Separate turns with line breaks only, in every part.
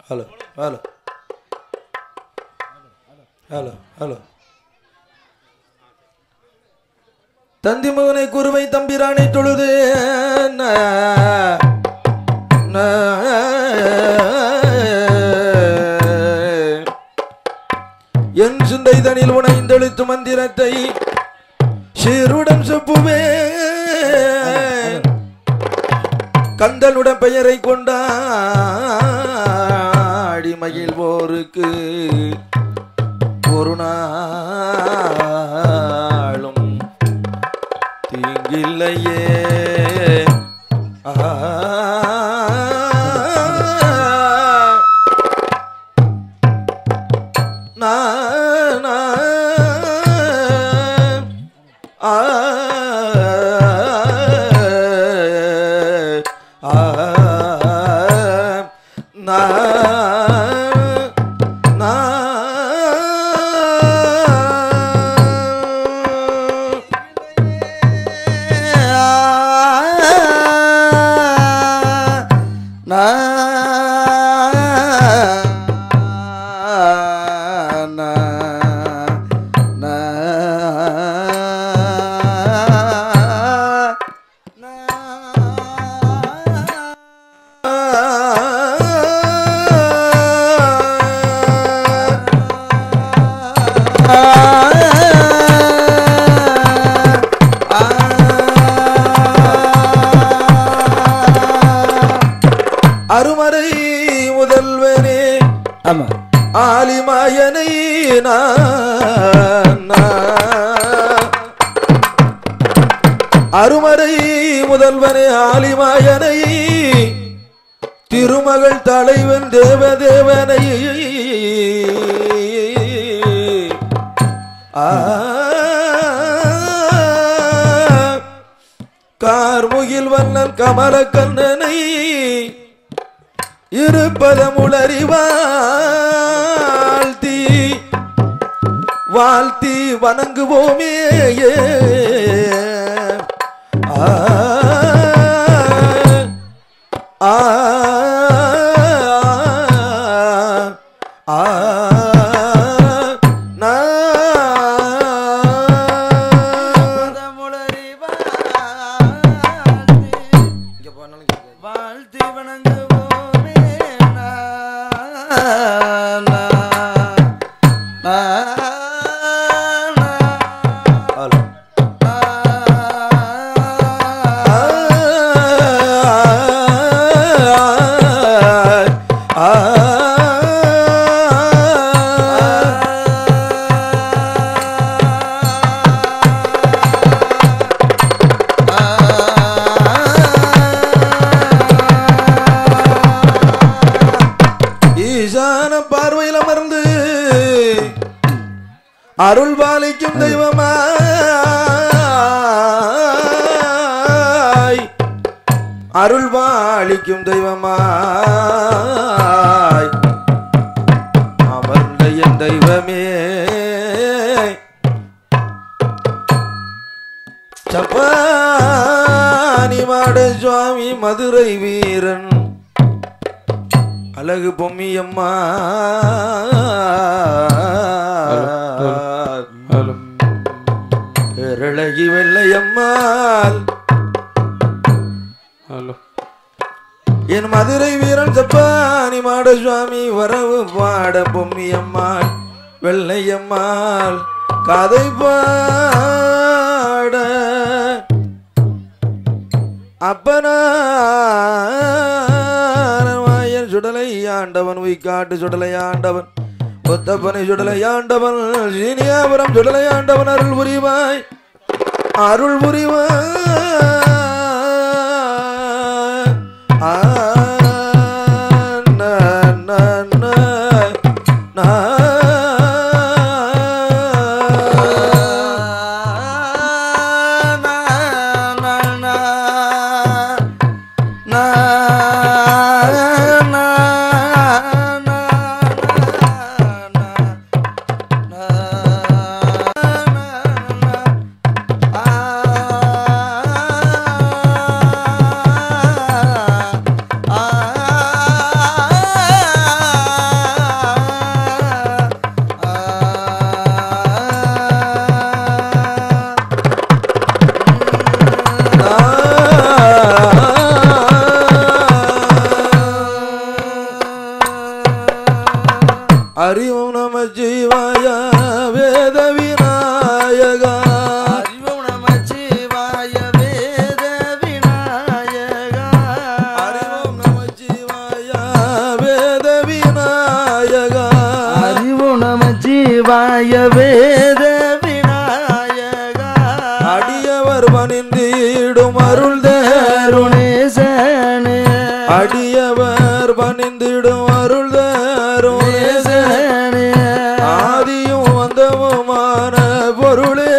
Hello hello hello hello தந்தி மகனை குருவை தம்பிரானை தொழுது ந- ந- என் சிந்தை தனில் உணைந்தெழுத்து மந்திரத்தை சீருடன் செப்புவே கந்தனுடன் பெயரை கொண்டாடி மகிழ்வோருக்கு ஒரு நாளும் தீங்கில்லையே ஆ நா நா ஆ ஆ நா நா நா நா நா அருமறை முதல்வனே
ஆமா
ஆலிமாயனை நான் நான். அருமறை முதல்வனே ஆலிமாயனை திருமகள் தலைவன் தேவதேவனை ஆ கார்முகில் வண்ணன் கமலக்கண்ணனை இருப்பதமுளறி வாழ்த்தி வாழ்த்தி வணங்குவோமே ஆ ஆ ஆ இங்க போனாலும் கேட்காது.
வாழ்த்தி வணங்குவோமே
ஹலோ. ஈசான பார்வையில் அமர்ந்து அருள் பாலிக்கும் தெய்வமாய் அருள் பாலிக்கும் தெய்வமாய் அமர்ந்த என் தெய்வமே சப்பானி மாட சுவாமி மதுரை வீரன் அழகு பொம்மியம்மா
ஹலோ
பேரழகி வெள்ளையம்மாள்
ஹலோ
என் மதுரை வீரன் சப்பானி மாட சுவாமி வரவு பாட பொம்மியம்மாள் வெள்ளையம்மாள் கதை பாட அப்பனாயன் சுடலை ஆண்டவன் உய்காட்டு சுடலை ஆண்டவன் ஒத்தப்பனை சுடலை ஆண்டவன் சீனியாபுரம் சுடலை ஆண்டவன் அருள் புரிவாய் அருள் புரிவாய் ஆ, ந, ந, ந, ந.
ஆ
நமச்சிவாய வேத விநாயகா
அறிவோம் நமச்சிவாய வேத விநாயகா
அறிவோம் நமச்சிவாய வேத விநாயகா
அறிவோம் நமச்சிவாய வேத விநாயகா
அடியவர் பணிந்திடும் அருள் தேருணே
அருணேசனே
அடியவர் பணிந்திடும் அருள் தேருணே
நேசனே
ஆதியும் வந்தவுமான பொருளே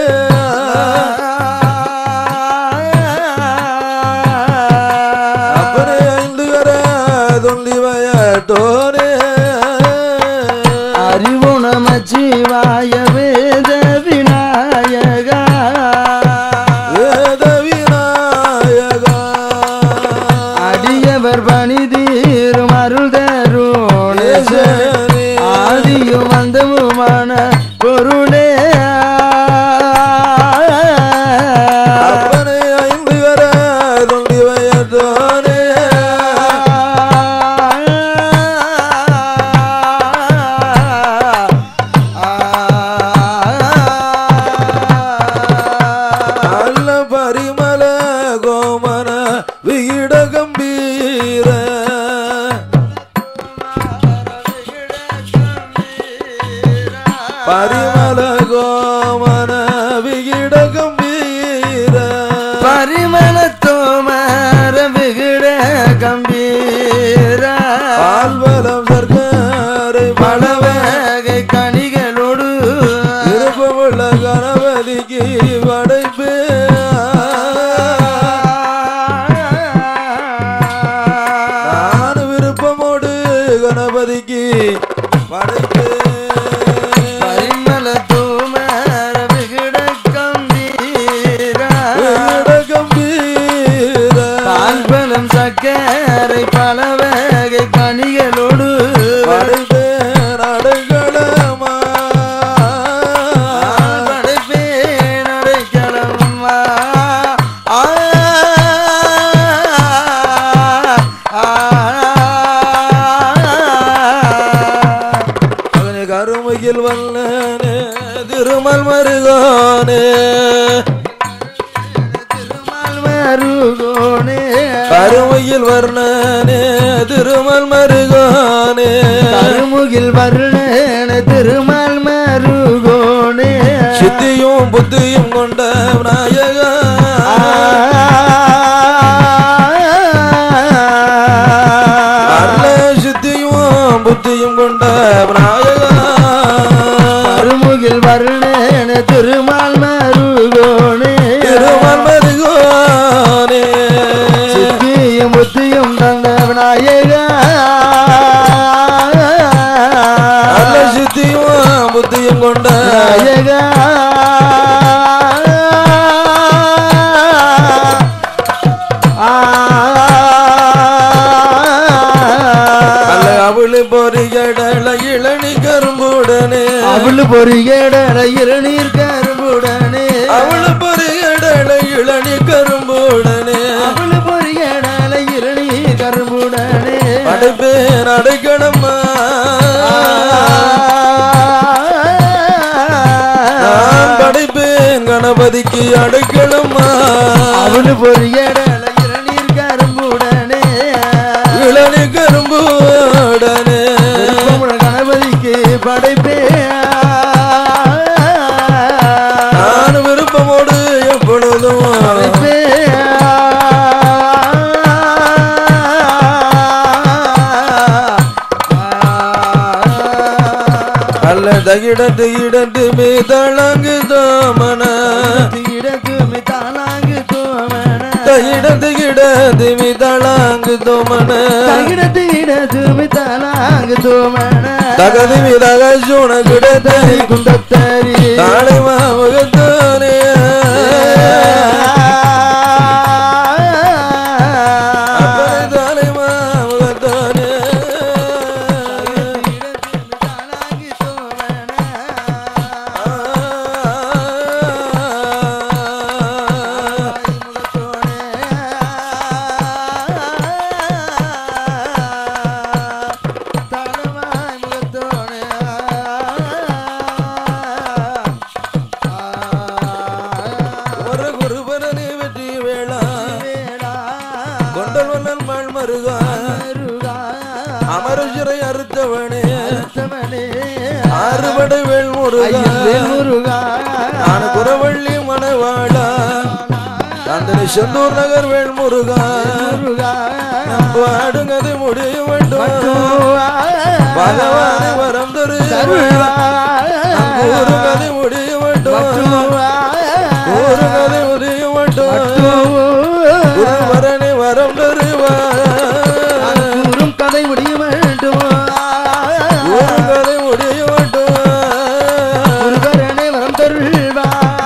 அப்பனே ஐந்து கர துள்ளி வயட்டோனே
அறிவு நமச்சிவாய வேத விநாயகா
வேத விநாயகா
அடியவர் பணிதீரும் அருள் தருணேசனே ஆதியும் அந்தமுமான பொருளே
அப்பனே ஐந்து கர துள்ளி வயட்டோனே நல்ல பரிமள கோமன விகிட கம்பீர பரிமள கோமன விகிட கம்பீர
பரிமளத்தோமர விகிட கம்பீர
பால்வலம் சர்க்கரை பலவே
பலவகை கனிகளோடு
விருப்பமுள்ள கணபதிக்கு படைப்பே நான் விருப்பமோடு கணபதிக்கு படைப்பே
பரிமளத்தோமர விகிட கம்பீர
விகிட கம்பீர
பால்பலம் சக்கரை பலவகை கனிகளோடு
படைப்பே நடைகளமா
படைப்பேன் அடைக்கலம்மா. ஆ, ஆ,
அவனை கருமையில் வல்லனே திருமல் மருகானே
திருமால் மருகோனே.
கருமையில் வர்ணனே திருமல் மருகானே
கருமுகில் வருணேன திருமால் மருகோனே
சித்தியும் புத்தியும் கொண்ட நாயகா நல்ல சித்தியும் புத்தியும் கொண்ட நாயகா
கருமுகில் வருணேன திருமால் மருகோனே
திருமல் மருகானே
சித்தியும் புத்தியும் தந்த விநாயகா
நல்ல சித்தியும் புத்தியும் கொண்ட
விநாயகா
அல்ல அவளு பொறிகடல இளநி கரும்புடனே
அவளு பொறியேடற இருநீர் கரும்புடனே
அவளு பொறிகடல இளநி கரும்புடனே
அவளு பொறியேடல இருநீர் கரும்புடனே
படைப்பே நடைக்கணம்மா நான் படைப்பேன் கணபதிக்கு அடைக்கணுமா
அவளு பொறியேடல இருநீர் கரும்புடனே
இளநி கரும்புடனே
விருப்பமுள்ள கணபதிக்கு படைப்பே
நான் விருப்பமோடு எப்பொழுதும்
படைப்பே
அல்ல தகிடத்து இடத்து மீதளங்கு தாமன
இடக்கு மிதாலாங்கு தோமன
தகிடத்து இடத்து மீதளங்கு தோமன
தகிடத்து இடத்து மிதாலாங்கு தோமன
தகதி மிதக சுண கிடத்தறி
குண்டத்தரி
தாளை மாமுகத்தானே அப்பனை தாளை மாமுகத்தானே
முகத்தோனே
அறுத்தவனே
அடுத்தவனே
அறுபடை வேல் முருகா
ஐயன் முருகா
நான் குறவள்ளி மணவாளா காந்தனை செந்தூர் நகர் வேல் முருகா
முருகா
பாடுங்கது முடிய வேண்டும் பகவானை வரம் தருவாய் கூறுங்கதை முடிய வேண்டும் கூறுங்கதை முடிய வேண்டும் குருவரனை வரம் தருவாய்
கூறும் கதை முடிய வேண்டும்
கூறுங்கதை முடிய வேண்டும்
முருகரனை வரம் தருள்வா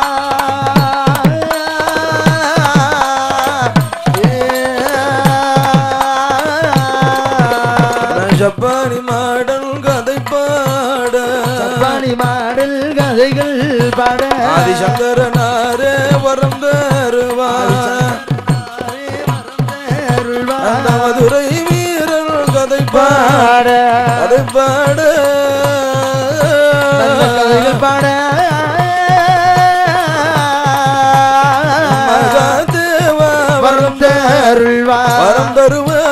நான் ஜப்பானி மாடல் கதை பாட
சப்பானி மாடல் கதைகள் பாட
ஆதிசங்கரனாரே வரம் தருவாய்
அருள்வா
அந்த மதுரை வீரன் கதை பாட
பாட
கதை பாட
கதைகள் பாட
மகாதேவா
வரம் தருள்வா
வரம் தருவாய்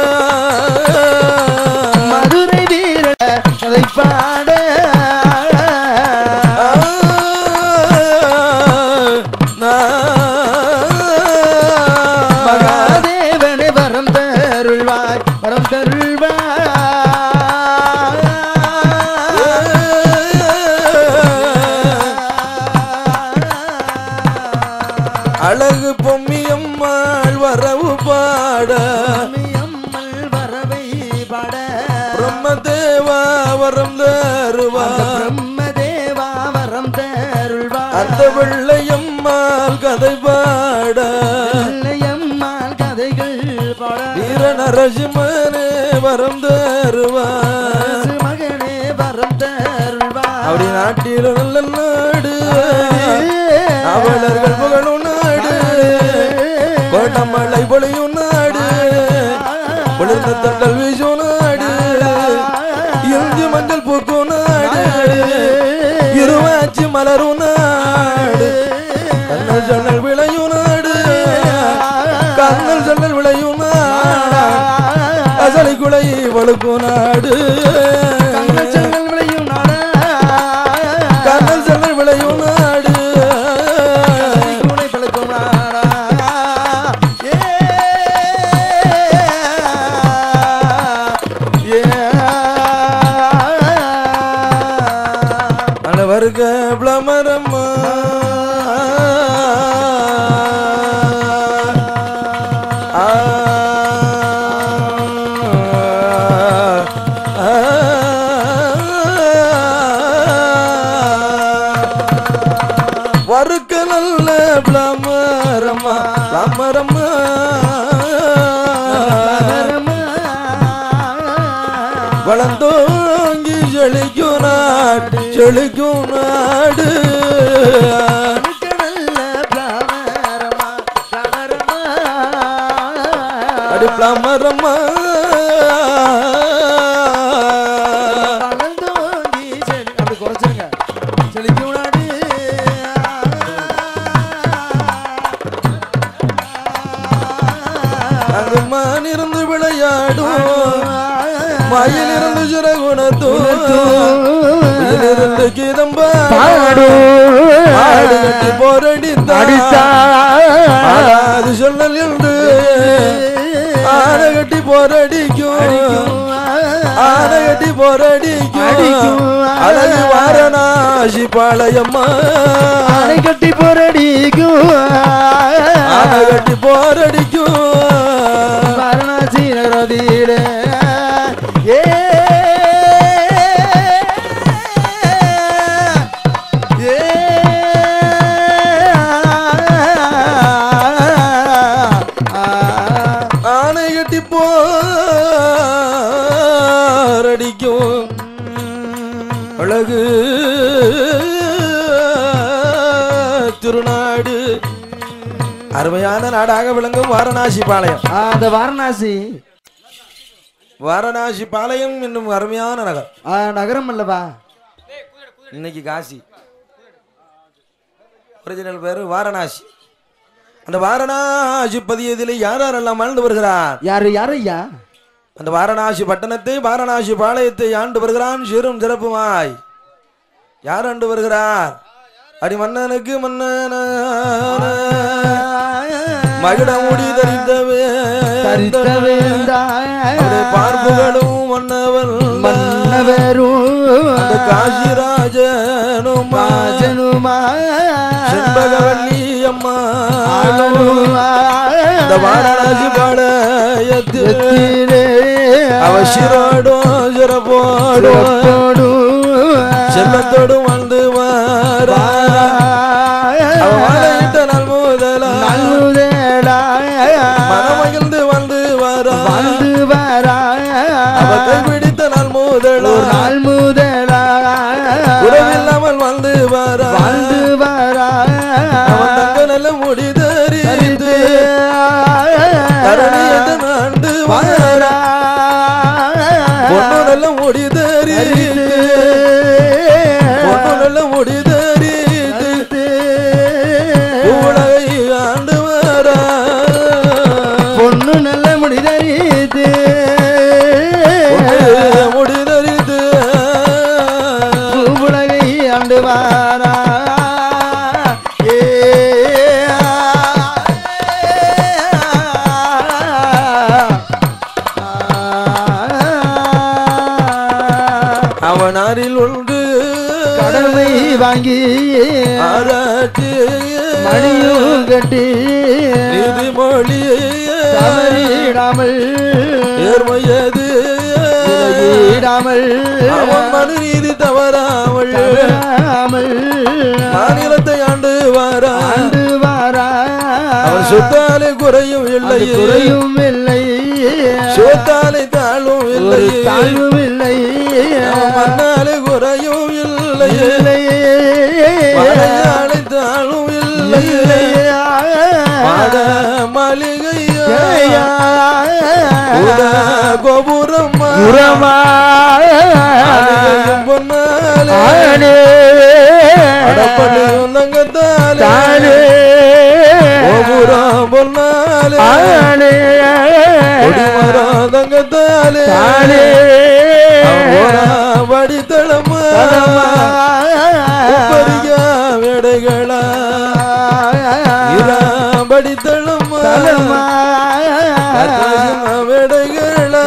மதுரை வீர கதை பாட மகாதேவனை வரம் தருள்வாய் வரம் தருள்வாய்
அழகு பொம்மியம்மாள் வரவு பாட
அம்மல் வரவை பாட
பிரம்மதேவா வரம் தருவாய்
பிரம்மதேவா வரம் தருள்வாய்
அந்த வெள்ளையம்மாள் கதை பாட
பிள்ளையம்மாள் கதைகள் பாட
வீர நரசிம்மனே வரம் தருவாய்
அரசு மகனே வரம் தருள்வாய்
அப்படி நாட்டில் நல்ல நாடு அவளர்கள் புகழும் நாடு கோட்டமலை பொழியும் நாடு குளிர்ந்த தண்டல் வீசும் நாடு இஞ்சி மஞ்சள் பூக்கும் நாடு இருவாச்சி மலரும் நாடு கண்ணல் ஜன்னல் விளையும் நாடு கண்ணல் ஜன்னல் விளையும் நாடு அசலை குலை வழுக்கும் நாடு
கண்ணல் செங்கல் விளையும் நாடா
கண்ணல் ஜன்னல் விளையும் நாடு
கூடை பழுக்கும் நாடா ஏ ஏ
அனவருக பிளமரம்மா ஆ வறுக்க நல்ல பிளமரம்மா பிளமரம்மா வளர்ந்தோங்கி செழிக்கும் நாடு செழிக்கும் நாடு அடி பிளமரம்மா அங்கு மான் இருந்து விளையாடும் மயில் இருந்து சிறகுணத்தும் இருந்து கீதம் ஆடு கட்டி போரடித்தான் அது சொல்லல் என்று ஆனை கட்டி போரடிக்கும் ஆனை கட்டி போரடிக்கும்
அடிக்கும்.
அழகு வாரணாசி பாளையம்மா
அணை கட்டி போரடிக்கும்
ஆனை கட்டி போரடிக்கும்
வாரணாசி நகரதியில ஏ ஏ
ஆனை கட்டி போரடிக்கும் அழகு திருநாடு அருமையான நாடாக விளங்கும் வாரணாசி பாளையம்
அந்த வாரணாசி
வாரணாசி பாளையம் என்னும் அருமையான நகர்
ஆ, நகரம் அல்லவா
இன்னைக்கு காசி ஒரிஜினல் பேரு வாரணாசி அந்த வாரணாசி பதியதில் யார் யாரெல்லாம் வாழ்ந்து வருகிறார்
யாரு யாரு ஐயா
அந்த வாரணாசி பட்டணத்தை வாரணாசி பாளையத்தை ஆண்டு வருகிறான் சிறும் சிறப்புமாய் யார் ஆண்டு வருகிறார் அடி மன்னனுக்கு மன்னன மகிட முடி தரித்தவே
தரித்த
அவருடைய பார்ப்புகளும் மன்னவன்
மன்னவரும்
அந்த காசிராஜனும்
ராஜனுமா
செண்பகவல்லி அம்மா இந்த வாரணாசி பாளையத்தில்
எத்திலே
அவசிரோடும் சிறப்போடும்
சிறப்போடும்
செல்லத்தோடும் வந்து வார அவ வாழையிட்ட நாள் முதலா
நல்முதலா
மனமகிழ்ந்து வந்து வாரா
வந்து வரா
அவ கைப்பிடித்த நாள் முதலா
ஒரு நாள் முதலா
உறவில்லாமல் வந்து வாரா
வந்து வரா
அவன் தங்க நல்ல முடி தரித்து
தரித்து
தரணியது ஆண்டு வாரா பொண்ணு நல்ல முடி தரித்து பொண்ணு நல்ல முடி தரித்து உலகை ஆண்டு வாரா
பொண்ணு நல்ல முடிதறித்து
பொண்ணு முடி தரித்து
உலகை ஆண்டு வாரா ஏ
அவனாரில் ஒன்று
கடமை வாங்கி
ஆராய்ச்சி
மணியும் கட்டி
நீதிமொழி
தவறிடாமல்
ஏர்மையது
விலகிடாமல்
அவன் மனு நீதி தவறாமல்
தவறாமல்
மாநிலத்தை ஆண்டு வாரா
ஆண்டு வாரா
அவன் சொத்தாலே குறையும் இல்லை
அது குறையும் இல்லை
சொத்தாலே தாழும்
ஒரு
இல்லை
தாழ்வும் இல்லை
அவன் மண்ணாலே குறையும் இல்லை
இல்லை
மழையாலே தாழும் இல்லை
இல்லை
மாட மாளிகையா உட கோபுரம்
உரமா
ஆலயம் பொன்னாலே
ஆனே
அடப்பள்ளியும் தங்கத்தாலே
தானே
கோபுரம் பொன்னாலே
ஆனே
கொடிமரம் தங்கத்தாலே
தானே
வடித்தளமா உப்பரியா வேடைகளா படித்தளமா வேடைகளா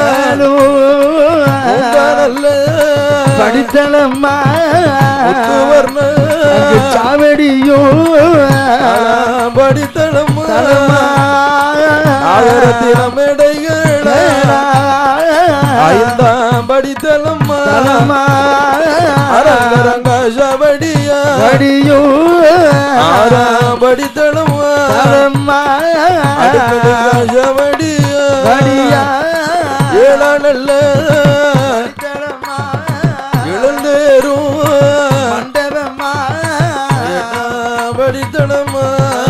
நல்ல
படித்தலம்மா
முத்துவர்ண
அங்கு சாவடியும்
படித்தளமா
தலமா
ஆயிரத்தின மேடைகளா ஐந்தாம் படித்தளம்மா
தலமா
அரங்கரங்க சபடியா
படியும்
ஆறாம் படித்தளம்மா
தலம்மா
அடுக்கடுங்க சபடியா
படியா
ஏழா நல்ல
படித்தலம்மா
இழந்தேரும்
மண்டபம்மா
எட்டாம் படித்தளம்மா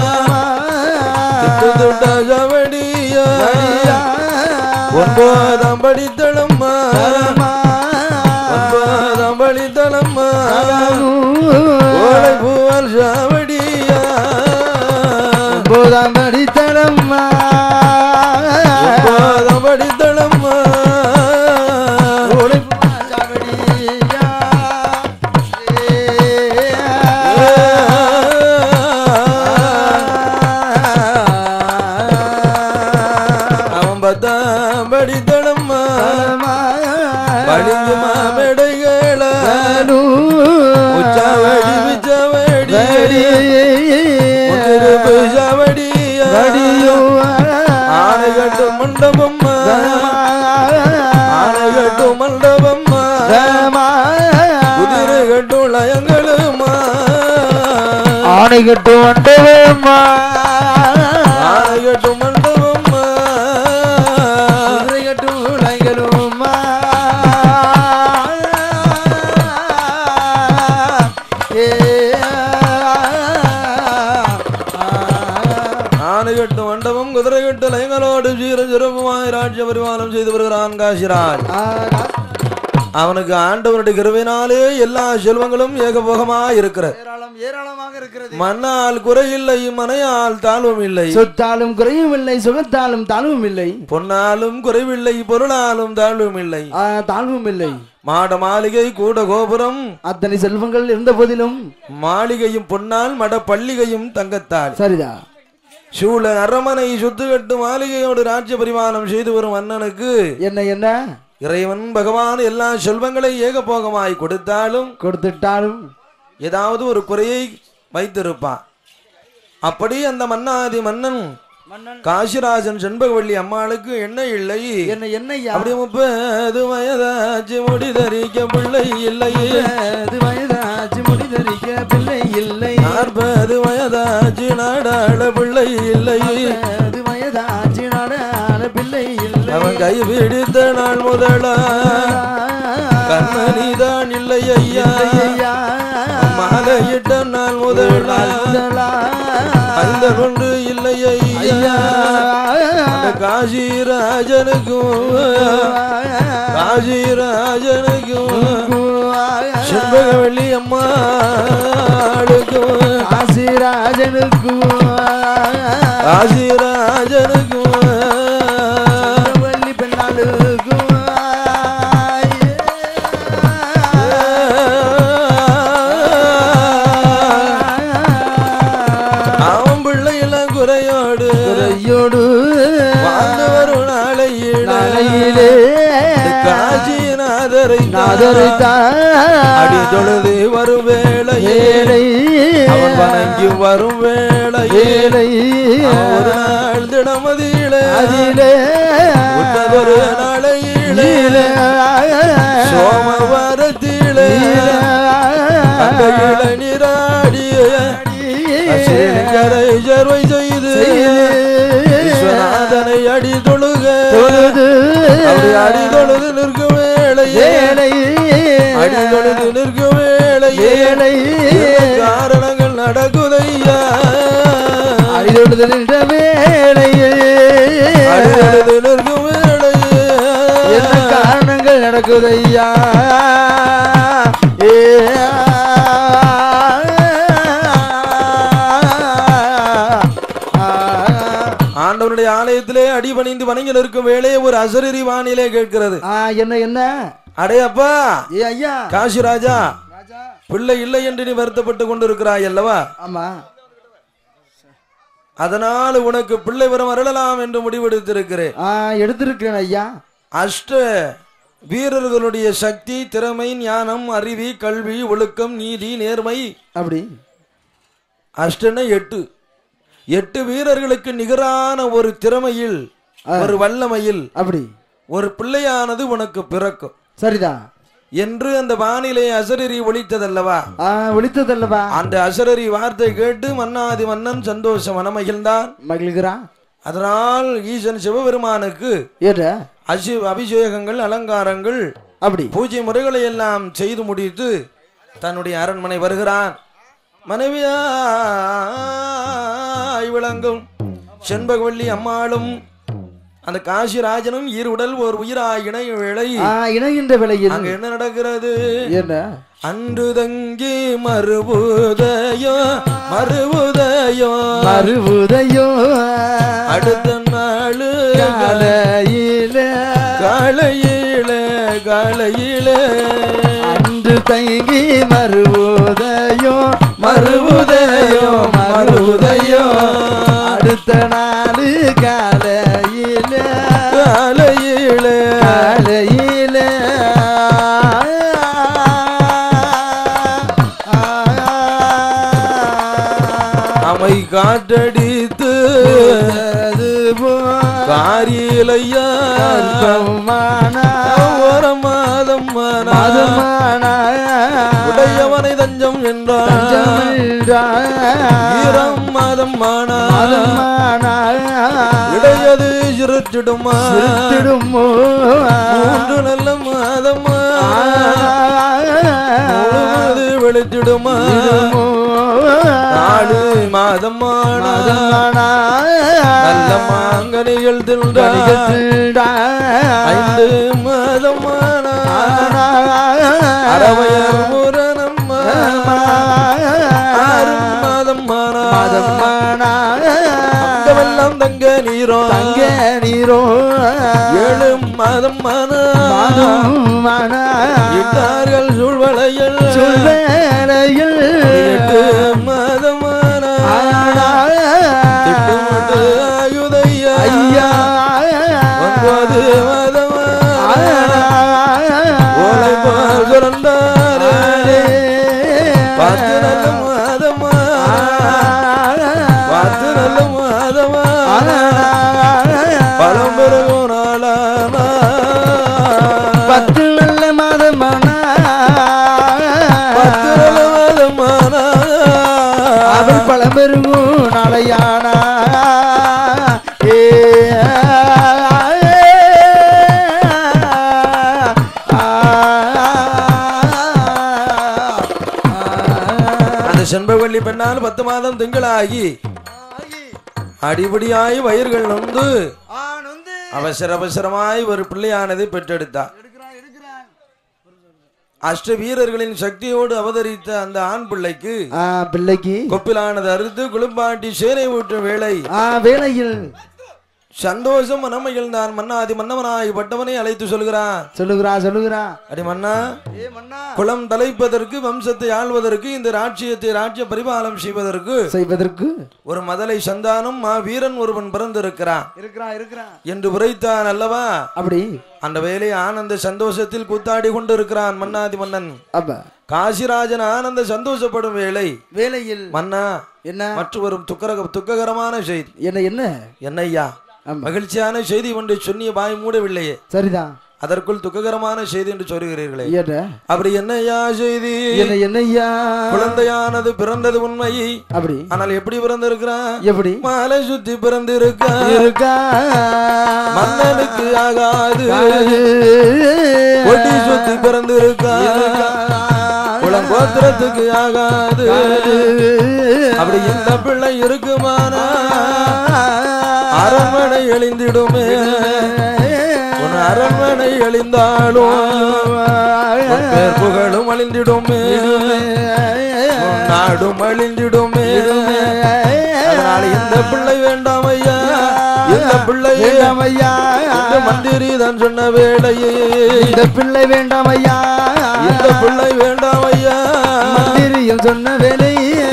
தொட்ட சபடியா ஒன்பதாம் படித்தளம்மா ஒன்பதாம் படித்தளம்மா ஓலை பூவல் சாவடியா
போதாம் படித்தலம்மா
ஒன்பதாம் படித்தளம்மா அவன் பத்தாம் படித்தளம்மா படிந்து மாமேடைகள உச்சாவடி விச்சாவடி முன்னிருப்பு சாவடியா ஆணை கட்டும் மண்டபம்மா ஆணை கட்டும் மண்டபம்மா குதிரை கட்டும் லயங்களுமா
ஆணை கட்டு வண்டவேம்மா
ஆணை கட்டும் மண்டபம்மா
குதிரை கட்டு உலகலும்மா ஏ
ஆணை கட்டும் மண்டபம் குதிரை கட்டு லயங்களோடு சீர சிறப்புமாய் ராஜ்ய பரிமாணம் செய்து வருகிறான் காசிராஜ்
ஆ
அவனுக்கு ஆண்டவனுடைய கிருவினாலே எல்லா செல்வங்களும் ஏகபோகமா இருக்கிற
ஏராளம் ஏராளமாக இருக்கிறது
மண்ணால் குறையில்லை மனையால் தாழ்வும் இல்லை
சொத்தாலும் குறையும் இல்லை சுகத்தாலும் தாழ்வும் இல்லை
பொன்னாலும் குறைவில்லை பொருளாலும் தாழ்வும் இல்லை
ஆ, தாழ்வும் இல்லை
மாட மாளிகை கூட கோபுரம்
அத்தனை செல்வங்கள் இருந்த போதிலும்
மாளிகையும் பொன்னால் மட பள்ளிகையும் தங்கத்தால்
சரிதா
சூழ அரமனை சுத்துக்கட்டு மாளிகையோடு ராஜ்ய பரிமாணம் செய்து வரும் அண்ணனுக்கு
என்ன என்ன
இறைவன் பகவான் எல்லா செல்வங்களை ஏகபோகமாய் கொடுத்தாலும்
கொடுத்துட்டாலும்
ஏதாவது ஒரு குறையை வைத்திருப்பான் அப்படி அந்த மன்னாதி மன்னன்
மன்னன்
காசிராஜன் செண்பகவள்ளி அம்மாளுக்கு என்ன இல்லை
என்ன என்னையா
அப்படி முப்பது வயதாச்சு முடிதறிக்க பிள்ளை இல்லையே
அது வயதாச்சு முடிதறிக்க பிள்ளை இல்லை
நாற்பது வயதாச்சு நாடாள பிள்ளை இல்லையே
அது வயதாச்சு நாடான பிள்ளை இல்லை
அவன் கை பிடித்த நாள் முதலா கண்மணிதான் இல்லை ஐயா
ஐயா
மாலையிட்ட நாள் முதலா
முதலா
அந்த கொண்டு இல்லை ஐயா அந்த காசிராஜனுக்கும் காசிராஜனுக்கும் செண்பகவள்ளி அம்மாளுக்கும்
ஆசிராஜனுக்கு
காசிராஜனுக்கும்
வள்ளி பெண்ணாளுக்கு
அவன் பிள்ளையெல்லாம் குறையோடு
குறையோடு
வாழ்ந்து வரும் நாளையிலே
நாளையிலே
காசிநாதரை
நாதரை
அடி தொழுது வரும் வேளையே
ஏழை
அவன் வணங்கி வரும் வேளையே
ஏழை
அவன் ஒரு நாள் தினமதியிலே
அதிலே
உன்னதொரு நாளையிலே சோமவாரத்திலே அந்த இளநீராடிய கரை ஜர்வை செய்து விஸ்வநாதனை அடி தொழுக அப்படி அடி தொழுது நிற்கும் வேளையே அடி தொழுது நிற்கும் வேளையே காரணங்கள் நடக்குதையா
அடிதொழுது நின்ற வேளையில்
அடி தொழுது நிற்கும் வேளையே
என்ன காரணங்கள் நடக்குதையா ஏ
ஆண்டவனுடைய ஆலயத்திலே அடிபணிந்து வணங்கி நிற்கும் வேளையே ஒரு அசரீரி வானிலே கேட்கிறது
ஆ, என்ன என்ன
அடே அப்பா
ஏ ஐயா
காசி ராஜா
ராஜா
பிள்ளை இல்லை என்று நீ வருத்தப்பட்டு கொண்டிருக்கிறாய் அல்லவா
ஆமா
அதனால் உனக்கு பிள்ளை வரம் அருளலாம் என்று முடிவெடுத்திருக்கிறேன்
ஆ எடுத்திருக்கிறேன் ஐயா
அஷ்ட வீரர்களுடைய சக்தி திறமை ஞானம் அறிவி கல்வி ஒழுக்கம் நீதி நேர்மை
அப்படி
அஷ்டன எட்டு எட்டு வீரர்களுக்கு நிகரான ஒரு திறமையில் ஒரு வல்லமையில்
அப்படி
ஒரு பிள்ளையானது உனக்கு பிறக்கும்
சரிதா
என்று அந்த வானிலை அசரரி ஒழித்ததல்லவா
ஆ ஒழித்ததல்லவா
அந்த அசரரி வார்த்தை கேட்டு மன்னாதி மன்னன் சந்தோஷம் மனமகிழ்ந்தான்
மகிழ்கிறான்
அதனால் ஈசன் சிவபெருமானுக்கு
ஏற
அசி அபிஷேகங்கள் அலங்காரங்கள்
அப்படி
பூஜை முறைகளை எல்லாம் செய்து முடித்து தன்னுடைய அரண்மனை வருகிறான் மனைவியாய் விளங்கும் செண்பகவல்லி அம்மாளும் அந்த காசிராஜனும் ஈருடல் ஒரு உயிராய் இணையும் வேளை
ஆ இணைகின்ற விலையில்
அங்க என்ன நடக்கிறது
என்ன
அன்று தங்கி மறுபுதையோ மறுபுதையோ
மறுபுதையோ
அடுத்த நாள்
காலையில
காலையில காலையில
அன்று தங்கி மறுபுதையோ
மறுபுதையோ மறுபுதையோ
அடுத்த நாள் காலையில
காலையில
காலையில
அமை காற்றடித்து காரியிலையா ஒரு மாதம் உடையவனை தஞ்சம் என்றான் ஈரம் மாதம் மானா இடையது சிறுத்திடுமா மூன்று நல்ல மாதமா முழுவது வெளுத்திடுமா நாலு மாதமான நல்ல மாங்கனிகள் தின்றான் ஐந்து மாதமான அறவையர் முரணம்மா ஆறும் மாதம் மானா
மாதம்மானா
அங்கமெல்லாம் தங்க நீரோ
தங்க நீரோ
ஏழு மாதம் மானா
மாதம்மானா
இட்டார்கள் சூழ்வளையல்
சொல்வேளையில்
எட்டு மாதம் மானா திட்டமிட்டு ஆயுதையா
ஐயா
ஒன்பது மாதம் ஓலை போல் சுரந்தாரே பார்த்து நல்ல மாதமா பார்த்து நல்ல மாதமா பழம் பெருகும் நாளானா
பத்து நல்ல மாதமானா
பத்து நல்ல மாதமானா
அவள் பழம்பெருகும் நாளையானா ஏ
அந்த செண்பவள்ளி பெண்ணால் பத்து மாதம் திங்களாகி அடிபடியாய் வயிர்கள் நொந்து அவசர அவசரமாய் ஒரு பிள்ளையானதை பெற்றெடுத்தார் அஷ்ட வீரர்களின் சக்தியோடு அவதரித்த அந்த ஆண் பிள்ளைக்கு
ஆ பிள்ளைக்கு
கொப்பிலானது அறுத்து குளிப்பாட்டி சேனை ஊற்றும் வேளை
ஆ வேளையில்
சந்தோஷம் மனமையில் தான் மன்னாதி மன்னவனாய் பட்டவனை அழைத்து சொல்கிறான்
சொல்லுகிறா சொல்லுகிறா
அடி மன்னா
ஏ மன்னா
குலம் தலைப்பதற்கு வம்சத்தை ஆள்வதற்கு இந்த ராட்சியத்தை ராஜ்ய பரிபாலம் செய்வதற்கு
செய்வதற்கு
ஒரு மதலை சந்தானம் மா வீரன் ஒருவன் பிறந்திருக்கிறான்
இருக்கிறா இருக்கிறா
என்று உரைத்தான் அல்லவா
அப்படி
அந்த வேலை ஆனந்த சந்தோஷத்தில் கூத்தாடி கொண்டிருக்கிறான் மன்னாதி மன்னன்
அப்ப
காசிராஜன் ஆனந்த சந்தோஷப்படும் வேளை
வேளையில்
மன்னா
என்ன
மற்ற வரும் துக்கர துக்ககரமான செய்தி
என்ன என்ன
என்னய்யா
ஆமா
மகிழ்ச்சியான செய்தி ஒன்று சொன்னிய பாய் மூடவில்லையே
சரிதான்
அதற்குள் துக்ககரமான செய்தி என்று சொல்கிறீர்களே
என்ன
அப்படி என்னய்யா செய்தி
என்ன என்னய்யா
குழந்தையானது பிறந்தது உண்மை
அப்படி
ஆனால் எப்படி பிறந்திருக்கிறான்
எப்படி
மாலை சுத்தி பிறந்திருக்கான்
இருக்கா
மன்னனுக்கு ஆகாது கொடி சுத்தி பிறந்திருக்கான் குளம் கோத்திரத்துக்கு ஆகாது அப்படி இந்த பிள்ளை இருக்குமானா அரண்மனை எழிந்திடுமே உன் அரண்மனை எழிந்தாலும் உன் பேர் புகழும் அழிந்திடுமே உன் நாடும் அழிந்திடுமே அதனால இந்த பிள்ளை வேண்டாம் ஐயா இந்த பிள்ளை
வேண்டாம் ஐயா
இந்த மந்திரி தான் சொன்ன வேளையே
இந்த பிள்ளை வேண்டாம் ஐயா
இந்த பிள்ளை வேண்டாம் ஐயா
மந்திரியம் சொன்ன வேலை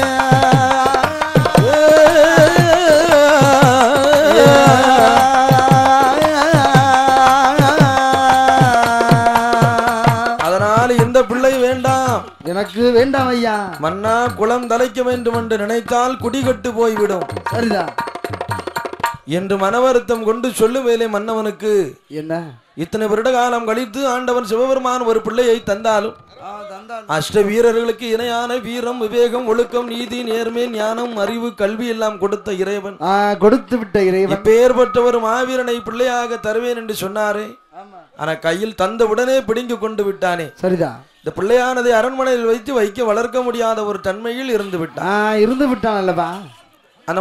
அதனால் இந்த பிள்ளை வேண்டாம்
எனக்கு வேண்டாம் ஐயா
மன்னா குளம் தலைக்க வேண்டும் என்று நினைத்தால் குடிகட்டு போய்விடும்
சரிதான்
என்று மனவருத்தம் கொண்டு சொல்லும் வேலை மன்னவனுக்கு
என்ன
இத்தனை வருட காலம் கழித்து ஆண்டவன் சிவபெருமான் ஒரு பிள்ளையை தந்தாலும் அஷ்ட வீரர்களுக்கு இணையான வீரம் விவேகம் ஒழுக்கம் நீதி நேர்மை ஞானம் அறிவு கல்வி எல்லாம் கொடுத்த இறைவன்
ஆ, கொடுத்து விட்ட இறைவன்
இப்பேற்பட்ட ஒரு மாவீரனை பிள்ளையாக தருவேன் என்று சொன்னாரே ஆனா கையில் தந்த உடனே பிடுங்கி கொண்டு விட்டானே
சரிதான்
இந்த பிள்ளையானதை அரண்மனையில் வைத்து வைக்க வளர்க்க முடியாத ஒரு தன்மையில் இருந்து விட்டான்
ஆ இருந்து விட்டான் அல்லவா
அந்த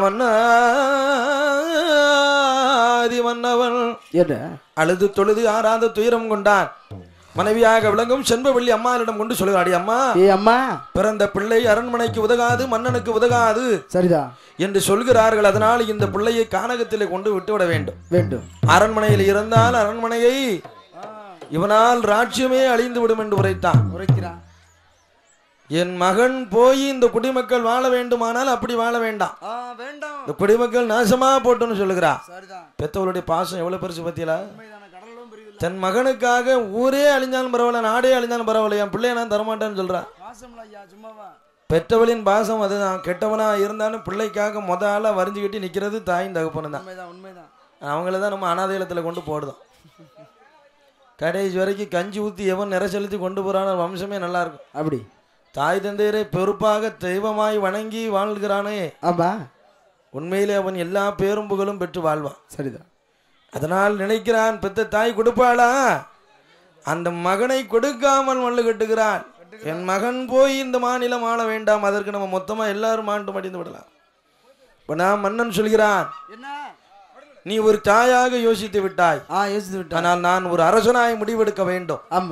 மன்னாதி மன்னவன்
என்ன
அழுது தொழுது ஆறாத துயரம் கொண்டான் மனைவியாக விளங்கும் செண்பவள்ளி அம்மாவிடம் கொண்டு சொல்கிறாடி அம்மா
ஏ அம்மா
பிறந்த பிள்ளை அரண்மனைக்கு உதகாது மன்னனுக்கு உதகாது
சரிதான்
என்று சொல்கிறார்கள் அதனால் இந்த பிள்ளையை கானகத்திலே கொண்டு விட்டுவிட வேண்டும்
வேண்டும்
அரண்மனையில் இருந்தால் அரண்மனையை இவனால் ராஜ்யமே அழிந்து விடும் என்று உரைத்தான்
உரைக்கிறான்
என் மகன் போய் இந்த குடிமக்கள் வாழ வேண்டுமானால் அப்படி வாழ வேண்டாம்
வேண்டாம்
இந்த குடிமக்கள் நாசமா போட்டுன்னு சொல்லுகிறா
சரிதான்
பெத்தவளுடைய பாசம் எவ்வளவு பெருசு பத்தியலா தன் மகனுக்காக ஊரே அழிஞ்சாலும் பரவாயில்ல நாடே அழிஞ்சாலும் பரவாயில்ல என் பிள்ளைய நான் தரமாட்டேன்னு சொல்றான்
பாசம்ல ஐயா சும்மாவா
பெற்றவளின் பாசம் அதுதான் கெட்டவனா இருந்தாலும் பிள்ளைக்காக முத ஆளா வரிஞ்சுக்கிட்டு நிக்கிறது தாயும் தகப்பனும் தான்
உண்மைதான் உண்மைதான்
அவங்கள தான் நம்ம அனாதைலத்தில் கொண்டு போடுதோம் கடைசி வரைக்கும் கஞ்சி ஊற்றி எவன் நிறை செலுத்தி கொண்டு போறானோ வம்சமே நல்லா இருக்கும்
அப்படி
தாய் தந்தையரை பெருப்பாக தெய்வமாய் வணங்கி வாழ்கிறானே
ஆமா
உண்மையிலே அவன் எல்லா பேரும் புகழும் பெற்று வாழ்வான்
சரிதான்
அதனால் நினைக்கிறான் பெத்த தாய் கொடுப்பாளா அந்த மகனை கொடுக்காமல் மல்லு கட்டுகிறான் என் மகன் போய் இந்த மாநிலம் ஆள வேண்டாம் அதற்கு நம்ம மொத்தமா எல்லாரும் ஆண்டு மடிந்து விடலாம் இப்ப நான் மன்னன் சொல்கிறான்
என்ன
நீ ஒரு தாயாக யோசித்து விட்டாய்
ஆ யோசித்து விட்டான்
ஆனால் நான் ஒரு அரசனாய் முடிவெடுக்க வேண்டும்
ஆமா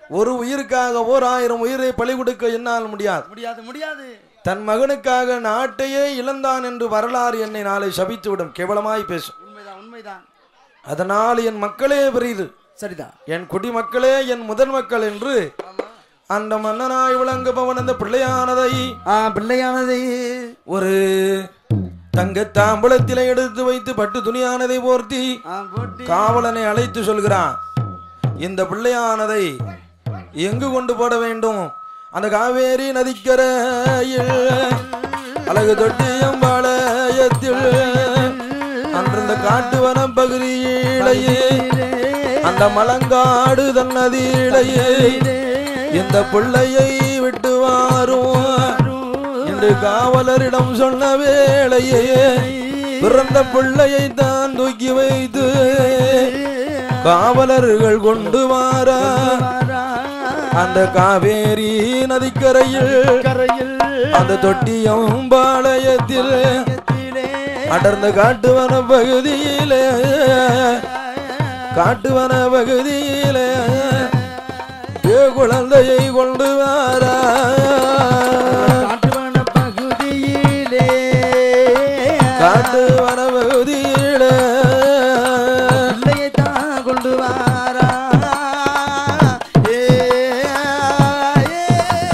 ஒரு உயிருக்காக ஓர் ஆயிரம் உயிரை பலி கொடுக்க என்னால் முடியாது
முடியாது முடியாது
தன் மகனுக்காக நாட்டையே இழந்தான் என்று வரலாறு என்னை நாளை சபித்துவிடும் கேவலமாய் பேசும்
உண்மைதான் உண்மைதான்
அதனால் என் மக்களே பெரிது
சரிதான்
என் குடிமக்களே என் முதல் மக்கள் என்று அந்த மன்னனாய் விளங்குபவன் அந்த பிள்ளையானதை
ஆ பிள்ளையானதை
ஒரு தங்க தாம்பளத்திலே எடுத்து வைத்து பட்டு துணியானதை போர்த்தி
ஆ போட்டு
காவலனை அழைத்து சொல்கிறான் இந்த பிள்ளையானதை எங்கு கொண்டு போட வேண்டும் அந்த காவேரி நதிக்கரையில் அழகு தொட்டியம்பாளையத்தில் அன்று இந்த காட்டுவனம் பகுதியிலேயே அந்த மலங்காடு தன் நதியிலேயே இந்த பிள்ளையை விட்டு வாரும் என்று காவலரிடம் சொன்ன வேளையே பிறந்த பிள்ளையை தான் தூக்கி வைத்து காவலர்கள் கொண்டு வார அந்த காவேரி நதிக்கரையில்
கரையில்
அந்த தொட்டியம் பாளையத்தில்
கத்திலே
அடர்ந்த காட்டுவன பகுதியிலே காட்டுவன பகுதியிலே ஏ குழந்தையை கொண்டு வாரா
காட்டுவன பகுதியிலே
காட்டுவன பகுதியிலே
பிள்ளையை தான் கொண்டு வாரா ஏ, ஏ,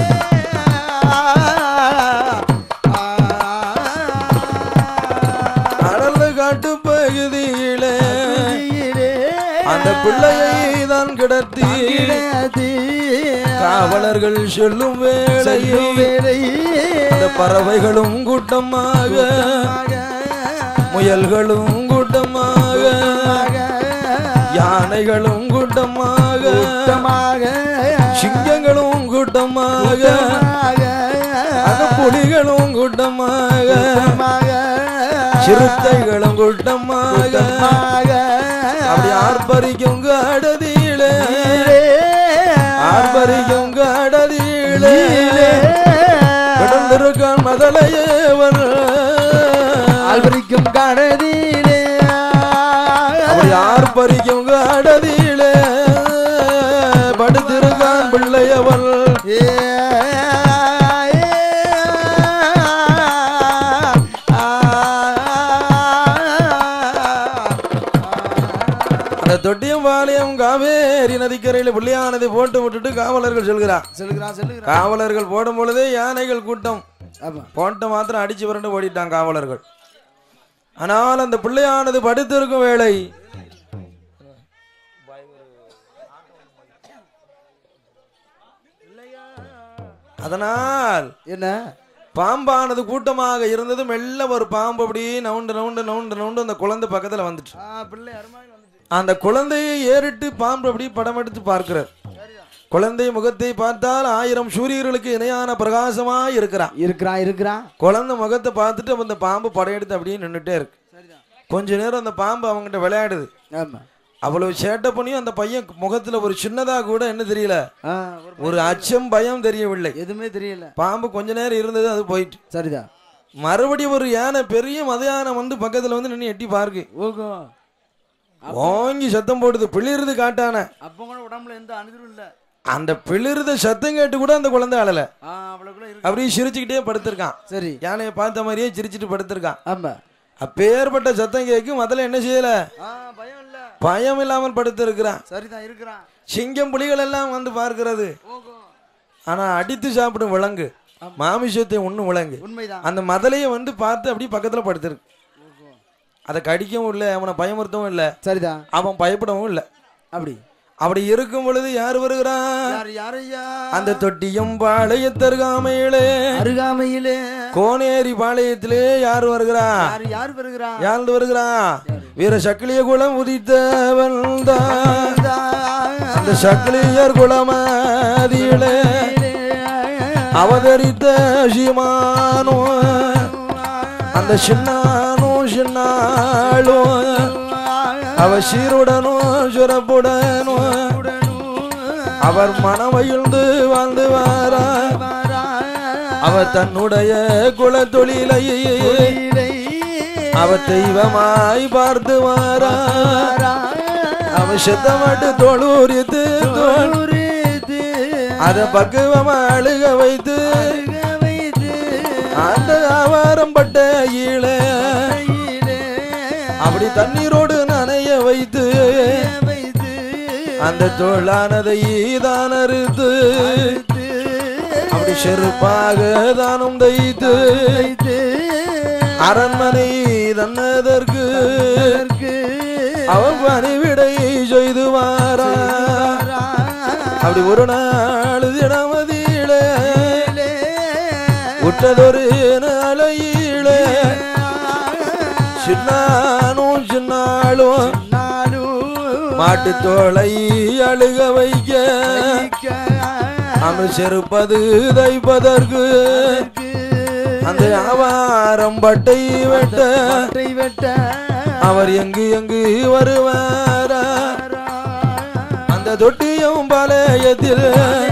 ஆ,
அடர்ந்த காட்டு பகுதியிலே
பகுதியிலே
அந்த பிள்ளையை தான் கிடத்தி
கிடையாது.
காவலர்கள் செல்லும் வேளையில்
செல்லும் வேளையில்
அந்த பறவைகளும் கூட்டமாக முயல்களும் கூட்டமாக யானைகளும் கூட்டமாக சிங்கங்களும் கூட்டமாக அந்த புலிகளும் கூட்டமாக சிறுத்தைகளும் கூட்டமாக அப்படி ஆர்ப்பரிக்கும் காடதியிலே ஆர்ப்பரிக்கும் காடதியிலே கிடந்திருக்கான் மதலையேவன்
ஆல்வரிக்கும் கடதிலே
அப்படி ஆர்ப்பரிக்கும் காடதியிலே படுத்திருக்கான் பிள்ளையவன்
ஏ, ஏ, ஆ,
அந்த தொட்டியம் பாளையம் காவேரி நதிக்கரையில் பிள்ளையானதை போட்டு விட்டுட்டு காவலர்கள் சொல்கிறான்
சொல்லுகிறான் சொல்லுகிறான்
காவலர்கள் போடும் பொழுதே யானைகள் கூட்டம்
ஆமா
போட்ட மாத்திரம் அடிச்சு புரண்டு ஓடிட்டான் காவலர்கள் ஆனால் அந்த பிள்ளையானது படுத்திருக்கும் வேளை அதனால்
என்ன
பாம்பானது கூட்டமாக இருந்தது மெல்ல ஒரு பாம்பு அப்படி நவுண்டு நவுண்டு நவுண்டு நவுண்டு அந்த குழந்தை பக்கத்துல வந்துட்டு
ஆ, பிள்ளை அருமையாக வந்துச்சு
அந்த குழந்தையை ஏறிட்டு பாம்பு அப்படி படம் எடுத்து பார்க்கிறார் குழந்தை முகத்தை பார்த்தால் ஆயிரம் சூரியர்களுக்கு இணையான பிரகாசமாய் இருக்கிறான்
இருக்கிறான் இருக்கிறான்
குழந்தை முகத்தை பார்த்துட்டு அப்ப அந்த பாம்பு படையெடுத்து அப்படியே நின்றுட்டே இருக்கு
சரிதான்
கொஞ்ச நேரம் அந்த பாம்பு அவங்ககிட்ட விளையாடுது
ஆமா
அவ்வளவு சேட்டை பண்ணியும் அந்த பையன் முகத்துல ஒரு சின்னதா கூட என்ன தெரியல
ஆ, ஒரு
ஒரு அச்சம் பயம் தெரியவில்லை
எதுவுமே தெரியல
பாம்பு கொஞ்ச நேரம் இருந்தது அது போயிட்டு
சரிதான்
மறுபடியும் ஒரு யானை பெரிய மத யானை வந்து பக்கத்துல வந்து நின்று எட்டி பாருக்கு
ஓகோ
ஓங்கி சத்தம் போடுது பிளிருது காட்டான
அப்போ கூட உடம்புல எந்த அணுதிரும் இல்ல
அந்த பிளிருத சத்தம் கேட்டு கூட அந்த குழந்தை அழல
ஆ அவ்வளவுக்குள்ள இருக்கு
அப்படியே சிரிச்சுக்கிட்டே படுத்திருக்கான்
சரி
யானையை பார்த்த மாதிரியே சிரிச்சிட்டு படுத்திருக்கான்
ஆமா
அப்பேற்பட்ட சத்தம் கேட்கும் முதல்ல என்ன செய்யல
ஆ பயம் இல்ல
பயம் இல்லாமல் படுத்திருக்கிறான்
சரிதான் இருக்கிறான்
சிங்கம் புலிகள் எல்லாம் வந்து பார்க்கிறது
ஓகோ
ஆனா அடித்து சாப்பிடும் விலங்கு மாமிசத்தை உண்ணும் விலங்கு
உண்மைதான்
அந்த மதலையை வந்து பார்த்து அப்படியே பக்கத்துல படுத்திருக்கு
ஓகோ
அதை கடிக்கவும் இல்லை அவனை பயமுறுத்தவும் இல்லை
சரிதான்
அவன் பயப்படவும் இல்லை
அப்படி
அப்படி இருக்கும் பொழுது யார் வருகிறான்
யார் யாரையா
அந்த தொட்டியம் பாளையத்தருகாமையிலே
அருகாமையிலே
கோனேரி பாளையத்திலே யார் வருகிறா
யார் யார் வருகிறா
யார் வருகிறா வீர சக்கிலிய குலம் உதித்தவன் தான் அந்த சக்கிலியர் குலமாதியிலே அவதரித்த சீமானோ அந்த சின்னானும் சின்னாளும் அவ சீருடனும் சுரப்புடனும் அவர் மனமகிழ்ந்து வாழ்ந்து வாரா அவ தன்னுடைய குலத்தொழிலை அவ தெய்வமாய் பார்த்து வாரா அவ செத்தமட்டு தொழுரித்து அத பக்குவமா அழுக வைத்து
அழுக வைத்து
அந்த ஆவாரம் பட்ட ஈழ
கையிலே
அப்படி தண்ணீரோடு நனைய வைத்து
வைத்து
அந்த தோளானதை தான் அறுத்து
அறுத்து
அப்படி செருப்பாக தானும் தைத்து
வைத்து
அரண்மனை தன்னதற்கு
அதற்கு
அவன் பணிவிடை செய்து வாரா அப்படி ஒரு நாள் தினமதியில உற்றதொரு நாளையில சின்னானும் சின்னாலும் மாட்டு தோளை அழுக வைக்க அவன் செருப்பது தைப்பதற்கு அந்த ஆவாரம் பட்டை வெட்ட
வெட்ட
அவர் எங்கு எங்கு வருவாரா அந்த தொட்டியும் பாளையத்தில்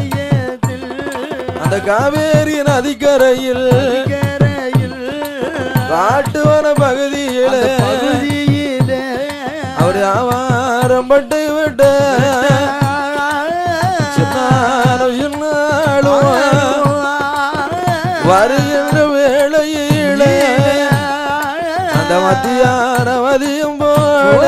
அந்த காவேரி நதிக்கரையில் காட்டுவன பகுதியில் அவர் ஆவாரம் பட்டை விட்ட சின்னாலும் சின்னாலும் வருகின்ற வேளையில அந்த மத்தியான மதியம் போல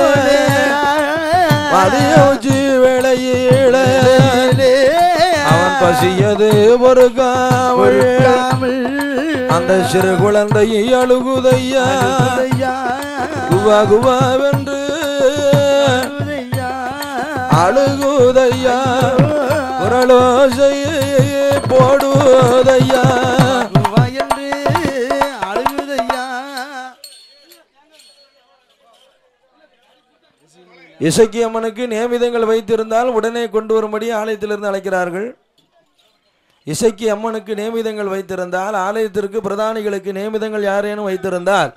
மதிய உச்சி வேளையில அவன் பசியது பொறுக்காமல் அந்த சிறு குழந்தை அழுகுதையா குவா குவாவென்று அழுகுதையா குரலோசை போடுதையா இசக்கி அம்மனுக்கு நியமிதங்கள் வைத்திருந்தால் உடனே கொண்டு வரும்படி ஆலயத்திலிருந்து அழைக்கிறார்கள் இசைக்கு அம்மனுக்கு நியமிதங்கள் வைத்திருந்தால் ஆலயத்திற்கு பிரதானிகளுக்கு நியமிதங்கள் யாரேனும் வைத்திருந்தால்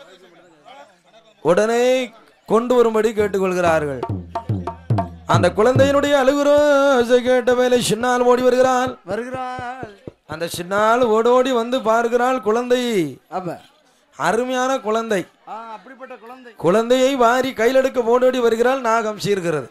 உடனே கொண்டு வரும்படி கேட்டுக்கொள்கிறார்கள் அந்த குழந்தையினுடைய அழுகுறோசை கேட்ட வேலை சின்னால் ஓடி வருகிறாள்
வருகிறாள்
அந்த சின்னால் ஓடோடி வந்து பார்க்கிறாள் குழந்தை
அப்ப
அருமையான குழந்தை
ஆ, அப்படிப்பட்ட குழந்தை
குழந்தையை வாரி கையிலெடுக்க ஓடோடி வருகிறாள் நாகம் சீர்கிறது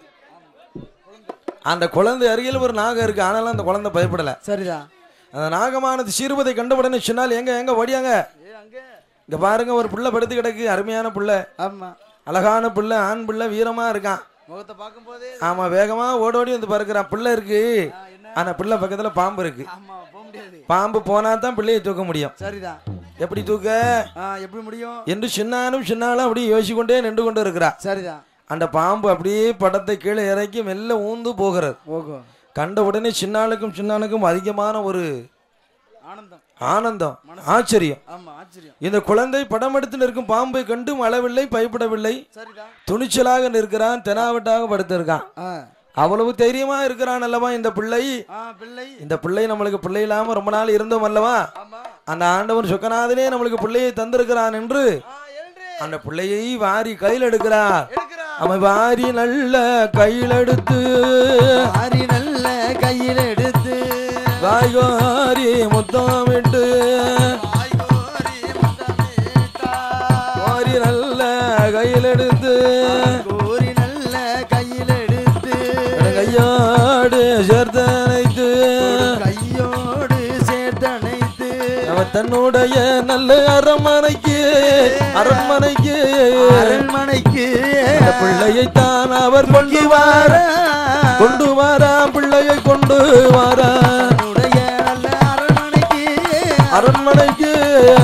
அந்த குழந்தை அருகில் ஒரு நாகம் இருக்கு ஆனாலும் அந்த குழந்தை பயப்படல
சரிதான்
அந்த நாகமானது சீர்வதை கண்ட உடனே சின்னால் எங்க எங்க ஓடியாங்க
ஏ அங்க
இங்க பாருங்க ஒரு புள்ள படுத்து கிடக்கு அருமையான புள்ள
ஆமா
அழகான புள்ள ஆண் புள்ள வீரமா இருக்கான்
முகத்தை பார்க்கும் போதே
ஆமா வேகமா ஓடோடி வந்து பறக்கிறான் புள்ள இருக்கு ஆனா பிள்ளை பக்கத்துல பாம்பு இருக்கு
ஆமா போக முடியாது
பாம்பு போனா தான் பிள்ளையை தூக்க முடியும்
சரிதான்
எப்படி தூக்க
ஆ எப்படி முடியும்
என்று சின்னானும் சின்னாலும் அப்படி யோசிக்கொண்டே நின்று கொண்டு இருக்கிறா
சரிதான்
அந்த பாம்பு அப்படியே படத்தை கீழே இறக்கி மெல்ல ஊந்து போகிறது
ஓகோ
கண்ட உடனே சின்னாளுக்கும் சின்னானுக்கும் அதிகமான ஒரு
ஆனந்தம்
ஆனந்தம் ஆச்சரியம்
ஆமா ஆச்சரியம்
இந்த குழந்தை படம் எடுத்து நிற்கும் பாம்பை கண்டும் அளவில்லை பயப்படவில்லை
சரிதான்
துணிச்சலாக நிற்கிறான் தெனாவட்டாக படுத்திருக்கான்
ஆ
அவ்வளவு தைரியமா இருக்கிறான் அல்லவா இந்த பிள்ளை
ஆ பிள்ளை
இந்த பிள்ளை நம்மளுக்கு பிள்ளை இல்லாம ரொம்ப நாள் இருந்தோம் அல்லவா
ஆமா
அந்த ஆண்டவன் சுக்கநாதனே நம்மளுக்கு பிள்ளையை தந்திருக்கிறான் என்று
ஆ எழுன்று
அந்த பிள்ளையை வாரி கையில் எடுக்கிறார்
எடுக்கிறா
அவன் வாரி நல்ல கையில் எடுத்து
ஆரி நல்ல கையில் எடுத்து
வாய்வாரி முத்தமிட்டு
ஆய்கோரி முத்தமிட்டா.
வாரி நல்ல கையில் எடுத்து
கோரி நல்ல கையில் எடுத்து
கையோடு சேர்த்தனைத்து
கையோடு சேர்த்தணைத்து
அவன் தன்னுடைய நல்ல அரண்மனைக்கு அரண்மனைக்கு
அரண்மனைக்கு
அந்த பிள்ளையை தான் அவர் கொண்டு வார கொண்டு வாரா பிள்ளையை கொண்டு வாரா
உடைய நல்ல அரண்மனைக்கு
அரண்மனைக்கு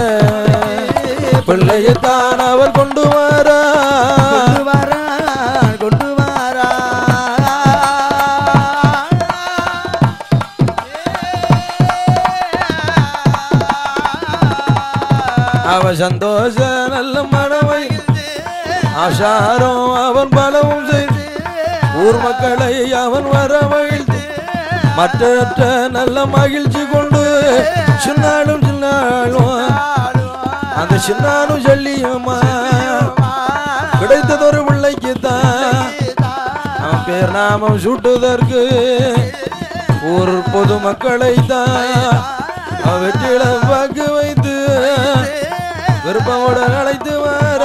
பிள்ளையை தான் அவர் கொண்டு வாரா
கொண்டு வாரா கொண்டு வாரா
அவ சந்தோஷ நல்ல மனமை ஆசாரம் அவன் பலவும் செய்து ஊர் மக்களை அவன் வரவழைத்து மற்ற நல்ல மகிழ்ச்சி கொண்டு சின்னாலும் சின்னாலும் அந்த சின்னாலும் சொல்லியுமா கிடைத்ததொரு பிள்ளைக்கு தான் அவன் பேர் நாமம் சூட்டுதற்கு ஊர் பொதுமக்களை தான் அவன் வெற்றில வாக்கு வைத்து விருப்பமுடன் அழைத்து வர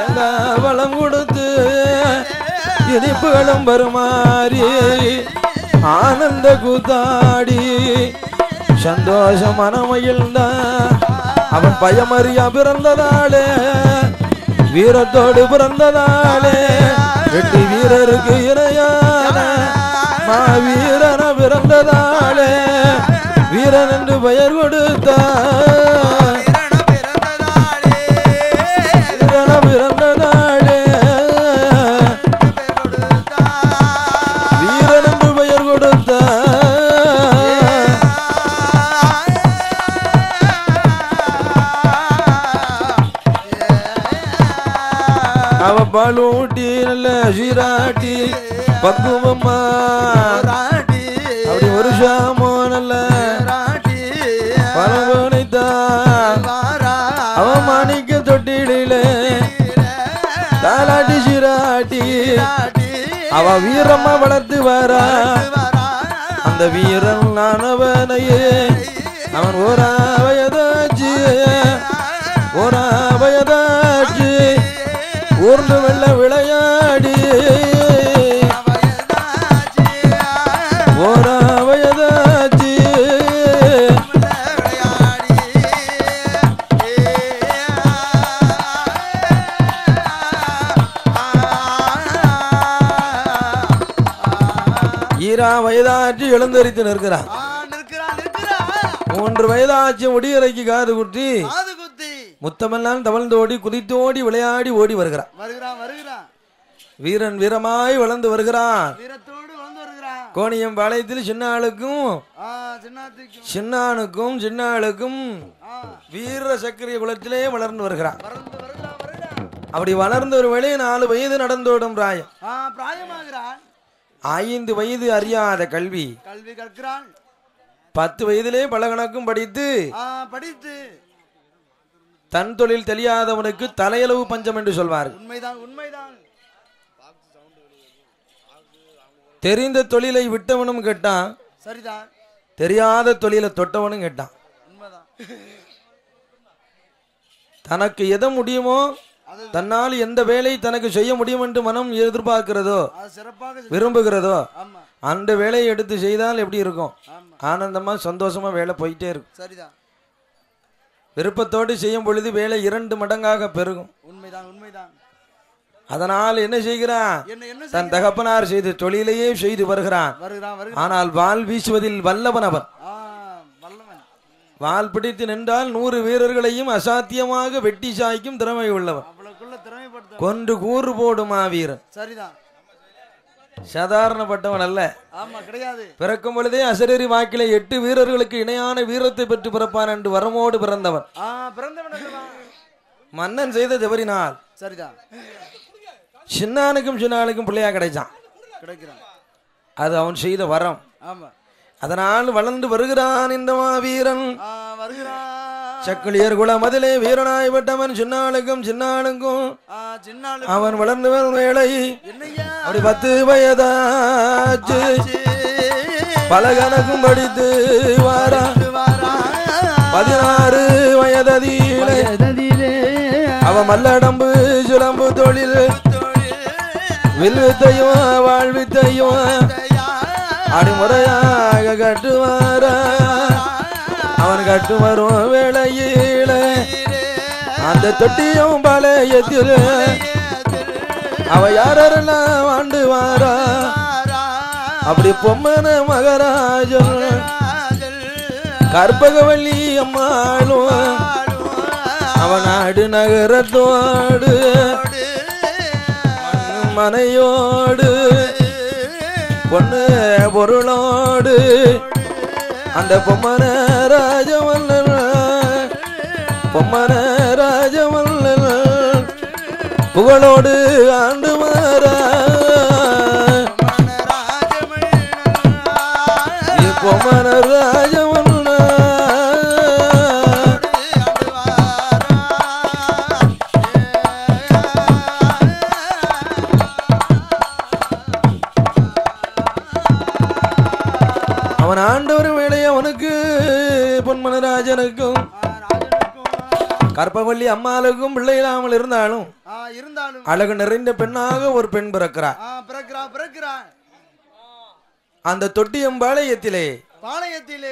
தேங்காய் வளம் கொடுத்து இனிப்புகளும் வருமாறி ஆனந்த கூத்தாடி சந்தோஷ மனமகிழ்ந்தான் அவன் பயமறியா பிறந்ததாலே வீரத்தோடு பிறந்ததாலே எட்டு வீரருக்கு இணையான மாவீரன பிறந்ததாலே வீரன் என்று பெயர் கொடுத்தான் வீரன பிறந்ததாலே வீரன் என்று பெயர் கொடுத்தான் அவ பாலூட்டி நல்ல சீராட்டி பக்குவம்மா அப்படி ஒரு ஷாமோ நல்ல பரவனைத்தான் அவ மாணிக்க தொட்டிலே தாலாட்டி சீராட்டி அவ வீரம்மா வளர்த்து வரா அந்த வீரன் நானவனையே அவன் ஓரா வயதாச்சு ஓரா வயதாச்சு ஊர்ந்து வெள்ள விளையாடி ஓரா வயதாச்சு ஈரா வயதாச்சு எழுந்தரித்து நிற்கிறான் மூன்று வயதாச்சு முடியறைக்கு காது குட்டி முத்தமெல்லாம் தவழ்ந்தோடி குதித்தோடி விளையாடி ஓடி வருகிறான்
வருகிறான் வருகிறான்
வீரன் வீரமாய் வளர்ந்து வருகிறான்
வீரத்தோடு வந்து வருகிறான்
கோணியம் பாளையத்தில் சின்ன ஆளுக்கும்
ஆ சின்னாத்திக்கும்
சின்னானுக்கும் சின்ன ஆளுக்கும்
ஆ
வீர சக்கரிய குலத்திலே வளர்ந்து வருகிறான்
வளர்ந்து வருகிறான் வருகிறான்
அப்படி வளர்ந்த ஒரு வேளையை நாலு வயது நடந்தோடும் பிராயம்
ஆ பிராயமாகிறான்
ஐந்து வயது அறியாத கல்வி
கல்வி கற்கிறான்
பத்து வயதிலே பலகணக்கும் படித்து
ஆ படித்து
தன் தொழில் தெரியாதவனுக்கு தலையளவு பஞ்சம் என்று சொல்வார்கள்
உண்மைதான் உண்மைதான்
தெரிந்த தொழிலை விட்டவனும் கேட்டான்
சரிதான்
தெரியாத தொழிலை தொட்டவனும் கேட்டான்
உண்மைதான்
தனக்கு எதை முடியுமோ
அது
தன்னால் எந்த வேலை தனக்கு செய்ய முடியும் என்று மனம் எதிர்பார்க்கிறதோ
அது சிறப்பாக செய்-
விரும்புகிறதோ
ஆமா
அந்த வேலையை எடுத்து செய்தால் எப்படி இருக்கும்
ஆமா
ஆனந்தமா சந்தோஷமா வேலை போயிட்டே இருக்கும்
சரிதான்
விருப்பத்தோடு செய்யும் பொழுது வேலை இரண்டு மடங்காக பெருகும்
உண்மைதான் உண்மைதான்
அதனால் என்ன செய்கிறான்
என்ன என்ன
தன்
செய்ய
தகப்பனார் செய்த தொழிலையே செய்து வருகிறான்
வருகிறான் வருகிறான்
ஆனால் வாள் வீசுவதில் வல்லவன் அவன்
ஆ வல்லவன்
வாள் பிடித்து நின்றால் நூறு வீரர்களையும் அசாத்தியமாக வெட்டி சாய்க்கும் திறமை உள்ளவன்
அவ்வளவுக்குள்ள திறமைப்படுத்த
கொன்று கூறு போடும் மாவீரன்
சரிதான்
சாதாரணப்பட்டவன் அல்ல
ஆமா கிடையாது
பிறக்கும் பொழுதே அசரீரி வாக்கிலே எட்டு வீரர்களுக்கு இணையான வீரத்தை பெற்று பிறப்பான் என்று வரமோடு பிறந்தவன்
ஆ பிறந்தவன் அல்லவா?
மன்னன் செய்த தவறினால்
சரிதான்
சின்னானுக்கும் சின்னானுக்கும் பிள்ளையா கிடைச்சான்
கிடைக்கிறான்
அது அவன் செய்த வரம்
ஆமா
அதனால் வளர்ந்து வருகிறான் இந்த மாவீரன்
ஆ வருகிறான்
சக்கிலியர் குல மதிலே வீரனாய் பட்டவன் சின்னாளுக்கும் சின்னாளுக்கும்
ஆ சின்னாளு
அவன் வளர்ந்து வரும் வேளை
என்னையா
அப்படி பத்து வயதாச்சு பல கணக்கும் படித்து வாரா
வாரா
பதினாறு வயததியிலே
எததிலே
அவ மல்லடம்பு சிலம்பு தொழில் வில்வித்தையும் வாழ்வித்தையும் அடிமுறையாக கட்டுவார அவன் கட்டு வரும் வேளையில அந்த தொட்டியும் பழையத்தில் அவ யாரெல்லாம் ஆண்டு வாரா அப்படி பொம்மன மகராஜன் கற்பகவல்லி அம்மாளும் அவன் நாடு நகரத்தோடு மனையோடு பொண்ணு பொருளோடு அந்த பொம்மன ராஜவல்லன் பொம்மன ராஜவல்லன் புகழோடு ஆண்டு மாறா பொம்மன ராஜவல்லன் அவன் ஆண்டவர் வேலை அவனுக்கு பொன்மனராஜனுக்கும் கற்பவள்ளி அம்மாளுக்கும் பிள்ளை இல்லாமல் இருந்தாலும்
இருந்தாலும்
அழகு நிறைந்த பெண்ணாக ஒரு பெண் பிறக்கிறார்
ஆ, பிறக்கிறான் பிறக்கிறான்
அந்த தொட்டியம்பாளையத்திலே
பாளையத்திலே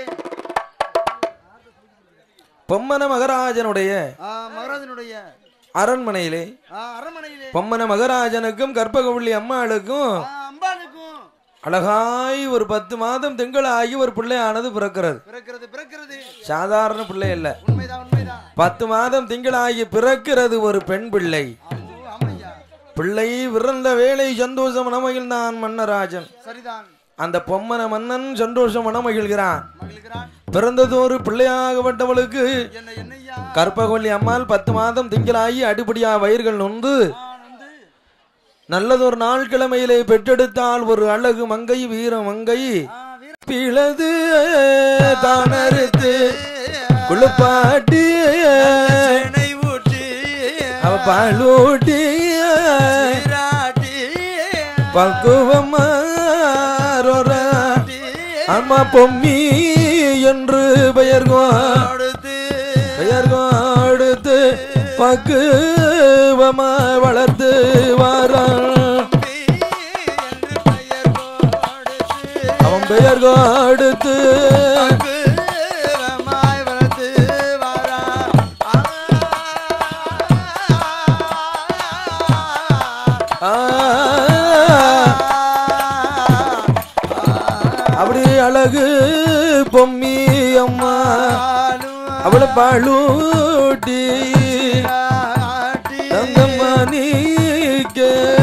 பொம்மன மகராஜனுடைய
ஆ, மகாராஜனுடைய
அரண்மனையிலே
ஆ, அரண்மனையிலே
பொம்மன மகராஜனுக்கும் கற்பகவள்ளி அம்மாளுக்கும்
ஆ, அம்பாளுக்கும்
அழகாய் ஒரு பத்து மாதம் திங்களாகி ஒரு பிள்ளையானது பிறக்கிறது
பிறக்கிறது பிறக்கிறது
சாதாரண பிள்ளை இல்ல
உண்மைதான் உண்மைதான்
பத்து மாதம் திங்களாகி பிறக்கிறது ஒரு பெண் பிள்ளை
ஆமோ, ஆமையா
பிள்ளை விறந்த வேலை சந்தோஷம் மனமகிழ்ந்தான் மன்னராஜன்
சரிதான்
அந்த பொம்மன மன்னன் சந்தோஷம் மனமகிழ்கிறான்
மகிழ்கிறான்
பிறந்ததொரு பிள்ளையாகப்பட்டவளுக்கு
என்ன என்னையா
கற்பகவல்லி அம்மாள் பத்து மாதம் திங்களாகி அடிப்படியா வயிர்கள் நொந்து
நான் வந்து
நல்லதொரு நாள் கிழமையிலே பெற்றெடுத்தால் ஒரு அழகு மங்கை வீர மங்கை
ஆ, வீர
பிளது தானறுத்து குளிப்பாட்டி
எண்ணெய் ஊற்றி
அவ பாலூட்டி
நீராட்டி
பக்குவமா அம்மா பொம்மி என்று பெயர் கோ-
கொடுத்து
பெயர் கொடுத்து பக்குவமா வளர்த்து வாரான்
என்று பெயர் கொடுத்து
அவன் பெயர் கொடுத்து
பக்குவமாய் வளர்த்து வாரா.
ஆ, அப்படி அழகு பொம்மி அம்மா அவளை பாலூட்டி தங்கம்மா நீக்க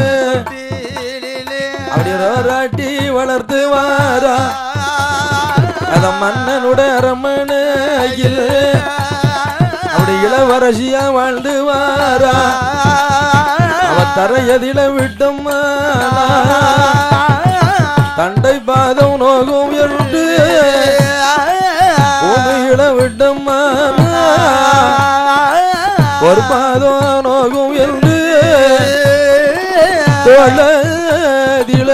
அப்படி ரோராட்டி வளர்த்து வாரா அத மன்னனுட அரமனையில் அப்படி இளவரசியா வாழ்ந்து வாரா அவ தரையதில விட்டம்மா தண்டை பாதம் நோகும் என்று பூமியில விட்டம்மா ஒரு பாதம் நோகும் என்று தோழதில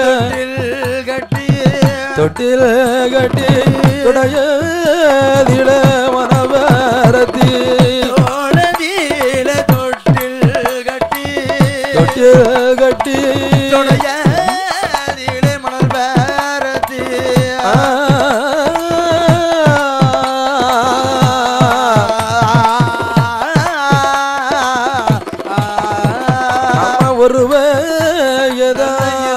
தொட்டில கட்டி துடையதில மனவரத்தி தொட்டில கட்டி ஆ, அம்மா ஒரு வயதா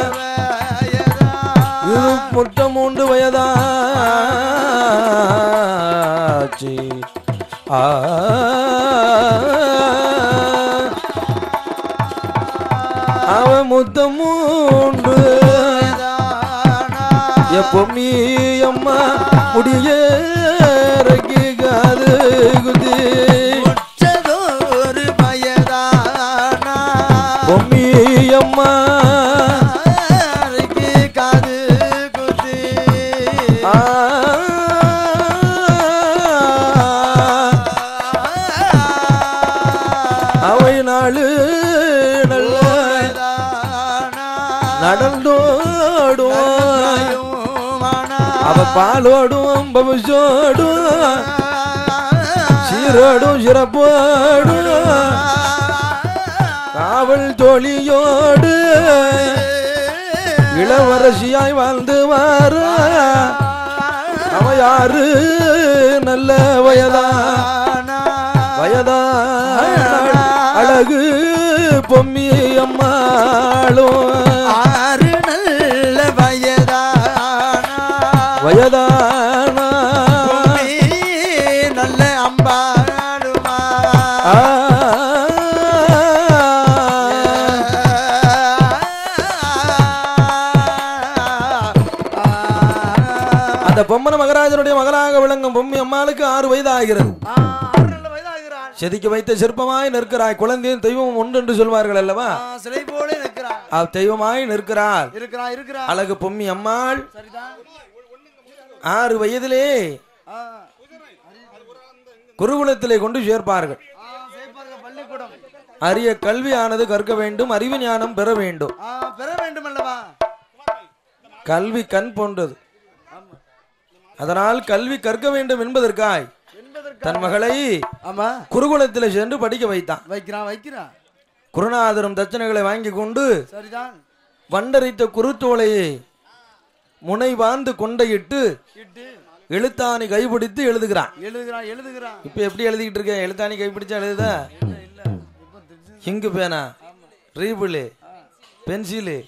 இது முட்டம் மூன்று வயதாச்சு ஆ அவன் முத்தம் மூன்று எப்பொம்மி அம்மா முடிய இறக்கி காது குதி
உச்சதோறு பயதானா
பொம்மி அம்மா
அறைக்கு காது குத்தி
ஆ அவை நாளு நல்ல நடந்தோடும் அவ பாலோடும் பபுசோடும் சீரோடும் சிறப்போடும் காவல் தோழியோடு இளவரசியாய் வாழ்ந்து வார அவ யாரு நல்ல வயதா வயதா அழகு பொம்மி அம்மாளும்
ஆறு நல்ல வயதானா
வயதானா
நல்ல அம்பாடுமா
ஆ. அந்த பொம்மன மகராஜனுடைய மகளாக விளங்கும் பொம்மி அம்மாளுக்கு ஆறு வயது ஆகிறது
ஆறு நல்ல வயதாகிறான்
செதுக்கி வைத்த சிற்பமாய் நிற்கிறாய் குழந்தையும் தெய்வம் ஒன்று என்று சொல்வார்கள் அல்லவா
ஆ, சிலை போல இருக்கிறான்
அவ் தெய்வமாய் நிற்கிறாள்
இருக்கிறான் இருக்கிறான்
அழகு பொம்மி அம்மாள்
சரிதான்
ஆறு வயதிலே
ஆ,
குருகுலத்திலே கொண்டு சேர்ப்பார்கள்
ஆ, சேப்பார்கள் பள்ளிக்கூடம்
அரிய கல்வியானது கற்க வேண்டும் அறிவு ஞானம் பெற வேண்டும்
ஆ, பெற வேண்டும் அல்லவா
கல்வி கண் போன்றது
ஆமா
அதனால் கல்வி கற்க வேண்டும் என்பதற்காய்
என்பதற்கு
தன் மகளை
ஆமா
குருகுலத்தில் சென்று படிக்க வைத்தான்
வைக்கிறான் வைக்கிறான்
குருநாதரும் தட்சணைகளை வாங்கி கொண்டு
சரிதான்
வண்டரித்த குருத்தோலையை முனை வாந்து கொண்டையிட்டு
இட்டு
எழுத்தாணி கைப்பிடித்து எழுதுகிறான்
எழுதுகிறான் எழுதுகிறான்
இப்போ எப்படி எழுதிக்கிட்டு இருக்க எழுத்தாணி கைப்பிடிச்சா எழுதுதா
இல்ல இல்ல இப்ப தெரிஞ்சு
இங்கு பேனா ரீபிளு பென்சிலு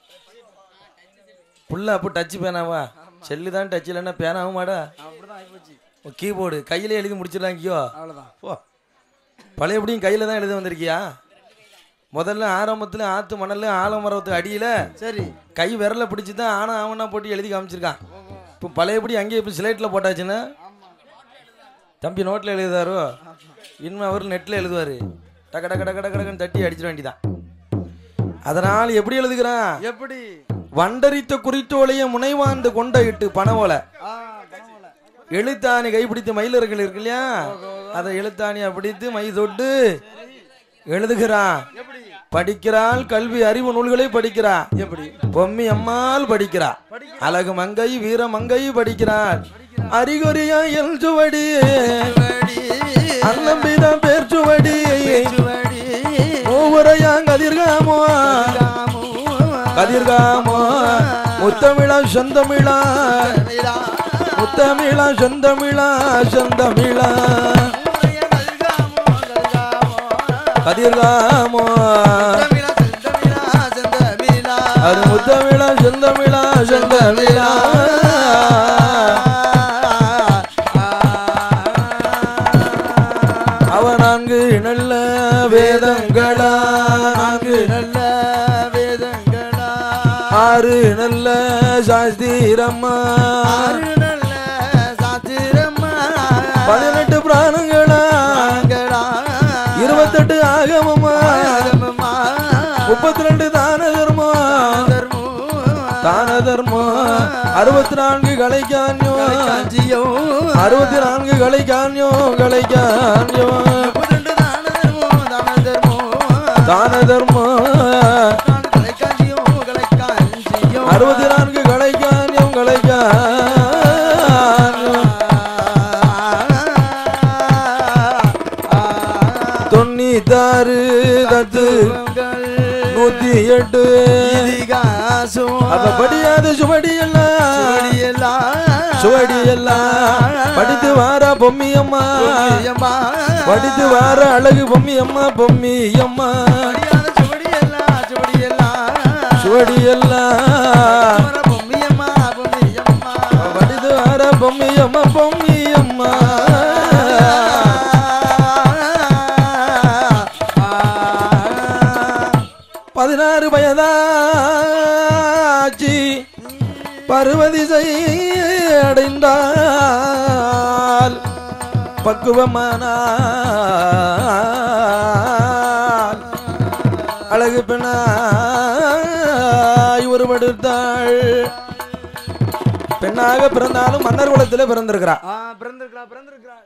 புள்ள அப்போ டச்சு பேனாவா செல்லு தான் டச் இல்லைன்னா பேனாவும் மாடா
அப்படிதான் ஆயிப்போச்சு
கீபோர்டு கையிலே எழுதி முடிச்சிடலாங்கியோ
அவ்வளவுதான்
போ பழையபடியும் கையில் தான் எழுத வந்திருக்கியா முதல்ல ஆரம்பத்தில் ஆற்று மணல் ஆலமரத்து அடியில்
சரி
கை விரலை பிடிச்சி தான் ஆனா ஆவனா போட்டு எழுதி காமிச்சிருக்கான் இப்போ பழையபடி அங்கேயே இப்போ ஸ்லேட்டில் போட்டாச்சுன்னா தம்பி நோட்டில் எழுதுதாரோ இன்னும் அவர் நெட்டில் எழுதுவார் டக்க டக்க டக்க டக்க டக்குன்னு தட்டி அடிச்சிட வேண்டியதான் அதனால் எப்படி எழுதுகிறான்
எப்படி
வண்டரித்த குறித்தோலைய முனைவாந்து கொண்ட இட்டு பனவோலை
ஆ பரவாயில்ல
எழுத்தாணி கைப்பிடித்த மயிலர்கள் இருக்கு இல்லையா அதை எழுத்தாணியை பிடித்து மை தொட்டு எழுதுகிறான்
எப்படி
படிக்கிறாள் கல்வி அறிவு நூல்களை படிக்கிறா
எப்படி
பொம்மி அம்மாள் படிக்கிறா அழகு மங்கை வீர மங்கை படிக்கிறாள் அறிகுறியா எல் சுவடி அன்னம்பிதான் பேர் சுவடி மூவரையா கதிர்காமோ கதிர்காமோ முத்தமிழா சொந்தமிழா முத்தமிழா சொந்தமிழா சொந்தமிழா கதிர்காமோ அது முத்தமிழா சொந்தமிழா சொந்தமிழா அவ நான்கு நல்ல வேதங்களா நான்கு
நல்ல வேதங்களா
ஆறு நல்ல சாஸ்திரம்மா
ஆறு நல்ல சாத்திரமா
பதினெட்டு பிராணங்களா இருபத்தெட்டு ஆகமமா முப்பத்தி ரெண்டு தான தர்மம் தான தர்மம் அறுபத்தி நான்கு கலைக்கான்யோ அறுபத்தி நான்கு கலைக்கான்யோ கலைக்கான்யோ தான தர்மம் அறுபத்தி நான்கு கலைக்கான்யம் கலைக்கான்யம் தொண்ணூத்தாறு தத்து நூத்தி எட்டு அப்ப படியாது சுவடி எல்லாம் சுவடி எல்லாம் படித்து வாரா பொம்மி அம்மா படித்து வார அழகு பொம்மி அம்மா பொம்மி அம்மா சுவடி எல்லாம் படித்து வார பொம்மி அம்மா பொம்மி அம்மா பதினாறு வயதாச்சி பருவதிசை அடைந்தால் பக்குவமானால் அழகு பெண்ணாய் உருவெடுத்தாள் பெண்ணாக பிறந்தாலும் மன்னர் குலத்தில் பிறந்திருக்கிறா
பிறந்திருக்கிறா பிறந்திருக்கிறா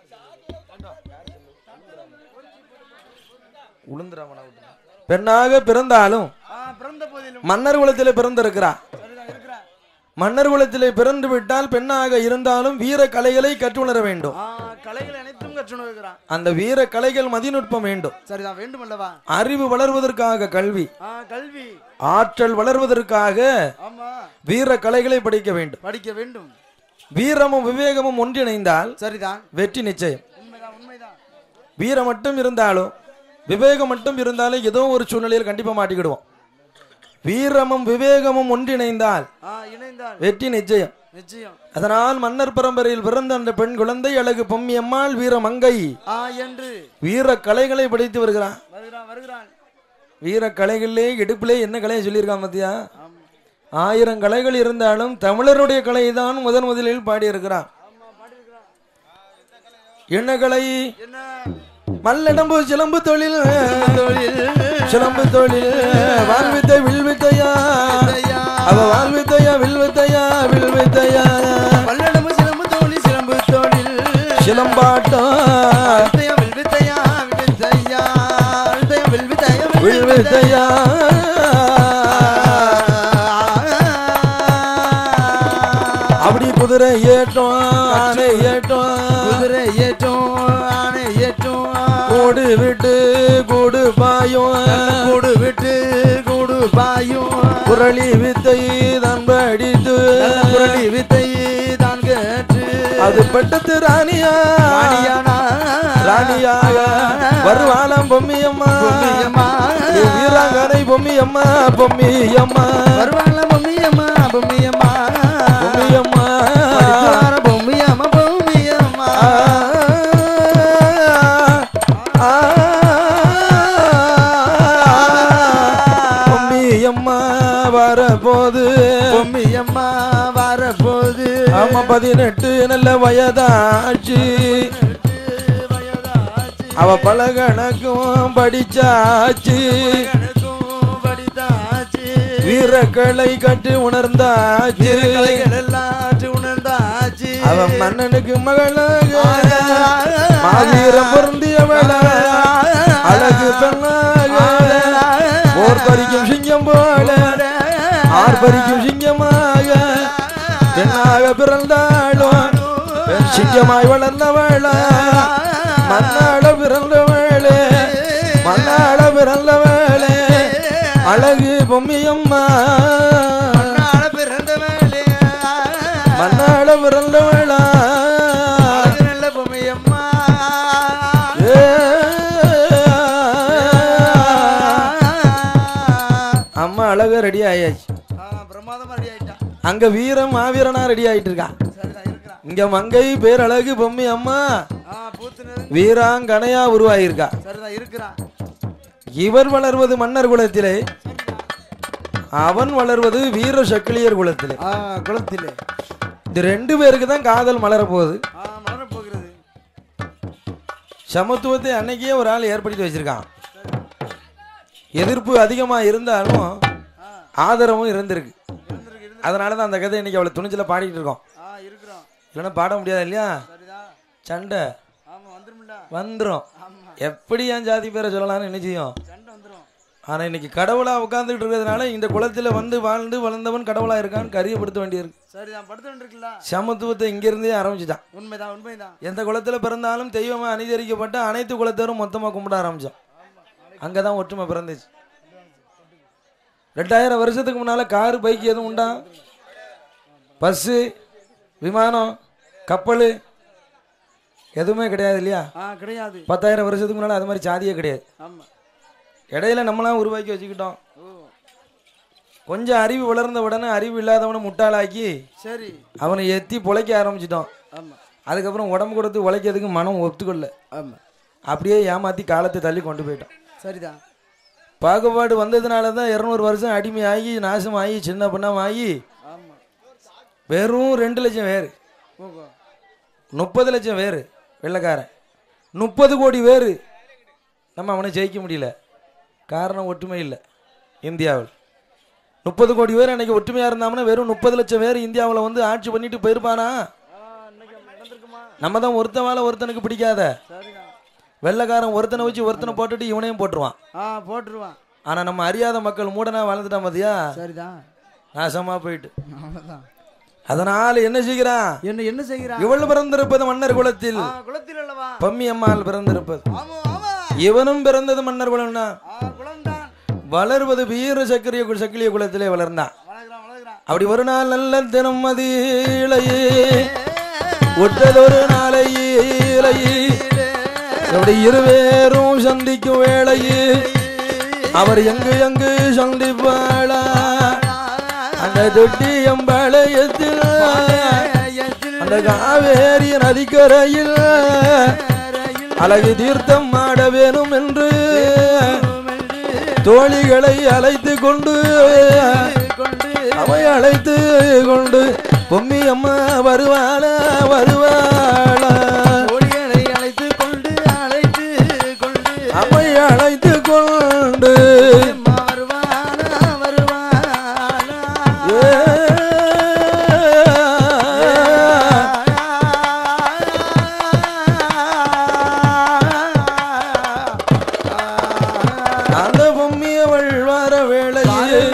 பெண்ணாக பிறந்தாலும்
ஆ, பிறந்த போதிலும்
மன்னர் குலத்தில் பிறந்திருக்கிறா
சரிதான் இருக்கிறா
மன்னர் குலத்திலே பிறந்து விட்டால் பெண்ணாக இருந்தாலும் வீர கலைகளை கற்றுணர வேண்டும்
ஆ, கலைகள் அனைத்தும் கற்றுணு இருக்கிறான்
அந்த வீர கலைகள் மதிநுட்பம் வேண்டும்
சரிதான் வேண்டும் அல்லவா
அறிவு வளர்வதற்காக கல்வி
ஆ கல்வி
ஆற்றல் வளர்வதற்காக
ஆமா
வீர கலைகளை படிக்க வேண்டும்
படிக்க வேண்டும்
வீரமும் விவேகமும் ஒன்றிணைந்தால்
சரிதான்
வெற்றி நிச்சயம்
உண்மைதான் உண்மைதான்
வீரம் மட்டும் இருந்தாலும் விவேகம் மட்டும் இருந்தாலும் ஏதோ ஒரு சூழ்நிலையில் கண்டிப்பா மாட்டிக்கிடுவோம் வீரமும் விவேகமும் ஒன்றிணைந்தால்
ஆ இணைந்தால்
வெற்றி நிச்சயம்
நிச்சயம்
அதனால் மன்னர் பரம்பரையில் பிறந்த அந்த பெண் குழந்தை அழகு பொம்மி அம்மாள் வீர மங்கை
ஆ என்று
வீர கலைகளை படித்து வருகிறான்
வருகிறான் வருகிறான்
வீர கலைகளிலே இடுப்பிலே என்ன கலையை சொல்லியிருக்கான் மத்தியா
ஆமா
ஆயிரம் கலைகள் இருந்தாலும் தமிழருடைய கலை தான் முதன் முதலில் பாடியிருக்கிறான் என்ன கலை
என்ன
மல்லடம்பு சிலம்பு தொழில்
தொழில்
சிலம்பு தொழில் வாழ்வித்தை வில்வித்தையா
ஐயா.
அவ வாழ்வித்தையா வில்வித்தையா வில்வித்தையா
பல்லடம்பு சிலம்பு தொழில் சிலம்பு தொழில்
சிலம்பாட்டம்
வித்தையா வில்வித்தையா வில்வித்தையா வித்தையா வில்வித்தையா
வில்வித்தையா அப்படி குதிரை ஏற்றம் ஆனை ஏற்றம்
குதிரை ஏற்றும் ஆனை ஏற்றும்
கூடு விட்டு கூடு பாயும்
கூடு விட்டு கூடு பாயும்
குரளி வித்தை தான் படித்து அது பட்டத்து ராணியா
ராணியானா
ராணியாக வருவாளாம் பொம்மியம்மா
பொம்மியம்மா.
ஏ வீராங்கனை பொம்மியம்மா பொம்மியம்மா
வருவாள பொம்மியம்மா பொம்மியம்மா
பொம்மியம்மா
படிச்சுவார பொம்மியம்மா பொம்மியம்மா
ஆ, ஆ, பொம்மியம்மா வரபோது
பொம்மியம்மா வரப்போது
ஆமா பதினெட்டு நல்ல வயதாச்சு அவ பல கணக்கும் படிச்சாச்சு
எனக்கும் படித்தாச்சு
வீரக்கலை கட்டு உணர்ந்தாச்சு
கலைகள் எல்லாம் உணர்ந்தாச்சு
அவ மன்னனுக்கு மகளாக மாவீரம் பொருந்தியவளாக அழகு பெண்ணாக போர் பறிக்கும் சிங்கம் போல ஆர் பறிக்கும் சிங்கமாக பெண்ணாக பிறந்தாலும் பெண் சிங்கமாய் வளர்ந்தவளா மண்ணாட பிறந்தவளே மண்ணாட பிறந்தவளே அழகு பொம்மியம்மா
நாள பிறந்தவளே
மண்ணாட பிறந்தவளா
அழகு நல்ல பொம்மையம்மா
ஏ. அம்மா அழகா ரெடி ஆயாச்சு
ஆ, பிரமாதமா ரெடி ஆயிட்டான்
அங்க வீரம் மாவீரனா ரெடி ஆயிட்டு இருக்கான்
சரிதான் இருக்கிறான்
இங்க மங்கை பேரழகு பொம்மி அம்மா
ஆ பூத்துனது
வீராங்கனையா உருவாயிருக்கா
சரிதான் இருக்கிறான்
இவர் வளர்வது மன்னர் குலத்திலே அவன் வளர்வது வீர சக்கிலியர் குலத்திலே
ஆ குளத்திலே
இந்த ரெண்டு பேருக்கு தான் காதல் மலர போகுது
ஆ மலர போகிறது
சமத்துவத்தை அன்னைக்கே ஒரு ஆள் ஏற்படுத்தி வச்சிருக்கான் எதிர்ப்பு அதிகமா இருந்தாலும்
ஆ
ஆதரவும் இருந்திருக்கு
இருந்திருக்கு இருந்து
அதனால தான் அந்த கதை இன்னைக்கு அவ்வளவு துணிச்சல பாடிட்டு இருக்கோம்
ஆ இருக்கிறோம்
இல்லைன்னா பாட முடியாது இல்லையா
சரிதான்
சண்டை
ஆமா வந்துரும்ல
வந்துரும்
ஆமா
எப்படி என் ஜாதி பேரை சொல்லலாம்னு என்ன செய்யும்
சண்டை வந்துரும்
ஆனா இன்னைக்கு கடவுளா உட்கார்ந்துட்டு இருக்கிறதுனால இந்த குளத்துல வந்து வாழ்ந்து வளர்ந்தவன் கடவுளா இருக்கான்னு கரியப்படுத்த வேண்டியிருக்கு
சரிதான் படுத்து இருக்குல்ல
சமத்துவத்தை இங்கிருந்தே ஆரம்பிச்சுட்டான்
உண்மைதான் உண்மைதான்
எந்த குளத்துல பிறந்தாலும் தெய்வமா அணிதரிக்கப்பட்ட அனைத்து குலத்தரும் மொத்தமா கும்பிட ஆரம்பிச்சோம் அங்கதான் ஒற்றுமை பிறந்துச்சு ரெண்டாயிரம் வருஷத்துக்கு முன்னால காரு பைக் எதுவும் உண்டா பஸ்ஸு விமானம் கப்பல் எதுவுமே கிடையாது இல்லையா
ஆ கிடையாது
பத்தாயிரம் வருஷத்துக்கு முன்னால அது மாதிரி சாதியே கிடையாது
ஆமா
இடையில நம்மளாம் உருவாக்கி வச்சுக்கிட்டோம்
ஓ
கொஞ்சம் அறிவு வளர்ந்த உடனே அறிவு இல்லாதவனை முட்டாளாக்கி
சரி
அவனை எத்தி பொழைக்க ஆரம்பிச்சிட்டோம்
ஆமா
அதுக்கப்புறம் உடம்பு கொடுத்து உழைக்கிறதுக்கு மனம் ஒத்துக்கொள்ள
ஆமா
அப்படியே ஏமாத்தி காலத்தை தள்ளி கொண்டு போயிட்டோம்
சரிதான்
பாகுபாடு வந்ததுனால தான் இரநூறு வருஷம் அடிமையாகி நாசமாகி சின்ன பின்னமாகி
ஆமா
வெறும் ரெண்டு லட்சம் பேர்
ஓகோ
முப்பது லட்சம் பேர் வெள்ளைக்காரன் முப்பது கோடி பேர் நம்ம அவனை ஜெயிக்க முடியல காரணம் ஒற்றுமை இல்லை இந்தியாவில் முப்பது கோடி பேர் அன்னைக்கு ஒற்றுமையாக இருந்தாங்கன்னா வெறும் முப்பது லட்சம் பேர் இந்தியாவில் வந்து ஆட்சி பண்ணிட்டு போயிருப்பானா
ஆ இன்னைக்கு நடந்திருக்குமா
நம்ம தான் ஒருத்தன் வேலை ஒருத்தனுக்கு பிடிக்காத
சரிதான்
வெள்ளைக்காரன் ஒருத்தனை வச்சு ஒருத்தனை போட்டுட்டு இவனையும் போட்டுருவான்
ஆ போட்டுருவான்
ஆனால் நம்ம அறியாத மக்கள் மூடனா வாழ்ந்துட்டான் பார்த்தியா
சரிதான்
நாசமா போயிட்டு
அவ்வளவுதான்
அதனால என்ன செய்கிறான்
என்ன என்ன செய்கிறான்
இவள் பிறந்திருப்பது மன்னர் குலத்தில்
ஆ குளத்தில் அல்லவா
பம்மி அம்மாள் பிறந்திருப்பது
ஆமா ஆமா
இவனும் பிறந்தது மன்னர் குலம்னா
ஆ குளம்தான்
வளர்வது வீர சக்கரிய கு- சக்கிலிய குலத்திலே வளர்ந்தான்
வளர்கிறான் வளர்கிறான்
அப்படி ஒரு நாள் நல்ல தினம் மதியிலையே ஒற்றதொரு நாளையிலையே அப்படி இருவேரும் சந்திக்கும் வேளையே அவர் எங்கு எங்கு சந்திப்பாளா அந்த தொட்டி எம்பாளையத்தில் அந்த காவேரி நதிக்கரையில் அழகு தீர்த்தம் ஆட வேணும் என்று தோழிகளை அழைத்து கொண்டு அவை அழைத்து கொண்டு பொம்மி அம்மா வருவாளா வருவாளா
கோழிகளை அழைத்து கொண்டு அழைத்து கொண்டு
அவை அழைத்து கொண்டு
அம்மா வருவானா வருவானா
ஏ, அந்த பொம்மி அவள் வர வேளையில்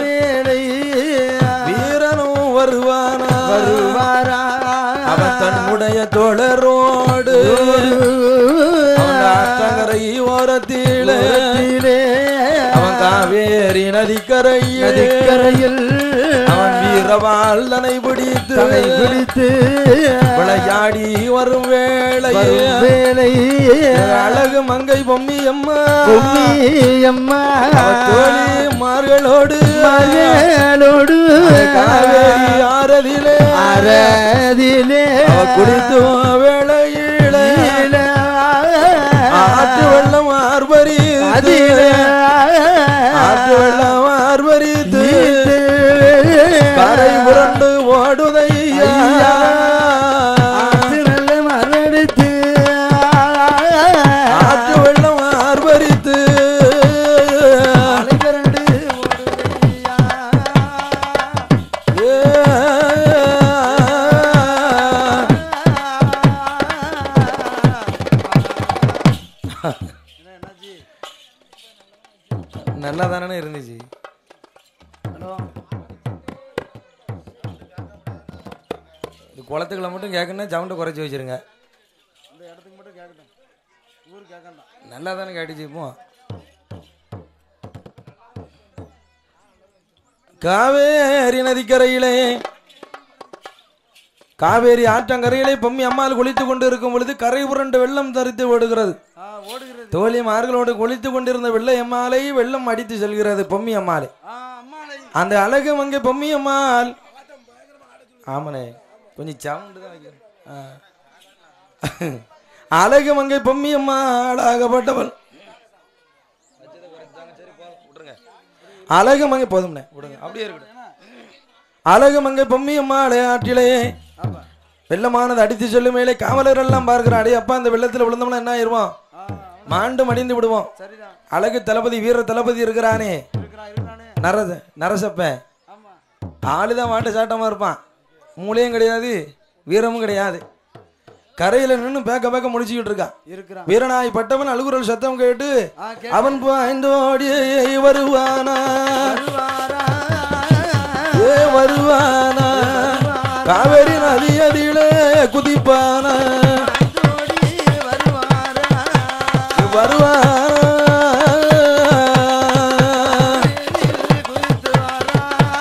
வீரனும் வருவானா
வருவாரா
அவன் தன்னுடைய தோழரோடு அவன் ஆற்றங்கரை ஓரத்திலே அவன் காவே காவேரி நதிக்கரையில்
நதிக்கரையில்
அவன் வீரவாள் தனை பிடித்து
தலை பிடித்து
விளையாடி வரும் வேளையில்
வரும் வேலை
அழகு மங்கை பொம்மி அம்மா
பொம்மி அம்மா
அவ தோழி மார்களோடு
மகளோடு
காவேரி ஆரதிலே
அரதிலே
அவ குடித்து வேளையில ஆற்று வெள்ளம் ஆர்வரித்து
அதிலே
ஆற்று வெள்ளம் ஆர்வரித்து கரை புரண்டு ஓடுதையா
ஆற்று நல்ல மரடித்து
ஆற்று வெள்ளம் ஆர்வரித்து
அலைகரண்டு ஓடுதையா.
ஏ. நல்லா தானே இருந்துச்சு இது குளத்துக்குள்ள மட்டும் கேட்கணும்னா சவுண்டை குறைச்சி வச்சிருங்க நல்லா தானே கேட்டுச்சு இப்போ காவேரி நதிக்கரையிலே காவேரி ஆற்றங்கரையிலே பொம்மி அம்மாள் குளித்து கொண்டு இருக்கும் பொழுது கரை புரண்டு வெள்ளம் தரித்து ஓடுகிறது
ஆ, ஓடுகிறது
தோழிமார்களோடு குளித்து கொண்டிருந்த வெள்ளை அம்மாளை வெள்ளம் அடித்து செல்கிறது பொம்மி அம்மாளை
ஆ, அம்மாளை
அந்த அழகு அங்கே பொம்மி அம்மாள் ஆமாண்ணே கொஞ்சம் சவுண்டு தான் வைக்கணும் ஆ. அழகு மங்கை பொம்மி அம்மாள் ஆகப்பட்டவள் அழகு மங்கை போதும்ண்ணே விடுங்க அப்படியே இருக்கட்டும் அழகு மங்கை பொம்மி அம்மாளே ஆற்றிலே
ஆமா
வெள்ளமானது அடித்து செல்லும் மேலே காவலர் எல்லாம் பார்க்கிறான் அடே அப்பா அந்த வெள்ளத்துல விழுந்தோம்னா என்ன ஆயிருவோம்
ஆ,
மாண்டு மடிந்து விடுவோம்
சரிதான்
அழகு தளபதி வீர தளபதி இருக்கிறானே
இருக்கிறான் இருக்கிறானே
நரச நரசப்பன்
ஆமா
ஆளுதான் வாட்ட சாட்டமா இருப்பான் மூளையும் கிடையாது வீரமும் கிடையாது கரையில நின்று பேக்க பேக்க முடிச்சுக்கிட்டு இருக்கான்
இருக்கிறான்
வீரனாய் பட்டவன் அழுகுரல் சத்தம் கேட்டு
ஆ, கே-
அவன் பாய்ந்தோடி வருவானா
வருவாரா?
ஏ வருவானா காவேரி நதி அதிலே குதிப்பானா
அந்தோடி வருவாரா?
வருவானா
தேனில் குதித்து வாரா?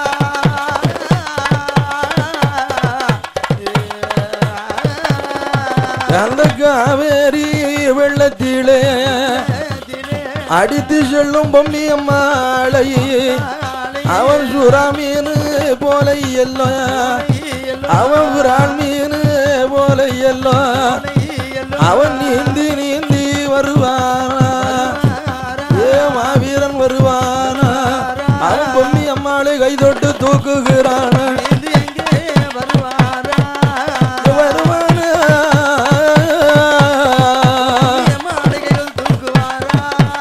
அந்த காவேரி வெள்ளத்திலே
ஏதிலே
அடித்து செல்லும் பொம்மி அம்மாளை அவன் சுறா மீன் போல எல்லாம் அவன் விரால் மீன் போல எல்லாம் அவன் நீந்தி நீந்தி வருவானா ஏ மாவீரன் வருவானா அவன் பொம்மி அம்மாளை கை தொட்டு தூக்குகிறானா
இது எங்கே வருவாரா?
வருவானா
மாளிகைகள் தூக்குவாரா?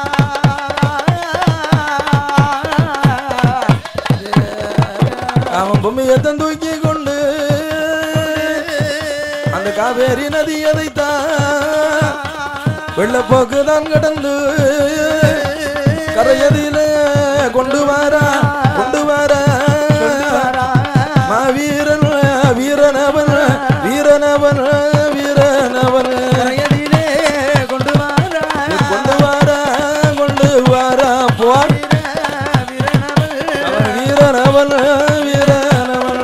அவன் பொம்மையத்தன் தூக்கி கொண்டு அந்த காவேரி நதி அதைத்தான் வெள்ளப்போக்கு தான் கடந்து கரையதில கொண்டு வாரா கொண்டு வாரா மாவீரன் வீரனவன் வீரனவன் வீரனவன்
கரையடியிலே கொண்டு வாரா?
கொண்டு வாரா கொண்டு வாரா போர்
வீரனவள்
அவன் வீரனவன் வீரனவன்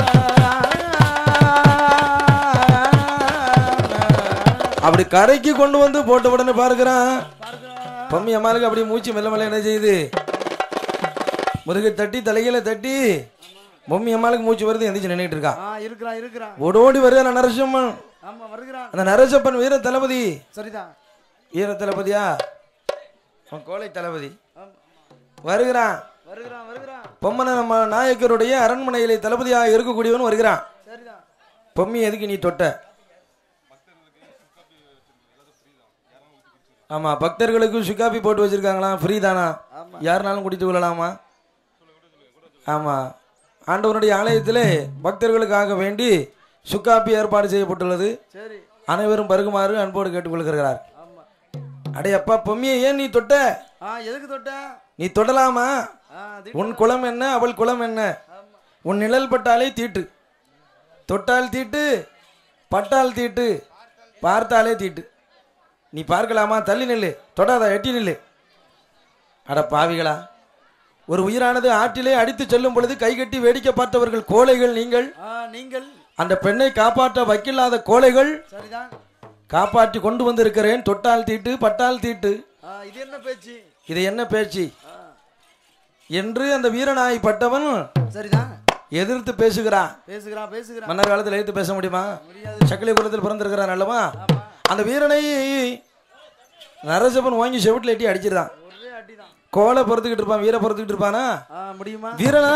அப்படி கரைக்கு கொண்டு வந்து போட்ட உடனே பார்க்கிறான் பம்மி அம்மாளுக்கு அப்படியே மூச்சு மெல்ல மெல்ல என்ன செய்யுது முருகை தட்டி தலையில தட்டி பொம்மி அம்மாளுக்கு மூச்சு வருது எந்திரிச்சு நின்றுட்டு இருக்கா
ஆ, இருக்கிறான் இருக்கிறான்
ஓடோடி வருது அந்த நரசிம்மன்
ஆமா வருகிறான்
அந்த நரசப்பன் வீர தளபதி
சரிதான்
வீர தளபதியா அவன் கோலை தளபதி
ஆமா.
வருகிறான்
வருகிறான் வருகிறான்
பொம்மன நம்ம நாயக்கருடைய அரண்மனையிலே தளபதியாக இருக்கக்கூடியவன் வருகிறான்
சரிதான்
பொம்மி எதுக்கு நீ தொட்ட ஆமா பக்தர்களுக்கு சுக்காப்பி போட்டு வச்சிருக்காங்களாம் ஃப்ரீ தானா
ஆமா.
யாருனாலும் குடித்து கொள்ளலாமா ஆமா ஆண்டவனுடைய ஆலயத்திலே பக்தர்களுக்காக வேண்டி சுக்காப்பி ஏற்பாடு செய்யப்பட்டுள்ளது
சரி
அனைவரும் பருகுமாறு அன்போடு கேட்டுக்கொள்கிறார்
ஆமா
அடே அப்பா பொம்மியை ஏன் நீ தொட்ட
ஆ எதுக்கு தொட்ட
நீ தொடலாமா
ஆ தி-
உன் குலம் என்ன அவள் குலம் என்ன
ஆமா
உன் நிழல் பட்டாலே தீட்டு தொட்டால் தீட்டு பட்டால் தீட்டு பார்த்தாலே தீட்டு நீ பார்க்கலாமா தள்ளி நில்லு தொடாத எட்டி நில்லு அட பாவிகளா ஒரு உயிரானது ஆற்றிலே அடித்து செல்லும் பொழுது கைகட்டி வேடிக்கை பார்த்தவர்கள் கோழைகள் நீங்கள்
ஆ, நீங்கள்
அந்த பெண்ணை காப்பாற்ற வக்கில்லாத கோழைகள்
சரிதான்
காப்பாற்றி கொண்டு வந்திருக்கிறேன் தொட்டால் தீட்டு பட்டால் தீட்டு
ஆ, இது என்ன பேச்சு
இது என்ன பேச்சு
ஆ,
என்று அந்த வீரநாய் பட்டவன்
சரிதான்
எதிர்த்து பேசுகிறான்
பேசுகிறான் பேசுகிறான்
மன்னர் காலத்தில் எடுத்து பேச முடியுமா
முடியாது
சக்கிலி குலத்தில் பிறந்திருக்கிறான் அல்லவா
ஆமா
அந்த வீரனை நரசபன் வாங்கி செவிட்டில் எட்டி அடிச்சிருந்தான்
ஒரே அடிதான்
கோலை பொறுத்துக்கிட்டு இருப்பான் வீர பொறுத்துக்கிட்டு இருப்பானா
ஆ முடியுமா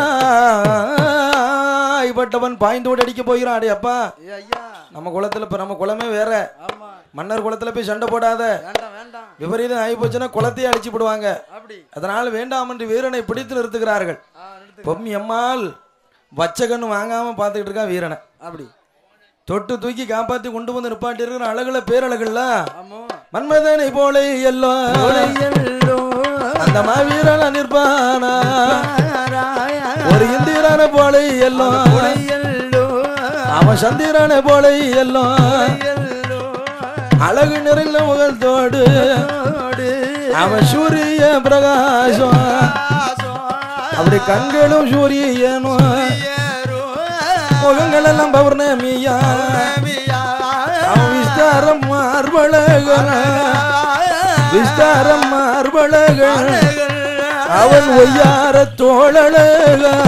வீரனாய்பட்டவன் பாய்ந்து ஓடி அடிக்க போகிறான் அடே அப்பா
ஏ ஐயா
நம்ம குளத்துல இப்ப நம்ம குளமே வேற
ஆமா
மன்னர் குளத்துல போய் சண்டை போடாத
வேண்டாம் வேண்டாம்
விபரீதம் ஆகி போச்சுன்னா குளத்தையே அடிச்சு போடுவாங்க
அப்படி
அதனால் வேண்டாம் என்று வீரனை பிடித்து நிறுத்துகிறார்கள்
ஆ நிறுத்து
பொம்மி அம்மாள் வச்ச கண்ணு வாங்காம பார்த்துக்கிட்டு இருக்கான் வீரனை
அப்படி
தொட்டு தூக்கி காப்பாத்தி கொண்டு வந்து நிப்பாட்டி இருக்கிற அழகுல பேரழகுல
ஆமா
மன்மதனை போல எல்லாம் அந்த மாவீரன நிற்பானா ஒரு இந்திரன போல எல்லாம் அவன் சந்திரன போல எல்லாம் அழகு நிறைந்த முகத்தோடு அவன் சூரிய பிரகாசம் அப்படி கண்களும் சூரியனும் முகங்கள் எல்லாம் பௌர்ணமியா அவன் விஸ்தாரம் மார்பழகன் விஸ்தாரம் மார்பழகன் அவன் ஒய்யார தோழழகன்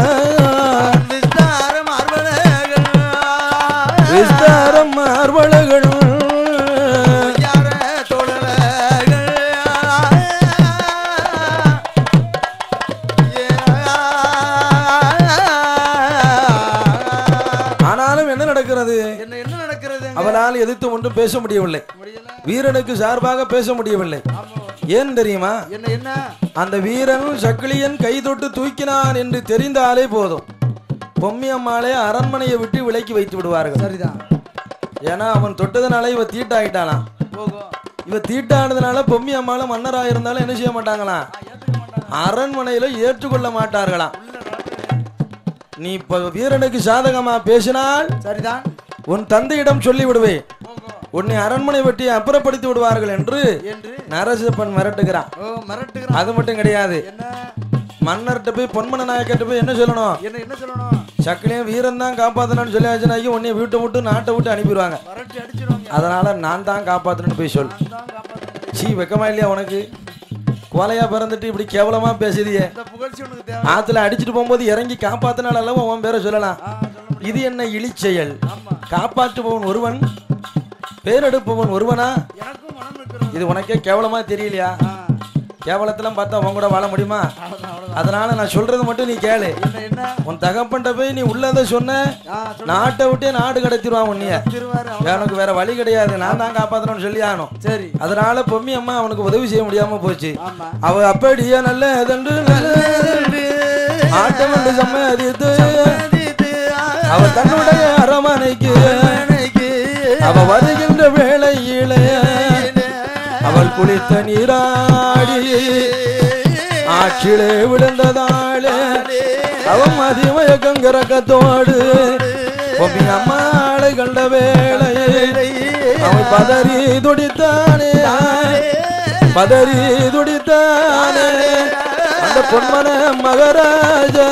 விஸ்தாரம் மார்பழகன் ஆனாலும் என்ன நடக்கிறது
என்ன என்ன நடக்கிறது அங்க?
அவனால் எதிர்த்து ஒன்றும் பேச முடியவில்லை
முடியல
வீரனுக்கு சார்பாக பேச முடியவில்லை
ஆமா
ஏன் தெரியுமா
என்ன என்ன
அந்த வீரன் சக்கிலியன் கை தொட்டு தூக்கினான் என்று தெரிந்தாலே போதும் பொம்மி அம்மாளே அரண்மனையை விட்டு விலக்கி வைத்து விடுவார்கள்
சரிதான்
ஏன்னா அவன் தொட்டதுனால இவ தீட்டாயிட்டானாம்
போகும்
இவ தீட்டானதுனால பொம்மி அம்மாள மன்னரா இருந்தாலும் என்ன செய்ய மாட்டாங்களாம்
ஏத்துக்க மாட்டாங்க
அரண்மனையில ஏற்றுக்கொள்ள மாட்டார்களாம்
உள்ள நடக்கிறது.
நீ இப்ப வீரனுக்கு சாதகமா பேசினால்
சரிதான்
உன் தந்தையிடம் சொல்லி விடுவேன்
போகும்
உன்னை அரண்மனை வெட்டி அப்புறப்படுத்தி விடுவார்கள் என்று
என்று
நரசிப்பன் மிரட்டுகிறான்
ஓ மிரட்டுகிறான்
அது மட்டும் கிடையாது
என்ன
மன்னர்கிட்ட போய் பொன்மன நாயக்கிட்ட போய் என்ன சொல்லணும்
என்ன என்ன சொல்லணும்
சக்கிலியும் வீரன் தான் காப்பாத்தணும்னு சொல்லி ஆச்சுனாக்கி உன்னை வீட்டை விட்டு நாட்டை விட்டு அனுப்பிடுவாங்க
மிரட்டி அடிச்சிருவாங்க
அதனால நான் தான் காப்பாத்தணும்னு போய் சொல்
நான் தான் காப்பாத்துறேன்
சீ வெக்கமா இல்லையா உனக்கு கோலையா பிறந்துட்டு இப்படி கேவலமா பேசுதியே
இந்த புகழ்ச்சி உனக்கு தேவை
ஆத்துல அடிச்சிட்டு போகும்போது இறங்கி காப்பாத்தினால அல்லவா உன் பேரை சொல்லலாம்
ஆ சொல்ல முடியும்
இது என்ன இழிச்செயல்
ஆமா
காப்பாற்றுபவன் ஒருவன் பேரெடுப்பவன் ஒருவனா
எனக்கும் மனம் இருக்கிறது
இது உனக்கே கேவலமா தெரியலையா
ஆ
கேவலத்தெல்லாம் பார்த்தா உன் கூட வாழ முடியுமா
அவ்வளவுதான் அவ்வளவுதான்
அதனால நான் சொல்றது மட்டும் நீ கேளு
என்ன என்ன
உன் தகப்பன்ட்ட போய் நீ உள்ளதை சொன்ன
ஆ சொல்லு
நாட்டை விட்டே நாடு கடத்திடுவான் உன்னைய
திருவாரு
எனக்கு வேற வழி கிடையாது நான் தான் காப்பாத்தணும்னு சொல்லி ஆகணும்
சரி
அதனால பொம்மி அம்மா அவனுக்கு உதவி செய்ய முடியாம போச்சு
ஆமா
அவ அப்படியே நல்ல இதன்று ஆட்டம் என்று சம்மதித்து அவ தன்னுடைய அரமனைக்கு அவ வருகின்ற வேளையிலே அவள் குளித்த நீராடி ஆற்றிலே விழுந்ததாலே அவன் மதிமயக்கம் கிறக்கத்தோடு பொம்மி அம்மாளை கண்ட வேளை அவன் பதறி துடித்தானே பதறி துடித்தானே அந்த பொன்மன மகராஜா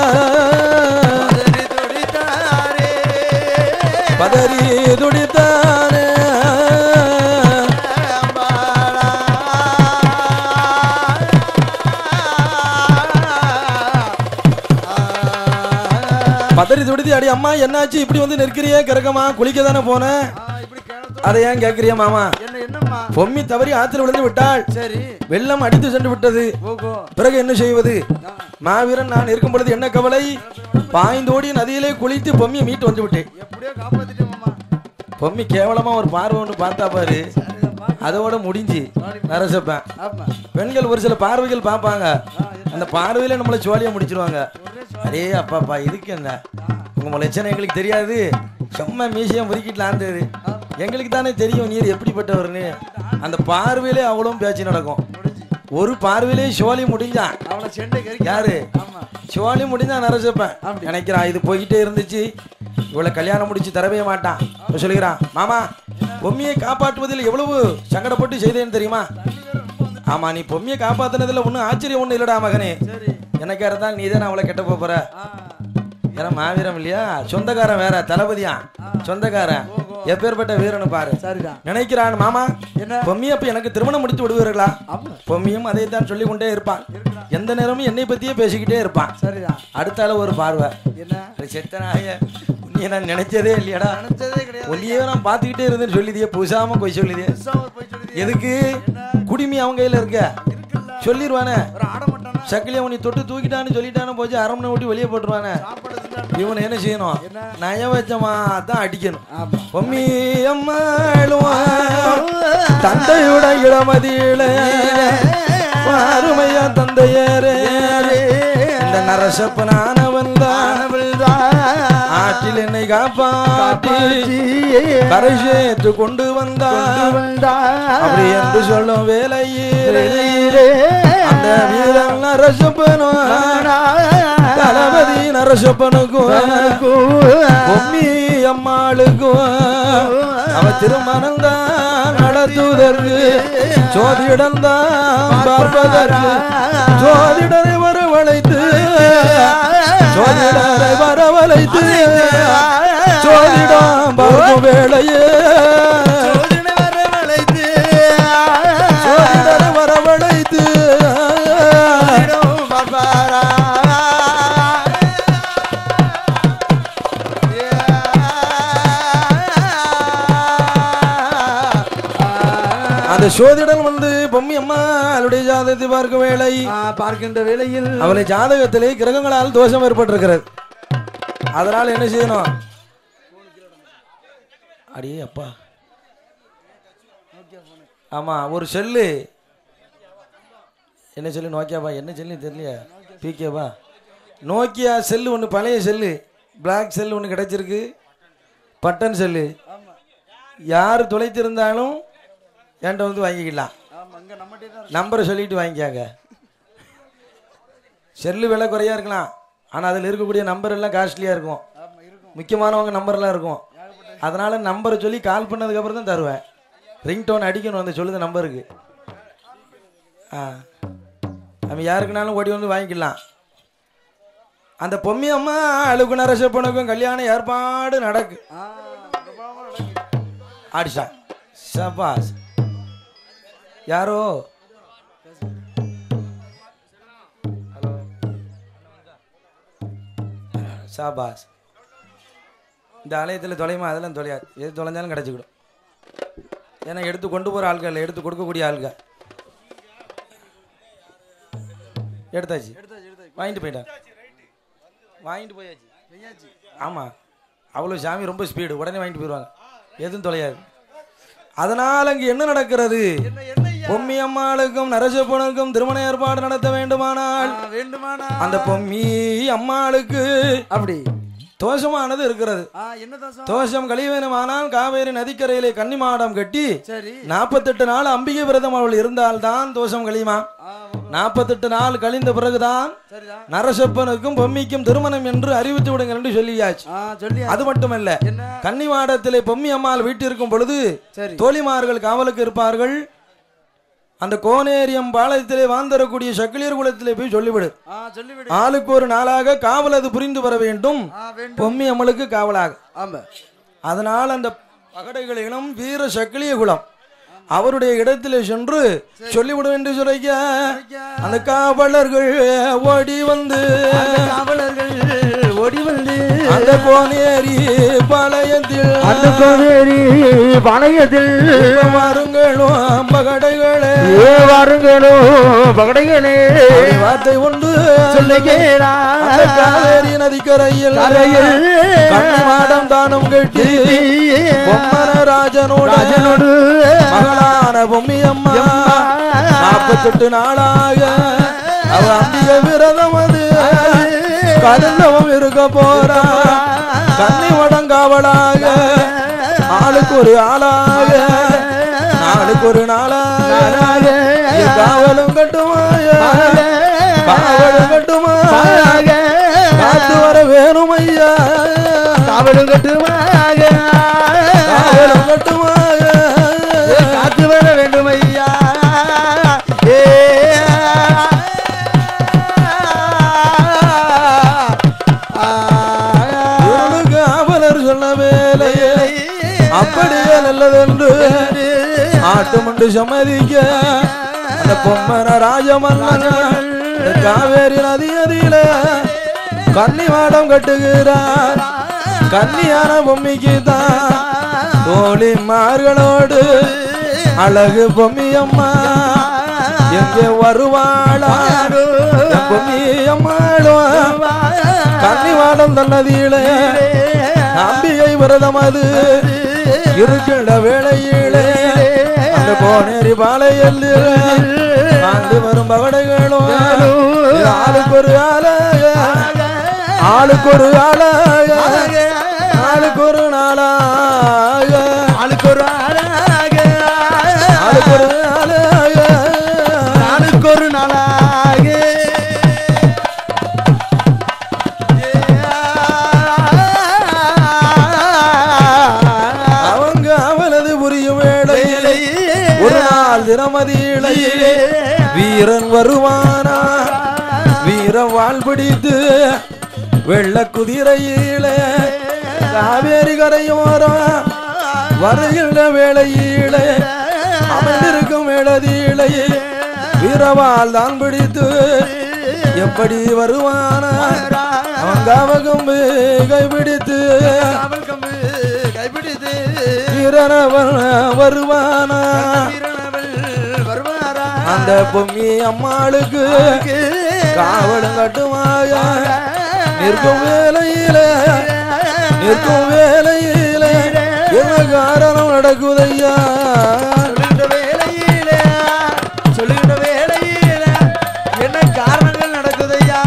பதறி துடித்தானே பதறி துடித்து அடி அம்மா என்னாச்சு இப்படி வந்து நிற்கிறியே கிறக்கமா குளிக்க தானே போனேன் அதை ஏன் கேட்கிறியா மாமா
என்ன என்னம்மா
பொம்மி தவறி ஆற்றில் விழுந்து விட்டாள்
சரி
வெள்ளம் அடித்து சென்று விட்டது
போகோ
பிறகு என்ன செய்வது மாவீரன் நான் இருக்கும் பொழுது என்ன கவலை பாய்ந்தோடி நதியிலே குளித்து பொம்மியை மீட்டு வந்து விட்டேன்
எப்படியோ காப்பாத்திட்டோம்மா
பொம்மி கேவலமா ஒரு பார்வை ஒன்று பார்த்தா பாரு அதோட முடிஞ்சு நரசப்பேன்
ஆமா
பெண்கள் ஒரு சில பார்வைகள் பார்ப்பாங்க அந்த பார்வையில நம்மளை சோழியை முடிச்சிருவாங்க அரே அப்பாப்பா இதுக்கு என்ன உங்க லட்சணம் எங்களுக்கு தெரியாது சும்மா மீசியம் முறுக்கிட்டுல ஆந்தது எங்களுக்கு தானே தெரியும் நீர் எப்படிப்பட்டவர்னு அந்த பார்வையிலே அவ்வளவும் பேச்சு நடக்கும்
முடிஞ்சு
ஒரு பார்வையிலே சோழி முடிஞ்சான்
அவனை செண்டை கறிக்க
யாரு
ஆமா
சோழி முடிஞ்சா நரசப்பேன்
அப்படி.
நினைக்கிறான் இது போய்கிட்டே இருந்துச்சு இவளை கல்யாணம் முடிச்சு தரவே மாட்டான் இப்ப சொல்லுகிறான் மாமா பொம்மியை காப்பாற்றுவதில் எவ்வளவு சங்கடப்பட்டு செய்தேன்னு தெரியுமா ஆமா நீ பொம்மியை காப்பாத்துனதுல ஒன்றும் ஆச்சரியம் ஒன்றும் இல்லடா மகனே
சரி
எனக்கா இருந்தாலும் நீ தானே அவளை கெட்ட போற
ஆ,
ஏன்னா மாவீரம் இல்லையா சொந்தக்காரன் வேற தளபதியா சொந்தக்காரன் எப்பேற்பட்ட வீரனு பாரு
சரிதான்
நினைக்கிறான் மாமா
என்ன
பொம்மி அப்ப எனக்கு திருமணம் முடித்து விடுவீர்களா
ஆமா
பொம்மியும் அதை தான் சொல்லி கொண்டே இருப்பான் எந்த நேரமும் என்னை பத்தியே பேசிக்கிட்டே இருப்பான்
சரிதான்
அடுத்த ஆளு ஒரு பார்வை
என்ன
அட செத்தனாய உன்னைய நான் நினைச்சதே இல்லையடா
நினைச்சதே கிடையாது
ஒல்லியே நான் பார்த்துக்கிட்டே இருந்தேன்னு சொல்லிதியே புதுசாம போய் சொல்லிதே
புதுசா போய் சொல்லுது
எதுக்கு குடிமி அவங்க கையில இருக்க
இருக்குல்ல
சொல்லிடுவானே
ஒரு ஆட மாட்டானா
சக்கிலியை உன்னை தொட்டு தூக்கிட்டான்னு சொல்லிட்டான்னு போச்சு அரமனை விட்டு வெளியே போட்டுருவானே
சாப்பாடு தின்றான்னா
இவனை என்ன செய்யணும்
என்ன?
நய வச்சமா தான் அடிக்கணும்
ஆமா
பொம்மி அம்மாளும் தந்தையுட இளமதியில அருமையா தந்தையரே இந்த நரசப்பனானவன் தான் ஆற்றில் என்னை காப்பாற்றி கரை சேர்த்து கொண்டு வந்தான் அப்படி என்று சொல்லும் வேலையே அந்த வீரன் நரசப்பனும் தளபதி நரசப்பனுக்கும் பொம்மி அம்மாளுக்கும் அவ திருமணம் தான் நடத்துவதற்கு ஜோதிடம் தான் பார்ப்பதற்கு ஜோதிடரை வரவழைத்து ஜோதிடரை வரவழைத்து ஜோதிடம் பார்க்கும் வேளையே ஜோதிடரை வரவழைத்து அந்த சோதிடன் வந்து பொம்மி அம்மா அவளுடைய ஜாதகத்தை பார்க்க வேளை
பார்க்கின்ற வேளையில்
அவளை ஜாதகத்திலே கிரகங்களால் தோஷம் ஏற்பட்டிருக்கிறது அதனால என்ன செய்யணும் அடியே அப்பா ஆமா ஒரு செல்லு என்ன செல்லு நோக்கியாவா என்ன செல்லு தெரியலையா பிகேவா நோக்கியா செல்லு ஒன்று பழைய செல்லு பிளாக் செல்லு ஒன்று கிடைச்சிருக்கு பட்டன் செல்லு யார் தொலைத்திருந்தாலும் என்கிட்ட வந்து வாங்கிக்கலாம்
ஆமா இங்க நம்மகிட்டே தான்
நம்பரை சொல்லிட்டு வாங்கிக்காங்க செல்லு விலை குறையா இருக்கலாம் ஆனால் அதில் இருக்கக்கூடிய நம்பர் எல்லாம் காஸ்ட்லியாக இருக்கும்
ஆமா இருக்கும்
முக்கியமானவங்க நம்பர்லாம் இருக்கும் அதனால நம்பரை சொல்லி கால் பண்ணதுக்கப்புறம் தான் தருவேன் ரிங்டோன் அடிக்கணும் அந்த சொல்லுத நம்பருக்கு ஆ அவன் யாருக்குனாலும் ஓடி வந்து வாங்கிக்கலாம் அந்த பொம்மி அம்மா அழுகு நரசப்பனுக்கும் கல்யாணம் ஏற்பாடு நடக்கு
ஆ பிரபாவமா நடக்குது.
ஆடிஷா சபாஸ் யாரோ ஹலோ சாபாஸ் இந்த ஆலயத்தில் தொலைமா அதெல்லாம் தொலையாது எது தொலைஞ்சாலும் கிடச்சிக்கிடும் ஏன்னா எடுத்து கொண்டு போகிற ஆட்கள் இல்லை எடுத்து கொடுக்கக்கூடிய ஆள்க எடுத்தாச்சு வாங்கிட்டு போயிட்டான் வாங்கிட்டு போயாச்சு
செய்யாச்சு.
ஆமாம் அவ்வளோ சாமி ரொம்ப ஸ்பீடு உடனே வாங்கிட்டு போயிடுவாங்க எதுவும் தொலையாது அதனால் அங்கே என்ன நடக்கிறது
என்ன என்ன ஐயா?
பொம்மி அம்மாளுக்கும் நரசப்பனுக்கும் திருமண ஏற்பாடு நடத்த வேண்டுமானால்
ஆ, வேண்டுமானா
அந்த பொம்மி அம்மாளுக்கு
அப்படி
தோஷமானது இருக்கிறது
ஆ என்ன தோசம்
தோஷம் கழிவேணுமானால் காவேரி நதிக்கரையிலே கன்னி மாடம் கட்டி
சரி
நாற்பத்தெட்டு நாள் அம்பிகை விரதம் அவள் இருந்தால்தான் தோஷம் கழியுமா
ஆ ஓ,
நாற்பத்தெட்டு நாள் கழிந்த பிறகுதான்
சரிதான்
நரசப்பனுக்கும் பொம்மிக்கும் திருமணம் என்று அறிவித்து விடுங்கள் என்று சொல்லியாச்சு
ஆ சொல்லி
அது மட்டுமல்ல
என்ன
கன்னிமாடத்திலே பொம்மி அம்மாள் வீட்டிருக்கும் பொழுது
சரி
தோழிமார்கள் காவலுக்கு இருப்பார்கள் அந்த கோனேரியம் பாளையத்திலே வாழ்ந்தரக்கூடிய சக்கிலியர் குலத்திலே போய் சொல்லிவிடு
ஆ சொல்லிவிடு
ஆளுக்கு ஒரு நாளாக காவல் அது புரிந்து வர வேண்டும்
ஆ வேண்டும்
பொம்மி அம்மளுக்கு காவலாக
ஆமா
அதனால் அந்த பகடைகளிடம் வீர சக்கிலிய குலம் அவருடைய இடத்திலே சென்று சொல்லிவிடும் என்று சொல்லிக்க அந்த காவலர்கள் ஓடி வந்து
காவலர்கள் ஓடி வந்து
அந்த கோனேரி பாளையத்தில்
அந்த கோவேரி பாளையத்தில்
வாருங்களும் பகடைகளே
ஏ வாருங்களோ பகடைகளே
அப்படி வார்த்தை உண்டு
சொல்லுகிறா
அந்த காவேரி நதிக்கரையில்
கரையில்
கண்ணிமாடம் தானம் கட்டி பொம்மன ராஜனோட
ராஜனோடு
மகளான பொம்மி அம்மா நாற்பத்தெட்டு நாளாக அவ அம்பிக விரதம் அது கருந்தவம் இருக்க போறா கன்னி வடங்காவலாக ஆளுக்கு ஒரு ஆளாக நாளுக்கு ஒரு நாளாக இது காவலும் கட்டுமாய காவலும் கட்டுமாய காத்து வர வேணும் ஐயா
காவலும் கட்டுமாக
காவலும் கட்டுமாய
காத்து வர வேண்டும் ஐயா ஏ
ஆட்டுமண்டு சம்மதிக்க அந்த பொம்மன ராஜமன்னன் அந்த காவேரி நதி நதியில கன்னிவாடம் கட்டுகிறார் கன்னியான பொம்மிக்கு தான் தோழிமார்களோடு அழகு பொம்மி அம்மா எங்கே வருவாளா என் பொம்மி அம்மாளும் கன்னிவாடம் தன்னதியிலே அம்பிகை விரதம் அது இருக்கின்ற வேளையிலே அந்த கோனேரி பாளையில் ஆண்டு வரும் பகடைகளும் ஆளுக்கு ஒரு ஆளாக ஆளுக்கு ஒரு ஆளாக ஆளுக்கு ஒரு நாளாக
ஆளுக்கு ஒரு ஆளாக
ஆளுக்கு ஒரு ஆளாக
நாளுக்கு ஒரு நாளாக
அவங்க அவனது புரியும் வேளையிலே ஒரு நாள் தினமதியிலே வீரன் வருவானா வீரன் வாழ் பிடித்து வெள்ள குதிரையிலே காவேரி கரையோரம் வருகின்ற வேளையிலே அமர்ந்திருக்கும் வேளதியிலே வீரவாள் தான் பிடித்து எப்படி வருவானா அவன் காவகம் கைப்பிடித்து
அவள் கம்பு கைப்பிடித்து
வீரனவன் வருவானா
வீரனவள் வருவாரா
அந்த பொம்மி அம்மாளுக்கு காவலும் கட்டுமாய நிற்கும் வேலையில நிற்கும் வேலையில என்ன காரணம் நடக்குதையா
சொல்லுகின்ற வேளையில சொல்லுகின்ற வேளையில என்ன காரணங்கள் நடக்குதையா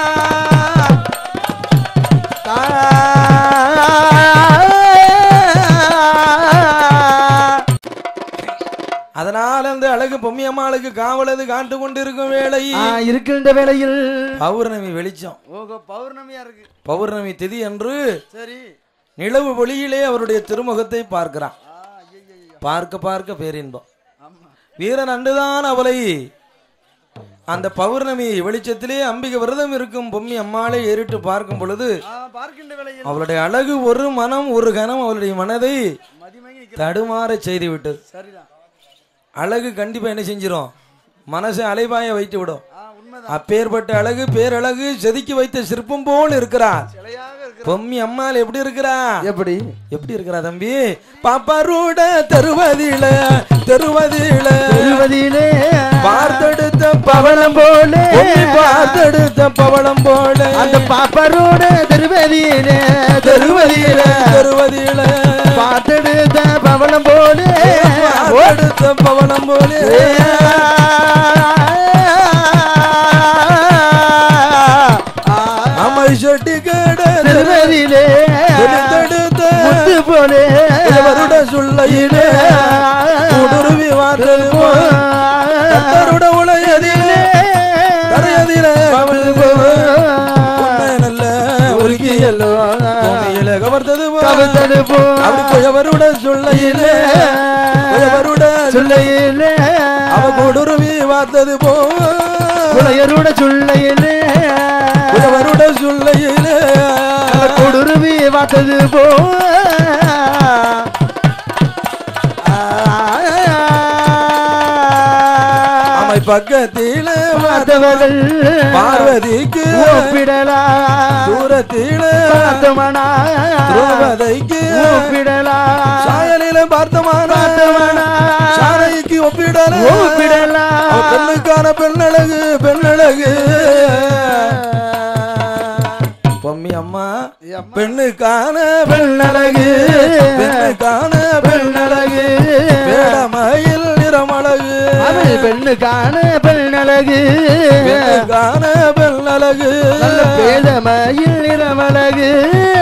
அதனால அந்த அழகு பொம்மி அம்மாளுக்கு காவலது காட்டு கொண்டிருக்கும் வேளை
இருக்கின்ற வேளையில்
பௌர்ணமி வெளிச்சம்
ஓகோ பௌர்ணமியா இருக்கு
பௌர்ணமி திதி என்று
சரி
நிலவு ஒளியிலே அவருடைய திருமுகத்தை பார்க்கிறான் பார்க்க பார்க்க பேரின்பம் வீரன் அன்றுதான் அவளை அந்த பௌர்ணமி வெளிச்சத்திலே அம்பிகை விரதம் இருக்கும் பொம்மி அம்மாளை ஏறிட்டு பார்க்கும் பொழுது
பார்க்கின்ற வேளையில்
அவளுடைய அழகு ஒரு மனம் ஒரு கணம் அவளுடைய மனதை
மதிமகி
தடுமாற செய்து விட்டது
சரிதான்
அழகு கண்டிப்பா என்ன செஞ்சிரும் மனசை அலைபாய வைத்து விடும்
ஆ உண்மைதான்
அப்பேற்பட்ட அழகு பேரழகு செதுக்கி வைத்த சிற்பம் போல் இருக்கிறார்
சிலையாக இருக்கு
பொம்மி அம்மாள் எப்படி இருக்கிறா
எப்படி
எப்படி இருக்கிறா தம்பி பாப்பாரோட தெருவதில தெருவதில
திருவதியிலே
பார்த்தெடுத்த
பவளம் போல
பொம்மி பார்த்தெடுத்த பவளம் போல
அந்த பாப்பரோட திருவதியிலே
தெருவதில தெருவதில
பார்த்தெடுத்த பவளம் போல
பார்த்தெடுத்த பவளம் போல அமை செட்டி கேட
திருவதியிலே
தெடுத்த
முத்து போல
வருட சொல்லையிலே உடுருவி வார்த்தது கத்தருட உலையதிலே கரையதிலே உன்னை நல்ல உருகியல்லோ பூமியில கவர்ந்தது போ.
கவித்தது போ
அப்படி குயவருட சொல்லையிலே குயவருட
சொல்லையிலே
அவ கொடுருவி வார்த்தது போ
புலையருட சொல்லையிலே
குயவருட சொல்லையிலே
கொடுருவி பார்த்தது போ
அமை பக்கத்திலே
பார்த்தவர்கள்
பார்வதிக்கு
ஒப்பிடலா
தூரத்தில
பார்த்தமனா
திரௌபதிக்கு
ஒப்பிடலா
சாயலில பார்த்தமான
பார்த்தமானா.
சாரைக்கு ஒப்பிடல
ஒப்பிடலா
அவ பெண்ணுக்கான பெண்ணழகு பெண்ணழகு பொம்மி அம்மா பெண்ணுக்கான பெண்ணழகு பெண்ணுக்கான பெண்ணழகு வேடமயில் நிறமழகு
அவள் பெண்ணுக்கான பெண்ணழகு
பெண்ணுக்கான பெண்ணழகு
நல்ல பேதமையில் நிறமழகு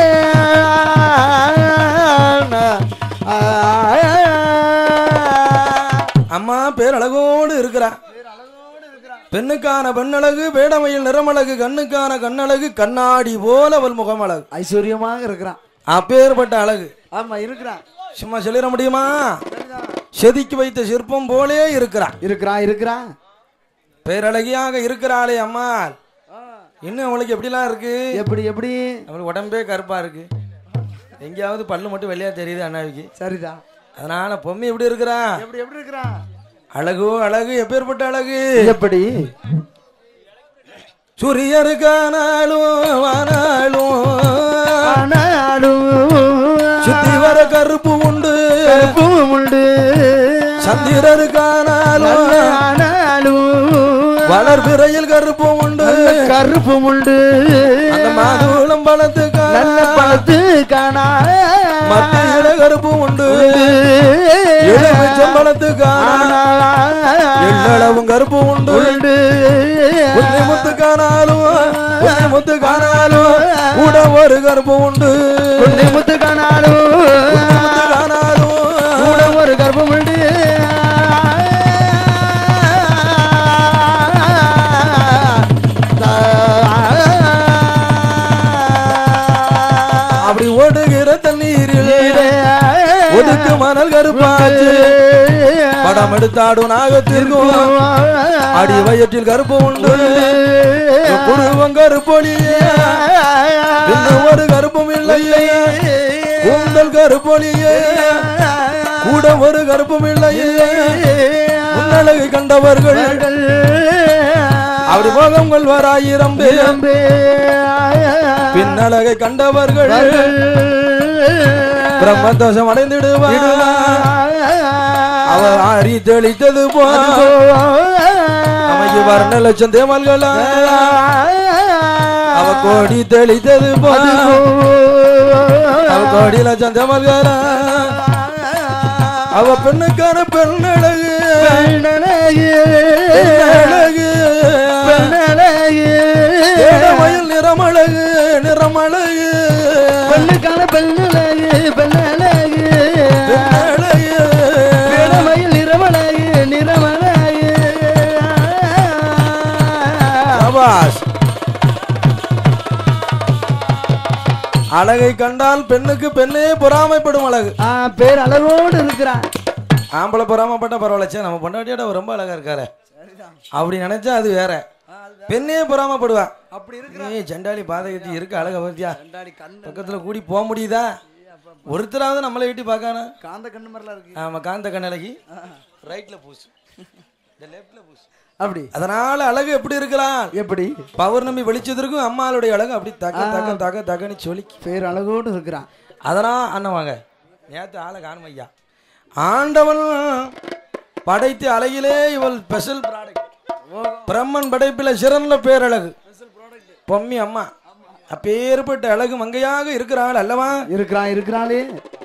அம்மா பேரழகோடு இருக்கிறா பெண்ணுக்கான பெண்ணழகு வேடமையில் நிறமழகு கண்ணுக்கான கண்ணழகு கண்ணாடி போல அவள் முகமழகு
ஐஸ்வர்யமாக இருக்கிறான்
அப்பேற்பட்ட அழகு
ஆமா இருக்கிறான்
சும்மா சொல்லிட முடியுமா செதுக்கி வைத்த சிற்பம் போலே இருக்கிறா
இருக்கிறான் இருக்கிறான்
பேரழகியாக இருக்கிறாளே அம்மா இன்னும் அவளுக்கு எப்படிலாம் இருக்கு
எப்படி எப்படி
அவளுக்கு உடம்பே கருப்பா இருக்கு எங்கேயாவது பல்லு மட்டும் வெள்ளையா தெரியுது அண்ணாவிக்கு
சரிதான்
அதனால பொம்மி எப்படி இருக்கிறா
எப்படி எப்படி இருக்கிறான்
அழகு அழகு எப்பேற்பட்ட அழகு
எப்படி
சூரியருக்கானாலும் வானாலும்
ஆனாலும்
சுத்தி வர கருப்பு உண்டு
கருப்பும் உண்டு
சந்திரருக்கானாலும்
ஆனாலும்
வளர்பிறையில் கருப்பு உண்டு
நல்ல கருப்பும் உண்டு
அந்த மாதுளம் பழத்துக்கா
நல்ல பழத்து காணா
மத்தியில கருப்பு உண்டு எலுமிச்சம் பழத்துக்கா எள்ளளவும் கருப்பு உண்டு
உண்டு
உன்னை முத்து காணாலும் உன்னை முத்து காணாலும் கூட ஒரு கருப்பு உண்டு
உன்னை முத்து காணாலும்
உன்னை முத்து காணாலும்
கூட ஒரு கர்ப்பம் உண்டு
அப்படி ஓடுகிற தண்ணீரில் ஒதுக்கு மணல் கருப்பாச்சு படம் எடுத்தாடும் நாகத்திற்கும் அடி வயிற்றில் கருப்பு உண்டு புருவம் கருப்பொழியே இன்னும் ஒரு கருப்பும் இல்லையே கூந்தல் கருப்பொழியே கூட ஒரு கருப்பும் இல்லையே உன்னழகை கண்டவர்கள் அப்படி போகம் கொள்வார் ஆயிரம் பேர் பின்னழகை கண்டவர்கள் பிரம்மதோஷம் அடைந்திடுவார் அவர் ஆறி தெளித்தது போ நமக்கு வர்ண லட்சம் தேமல்களா அவ கோடி தெளித்தது போ அவ கோடி லட்சம் தேமல்களா அவ பெண்ணுக்கான பெண்ணழகு பெண்ணழகு ஏழமயில் நிறமழகு நிறமழகு
பெண்ணுக்கான பெண்ணழகு பெண்ணழகு
பெண்ணழகு
வேடமயில் நிறமழகு நிறமழகு
சபாஷ் அழகை கண்டால் பெண்ணுக்கு பெண்ணே பொறாமைப்படும் அழகு
ஆ, பேர் அளவோடு இருக்கிறான்
ஆம்பளை பொறாமப்பட்ட பரவாயில்ல சே நம்ம பொண்டாட்டியோட அவர் ரொம்ப அழகா இருக்காரு அப்படி நினைச்சா அது வேற பெண்ணே பொறாமப்படுவா
அப்படி
நீ ஜண்டாளி பாதகத்தி இருக்கு அழக பத்தியா
ரெண்டாடி கண்ணு
பக்கத்துல கூடி போக முடியுதா ஒருத்தராவது நம்மளை வெட்டி பார்க்கானா
காந்த கண்ணு மாதிரிலாம் இருக்கு
ஆமா காந்த கண்ணழகி ரைட்ல பூசு இந்த லெஃப்ட்ல பூசு
அப்படி
அதனால அழகு எப்படி இருக்கலாம்
எப்படி
பௌர்ணமி வெளிச்சதற்கும் அம்மாளுடைய அழகு அப்படி தக்க தக்க தக்க தக்கன்னு சொல்லி
பேர் அழகோடு இருக்கிறான்
அதனால் அண்ணன் வாங்க நேற்று ஆளை காணும் ஐயா ஆண்டவன் படைத்த அழகிலே இவள் ஸ்பெஷல் ப்ராடக்ட் பிரம்மன் படைப்பில் சிறந்த பேரழகு பொம்மி அம்மா அப்பேற்பட்ட அழகு மங்கையாக இருக்கிறாள் அல்லவா
இருக்கிறான் இருக்கிறாளே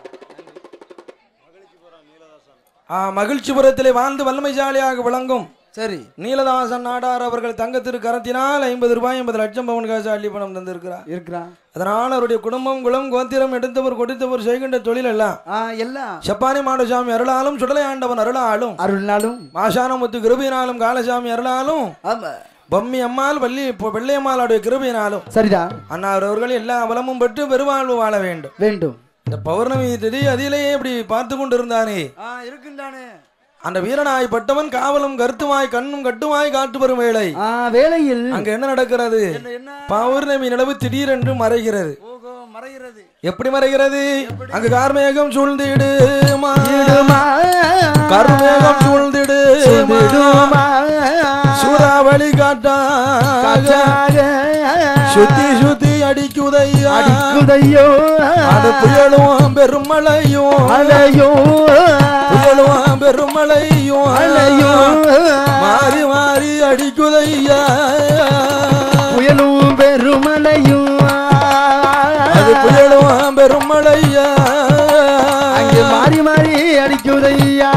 ஆ, மகிழ்ச்சிபுரத்திலே வாழ்ந்து வல்லமைசாலியாக விளங்கும்
சரி
நீலதாசன் நாடார் அவர்கள் தங்கத்திற்கு கரத்தினால் ஐம்பது ரூபாய் ஐம்பது லட்சம் பவன் காசு அள்ளி பணம் தந்திருக்கிறார்
இருக்கிறான்
அதனால் அவருடைய குடும்பம் குலம் கோத்திரம் எடுத்தவர் கொடுத்தவர் செய்கின்ற தொழில் எல்லாம்
ஆ எல்லாம்
சப்பானி மாடசாமி அருளாலும் சுடலை ஆண்டவன் அருளாலும்
அருள்னாலும்
மாசானமுத்து கிருபியினாலும் காலசாமி அருளாலும்
ஆமா
பொம்மி அம்மாள் வள்ளி பொ- வெள்ளையம்மாளுடைய கிருபியினாலும்
சரிதான்
அன்னார் அவர்கள் எல்லா வளமும் பெற்று பெருவாழ்வு வாழ வேண்டும்
வேண்டும்
இந்த பௌர்ணமி திதி அதிலேயே இப்படி பார்த்து கொண்டு இருந்தானே
ஆ இருக்குந்தானே
அந்த வீரனாய் பட்டவன் காவலும் கருத்துமாய் கண்ணும் கட்டுமாய் காட்டு வரும் வேளை
ஆ வேளையில்
அங்க என்ன நடக்கிறது
என்ன
பௌர்ணமி நிலவு திடீரென்று மறைகிறது
ஓகோ மறைகிறது
எப்படி மறைகிறது அங்கு கார்மேகம் சூழ்ந்திடு
இடுமா
கருமேகம் சூழ்ந்திடு
இடுமா
சூறாவளி காட்டா
காற்றாக
சுத்தி சுத்தி அடிக்குதையா
அடிக்குதையோ
அது புயலும் பெருமழையும்
அலையோ
புயலும் பெருமழையும்
அலையோ
மாறி மாறி அடிக்குதையா
புயலும் பெருமலையும்
அது புயலும் பெருமழையா
அங்கே மாறி மாறி அடிக்குதையா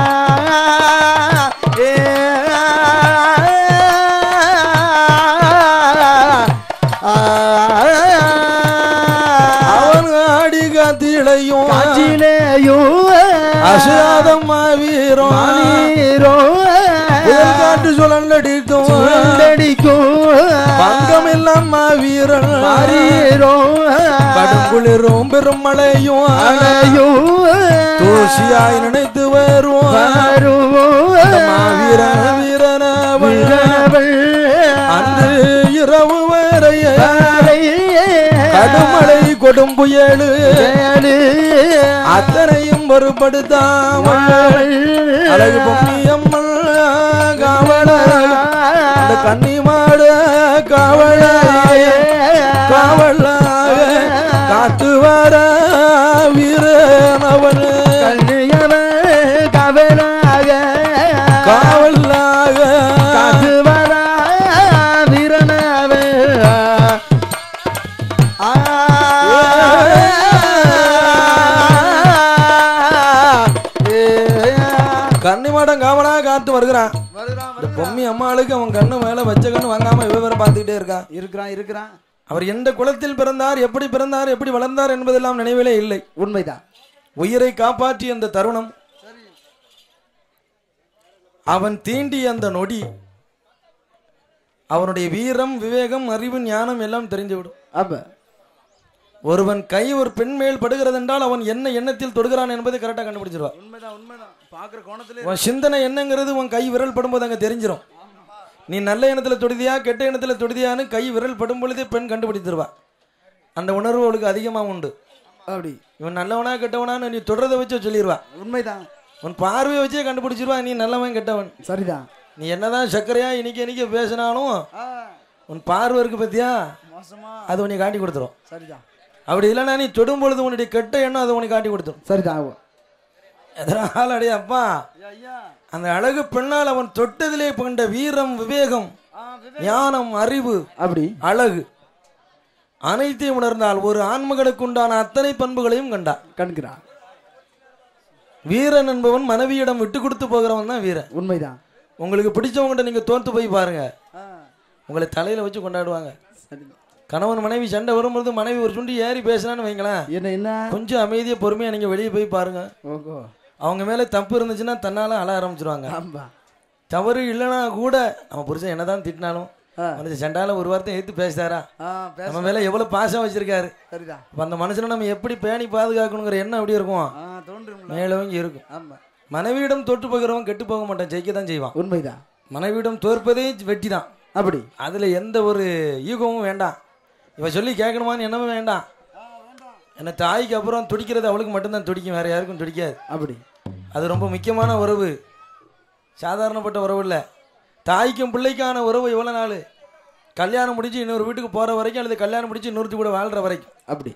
ஏ
அவன் ஆடி காத்திலையும்
காற்றிலேயும்
அசுராதம்மா வீரம்
மாறீரோ
புயல் காட்டு சுழண்டடித்தும்
சுழண்டடிக்கும்
பங்கம் இல்லாம வீரன்
மாறீரோ
கடும் குளிரும் பெருமழையும்
அலையும்
தூசியாய் நினைத்து வருவோம் அந்த மாவீரன் வீரனவள் அன்று இரவு வரைய கடுமழை கொடும் புயலு
ஏழு
அத்தனையும் பொருட்படுத்தாமல் அழகு பொம்மி அம்மன் காவல அந்த கன்னி மாடு காவலாய காவலாக காத்து வர வீரனவன்
கண்ணியவன் கவலாக
காவலாக
காத்து வரா வீரனவன் ஆ
கன்னிமாடம் காவலா காத்து வருகிறான் இந்த பொம்மி அம்மாளுக்கு அவன் கண்ணு மேல வச்ச கண்ணு வாங்காம விவரம் பார்த்துக்கிட்டே இருக்கான்
இருக்கிறான் இருக்கிறான்
அவர் எந்த குலத்தில் பிறந்தார் எப்படி பிறந்தார் எப்படி வளர்ந்தார் என்பதெல்லாம் நினைவிலே இல்லை
உண்மைதான்
உயிரை காப்பாற்றிய அந்த தருணம் அவன் தீண்டிய அந்த நொடி அவனுடைய வீரம் விவேகம் அறிவு ஞானம் எல்லாம் தெரிந்துவிடும்
அப்ப
ஒருவன் கை ஒரு பெண் மேல் படுகிறது என்றால் அவன் என்ன எண்ணத்தில் தொடுகிறான் என்பதை கரெக்டாக கண்டுபிடிச்சிருவான்
உண்மைதான் உண்மைதான் பாக்குற கோணத்துல
உன் சிந்தனை என்னங்கிறது உன் கை விரல் படும்போது அங்கே தெரிஞ்சிடும் நீ நல்ல எண்ணத்தில் தொடுதியா கெட்ட எண்ணத்தில் தொடுதியான்னு கை விரல் படும் பொழுதே பெண் கண்டுபிடிச்சிருவா அந்த உணர்வு அவளுக்கு அதிகமாக உண்டு
அப்படி
இவன் நல்லவனா கெட்டவனான்னு நீ தொடரதை வச்சு சொல்லிடுவா
உண்மைதான்
உன் பார்வையை வச்சே கண்டுபிடிச்சிருவா நீ நல்லவன் கெட்டவன்
சரிதான்
நீ என்னதான் சர்க்கரையா இனிக்க இனிக்க பேசினாலும் உன் பார்வை இருக்கு பத்தியா
மோசமா
அது உன்னை காட்டி கொடுத்துரும்
சரிதான்
அப்படி இல்லைன்னா நீ தொடும் பொழுது உன்னுடைய கெட்ட எண்ணம் அதை உனக்கு காட்டி கொடுத்துரும்
சரிதான்
எதனால் அடைய அப்பா
ஐயா
அந்த அழகு பெண்ணால் அவன் தொட்டதிலே கொண்ட வீரம் விவேகம் ஞானம் அறிவு
அப்படி
அழகு அனைத்தையும் உணர்ந்தால் ஒரு ஆண்மகனுக்கு உண்டான அத்தனை பண்புகளையும் கண்டான்
கண்கிறான்
வீரன் என்பவன் மனைவியிடம் விட்டு கொடுத்து போகிறவன் தான் வீரன்
உண்மைதான்
உங்களுக்கு பிடிச்சவங்ககிட்ட நீங்க தோத்து போய் பாருங்க உங்களை தலையில வச்சு கொண்டாடுவாங்க
சரிதான்
கணவன் மனைவி சண்டை வரும்பொழுது மனைவி ஒரு சுண்டி ஏறி பேசினான்னு வைங்களேன்
என்ன என்ன
கொஞ்சம் அமைதியா பொறுமையா நீங்க வெளியே போய் பாருங்க
ஓகோ
அவங்க மேல தப்பு இருந்துச்சுன்னா தன்னால அழ ஆரம்பிச்சிருவாங்க
ஆமா
தவறு இல்லைன்னா கூட அவன் புருஷன் என்னதான் திட்டினாலும்
ஆ.
மனுஷன் சண்டால ஒரு வார்த்தை ஏத்து பேசிட்டாரா
ஆ பேச
நம்ம மேல எவ்வளவு பாசம் வச்சிருக்காரு
சரிதான்
அப்ப அந்த மனுஷனை நம்ம எப்படி பேணி பாதுகாக்கணுங்கிற எண்ணம் எப்படி இருக்கும்
ஆ தோன்றும்ல
மேலவங்க இருக்கும்
ஆமா
மனைவியிடம் தோற்று போகிறவன் கெட்டு போக மாட்டான் ஜெயிக்க தான் செய்வான்
உண்மைதான்
மனைவியிடம் தோற்பதே வெட்டி தான்
அப்படி
அதுல எந்த ஒரு ஈகமும் வேண்டாம் இவ சொல்லி கேட்கணுமான்னு என்னவும் வேண்டாம் என்ன தாய்க்கு அப்புறம் துடிக்கிறது அவளுக்கு மட்டும்தான் துடிக்கும் வேற யாருக்கும் துடிக்காது
அப்படி
அது ரொம்ப முக்கியமான உறவு சாதாரணப்பட்ட உறவு இல்லை தாய்க்கும் பிள்ளைக்கான உறவு எவ்வளோ நாள் கல்யாணம் முடிச்சு இன்னொரு வீட்டுக்கு போகிற வரைக்கும் அல்லது கல்யாணம் முடிச்சு இன்னொருத்தி கூட வாழ்கிற வரைக்கும்
அப்படி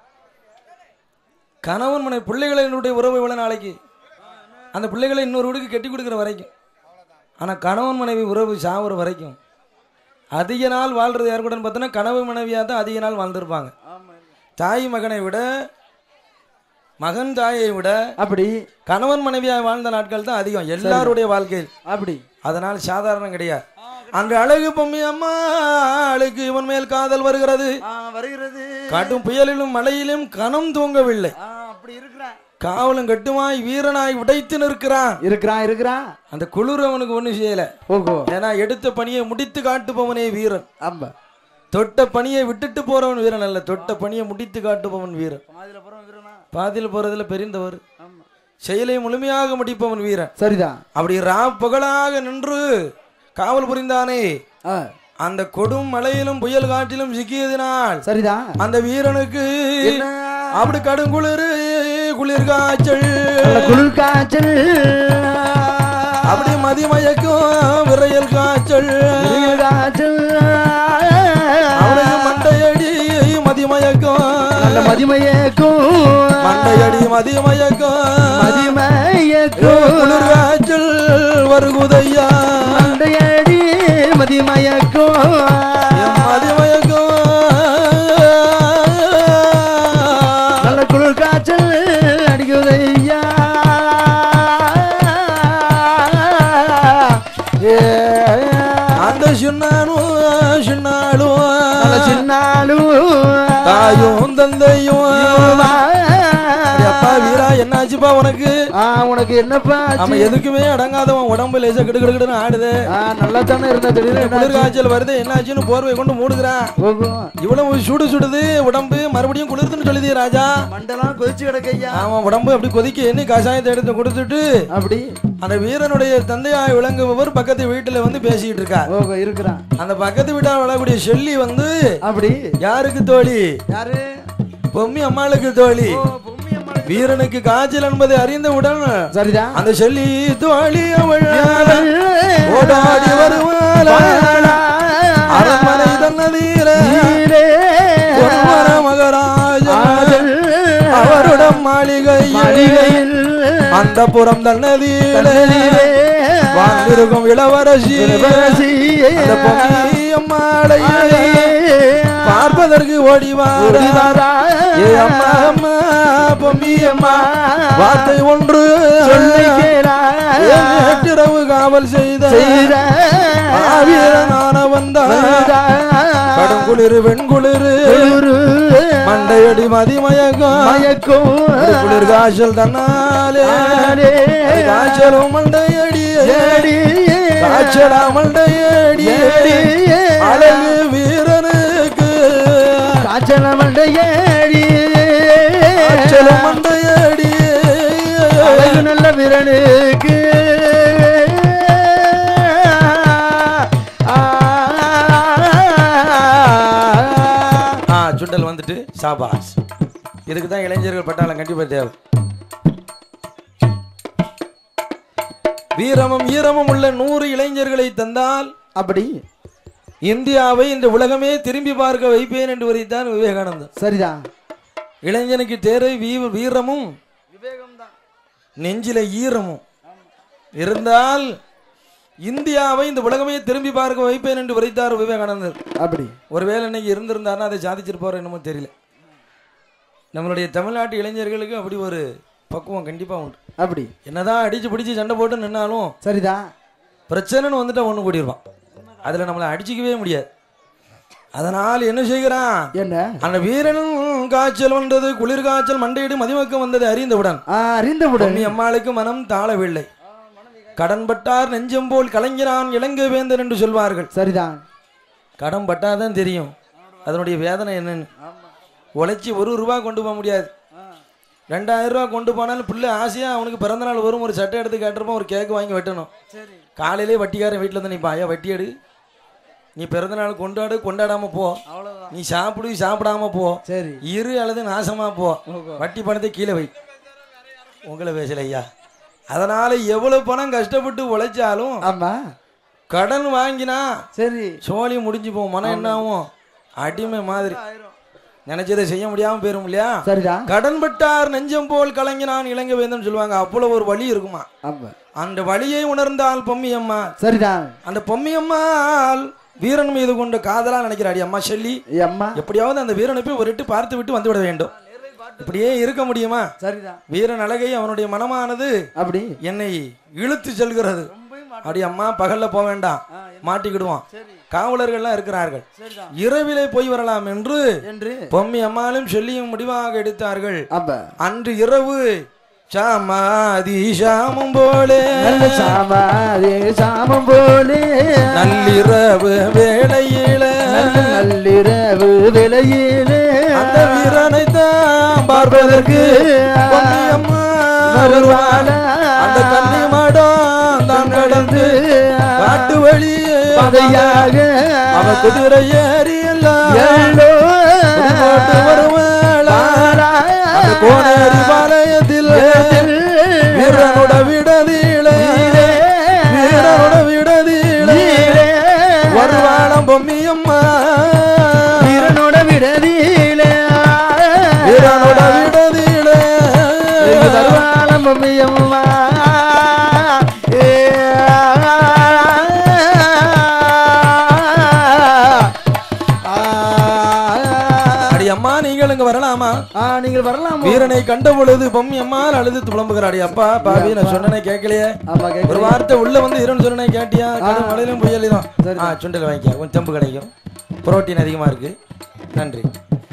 கணவன் மனை பிள்ளைகளினுடைய உறவு எவ்வளோ நாளைக்கு அந்த பிள்ளைகளை இன்னொரு வீட்டுக்கு கட்டி கொடுக்குற வரைக்கும் ஆனால் கணவன் மனைவி உறவு சாவுற வரைக்கும் அதிக நாள் வாழ்றது யார் கூடன்னு பார்த்தோன்னா கனவு மனைவியாக தான் அதிக நாள் வாழ்ந்திருப்பாங்க தாய் மகனை விட மகன் தாயை விட
அப்படி
கணவன் மனைவியாக வாழ்ந்த நாட்கள் தான் அதிகம் எல்லாருடைய வாழ்க்கையில்
அப்படி
அதனால் சாதாரணம் கிடையாது அன்று அழகு பொம்மி அம்மாளுக்கு இவன் மேல் காதல் வருகிறது
ஆ வருகிறது
காட்டும் புயலிலும் மழையிலும் கணம் தூங்கவில்லை
ஆ அப்படி இருக்கிறான்
காவலும் கட்டுமாய் வீரனாய் உடைத்து நிற்கிறான்
இருக்கிறான் இருக்கிறான்
அந்த குளிர் அவனுக்கு ஒண்ணும் செய்யல
ஓகோ
ஏன்னா எடுத்த பணியை முடித்து காட்டுபவனே வீரன்
ஆமா
தொட்ட பணியை விட்டுட்டு போறவன் வீரன் அல்ல தொட்ட பணியை முடித்து காட்டுபவன் வீரன்
மாதிரில புறம் வீரனா
பாதியில் போறதுல பெரிந்தவர்
ஆமா
செயலை முழுமையாக முடிப்பவன் வீரன்
சரிதான்
அப்படி ரா பகலாக நின்று காவல் புரிந்தானே
ஆ
அந்த கொடும் மழையிலும் புயல் காற்றிலும் சிக்கியதினால்
சரிதான்
அந்த வீரனுக்கு
என்ன?
அப்படி கடும் குளிர் குளிர் காய்ச்சல்
நல்ல குளிர் காய்ச்சல்
அப்படி மதிமயக்கும் விரையல் காய்ச்சல்
குளிர் காய்ச்சல்
அவனுக்கு மண்டையடி மதிமயக்கும்
நல்ல மதிமயக்கும்
மண்டையடி மதிமயக்கும்
மதிமயக்கும்
குளிர் காய்ச்சல் வருகுதையா
மண்டையடி மதிமயக்கும்
என் மதிமயக்கும்
நல்ல குளிர் காய்ச்சல் அடிக்குது ஐயா ஏ,
அந்த சின்னாலும் சின்னாலும்
நல்ல சின்னாலும்
தாயும் தந்தையும் அடே அப்பா வீரா என்னாச்சுப்பா உனக்கு
ஆ உனக்கு என்னப்பா ஆச்சு?
அவன் எதுக்குமே அடங்காதவன் உடம்பு லேசா கிடு கிடு கிடுன்னு ஆடுது
ஆ நல்லா தானே இருந்த திடீர்னு
குளிர்
என்னாச்சு?
காய்ச்சல் வருது என்னாச்சுன்னு போர்வை கொண்டு மூடுகிறான்
ஓஹோ
இவ்வளவு சுடு சுடுது உடம்பு மறுபடியும் குளிர்துன்னு சொல்லுது ராஜா
மண்டலம் கொதிச்சு கிடக்கையா
அவன் உடம்பு அப்படி கொதிக்க எண்ணி கஷாயத்தை எடுத்து கொடுத்துட்டு
அப்படி
அந்த வீரனுடைய தந்தையாய் விளங்குபவர் பக்கத்து வீட்டுல வந்து பேசிக்கிட்டு இருக்கார்
ஓஹோ இருக்கிறான்
அந்த பக்கத்து வீட்டால் விளங்கக்கூடிய செல்லி வந்து
அப்படி
யாருக்கு தோழி
யாரு
பொம்மி அம்மாளுக்கு தோழி
ஓ, பொம்மி அம்மா
வீரனுக்கு காய்ச்சல் என்பதை அறிந்தவுடன்
சரிதான்
அந்த சொல்லி தோழி அவள் ஓடாடி வருவாள அரண்மனை தன்னதீர பொன்மன மகராஜன் அவருடன் மாளிகையில் அந்த புறம் தன்னதீர வாழ்ந்திருக்கும் இளவரசி அந்த பொம்மி அம்மாளையே பார்ப்பதற்கு ஓடி வாரா ஏ அம்மா அம்மா பொம்மி அம்மா வார்த்தை ஒன்று ஏன் நேற்றிரவு காவல் செய்த ஆவீரனான வந்தான் கடும் குளிர் வெண்குளிர் மண்டையடி மதிமயக்கம் ஒரு குளிர் காய்ச்சல் தன்னாலே அது காய்ச்சலும் மண்டையடியே காய்ச்சலா மண்டையடியே அழகு வீரனுக்கு காய்ச்சலும் மண்டையடியே
நல்ல வீரனுக்கு
ஆ சுண்டல் வந்துட்டு சாபாஸ் இதுக்கு தான் இளைஞர்கள் பட்டாளம் கண்டிப்பா தேவை வீரமும் ஈரமும் உள்ள நூறு இளைஞர்களை தந்தால்
அப்படி
இந்தியாவை இந்த உலகமே திரும்பி பார்க்க வைப்பேன் என்று வரைத்தான் விவேகானந்தர்
சரிதான்
இளைஞனுக்கு தேவை வீ வீரமும் நெஞ்சில ஈரமும் இருந்தால் இந்தியாவை இந்த உலகமே திரும்பி பார்க்க வைப்பேன் என்று வரைத்தார் விவேகானந்தர்
அப்படி
ஒருவேளை இன்னைக்கு இருந்திருந்தாருன்னா அதை சாதிச்சிருப்பாரோ என்னமோ தெரியல நம்மளுடைய தமிழ்நாட்டு இளைஞர்களுக்கு அப்படி ஒரு பக்குவம் கண்டிப்பா உண்டு
அப்படி
என்னதான் அடிச்சு பிடிச்சு சண்டை போட்டு நின்னாலும்
சரிதான்
பிரச்சனைன்னு வந்துட்டா ஒன்று கூடியிருப்பான் அதில் நம்மளை அடிச்சிக்கவே முடியாது அதனால் என்ன செய்கிறான்
என்ன
அந்த வீரனும் காய்ச்சல் வந்தது குளிர் காய்ச்சல் மண்டையிடு மதிமக்கம் வந்தது அறிந்தவுடன்
ஆ, அறிந்தவுடன்
பொன்னி அம்மாளுக்கு மனம் தாழவில்லை கடன்பட்டார் நெஞ்சம் போல் கலைஞரான் இலங்கை வேந்தன் என்று சொல்வார்கள்
சரிதான்
கடன் பட்டாதான் தெரியும் அதனுடைய வேதனை என்னன்னு உழைச்சி ஒரு ரூபா கொண்டு போக முடியாது ரெண்டாயிரம் ரூபா கொண்டு போனாலும் பிள்ளை ஆசையா அவனுக்கு பிறந்த நாள் வரும் ஒரு சட்டை எடுத்து கேட்டிருப்பான் ஒரு கேக்கு வாங்கி வெட்டணும் காலையிலே வட்டிக்காரன் வீட்டில் வந்து நிற்பான் ஐயா வட்டி எடு நீ பிறந்த நாள் கொண்டாடு கொண்டாடாம போ நீ சாப்பிடு சாப்பிடாம போ
சரி
இரு அல்லது நாசமா போ வட்டி பணத்தை கீழே வை உங்களை பேசல ஐயா அதனால எவ்வளவு பணம் கஷ்டப்பட்டு உழைச்சாலும்
ஆமா
கடன் வாங்கினா
சரி
சோழி முடிஞ்சு போகும் மனம் என்ன ஆகும் அடிமை மாதிரி நினைச்சதை செய்ய முடியாம போயிரும் இல்லையா
சரிதான்
கடன் பட்டார் நெஞ்சம் போல் கலங்கினான் இலங்கை வேந்தன் சொல்லுவாங்க அவ்வளவு ஒரு வழி இருக்குமா
ஆமா
அந்த வழியை உணர்ந்தால் பொம்மி அம்மா
சரிதான்
அந்த பொம்மி அம்மாள் வீரன் மீது கொண்ட காதலா நினைக்கிறாடி அம்மா சொல்லி
ஏ அம்மா
எப்படியாவது அந்த வீரனை போய் ஒரு எட்டு பார்த்து விட்டு வந்து விட வேண்டும் இப்படியே இருக்க முடியுமா
சரிதான்
வீரன் அழகை அவனுடைய மனமானது
அப்படி
என்னை இழுத்து செல்கிறது அப்படி அம்மா பகல்ல போக வேண்டாம் மாட்டிக்கிடுவான் காவலர்கள்லாம் இருக்கிறார்கள் இரவிலே போய் வரலாம் என்று
என்று
பொம்மி அம்மாளும் சொல்லியும் முடிவாக எடுத்தார்கள்
அப்ப
அன்று இரவு சாமாதி சாமம் போலே
நல்ல சாமாதே சாமம் போலே
நள்ளிரவு வேளையில
நல்ல நள்ளிரவு விலையிலே
அந்த வீரனை தான் பார்ப்பதற்கு பொம்மி அம்மா வருவாளா அந்த கன்னி மாடம் தான் கடந்து காட்டு வழியே
பதையாக
அவ குதிரை ஏறி எல்லாம்
எல்லோ
போட்டு வருவாளா அந்த கோனேரி பாளையத்தில் வீரனோட விடதிலே வீரனோட விடதிலே வருவாளம் பொம்மி அம்மா
வீரனோட விடதியிலே
வீரனோட விடதிலே
தருவாளம் பொம்மையம்மா ஏ
அடி அம்மா நீங்கள் இங்க வரலாமா
ஆ நீங்கள் வரலாம்
வீரனை கண்ட பொழுது பொம்மி அம்மா அழுது புலம்புகிறாடி அப்பா பாவி நான் சொன்னனே கேட்கலையே
ஆமா
ஒரு
கேட்க
வார்த்தை உள்ள வந்து இரண்டு சொன்னனே கேட்டியா கடும் மழையிலும் புயலிலும்
சரி.
ஆ சுண்டல் வாங்கிக்க கொஞ்சம் தெம்பு கிடைக்கும் புரோட்டீன் அதிகமா இருக்கு நன்றி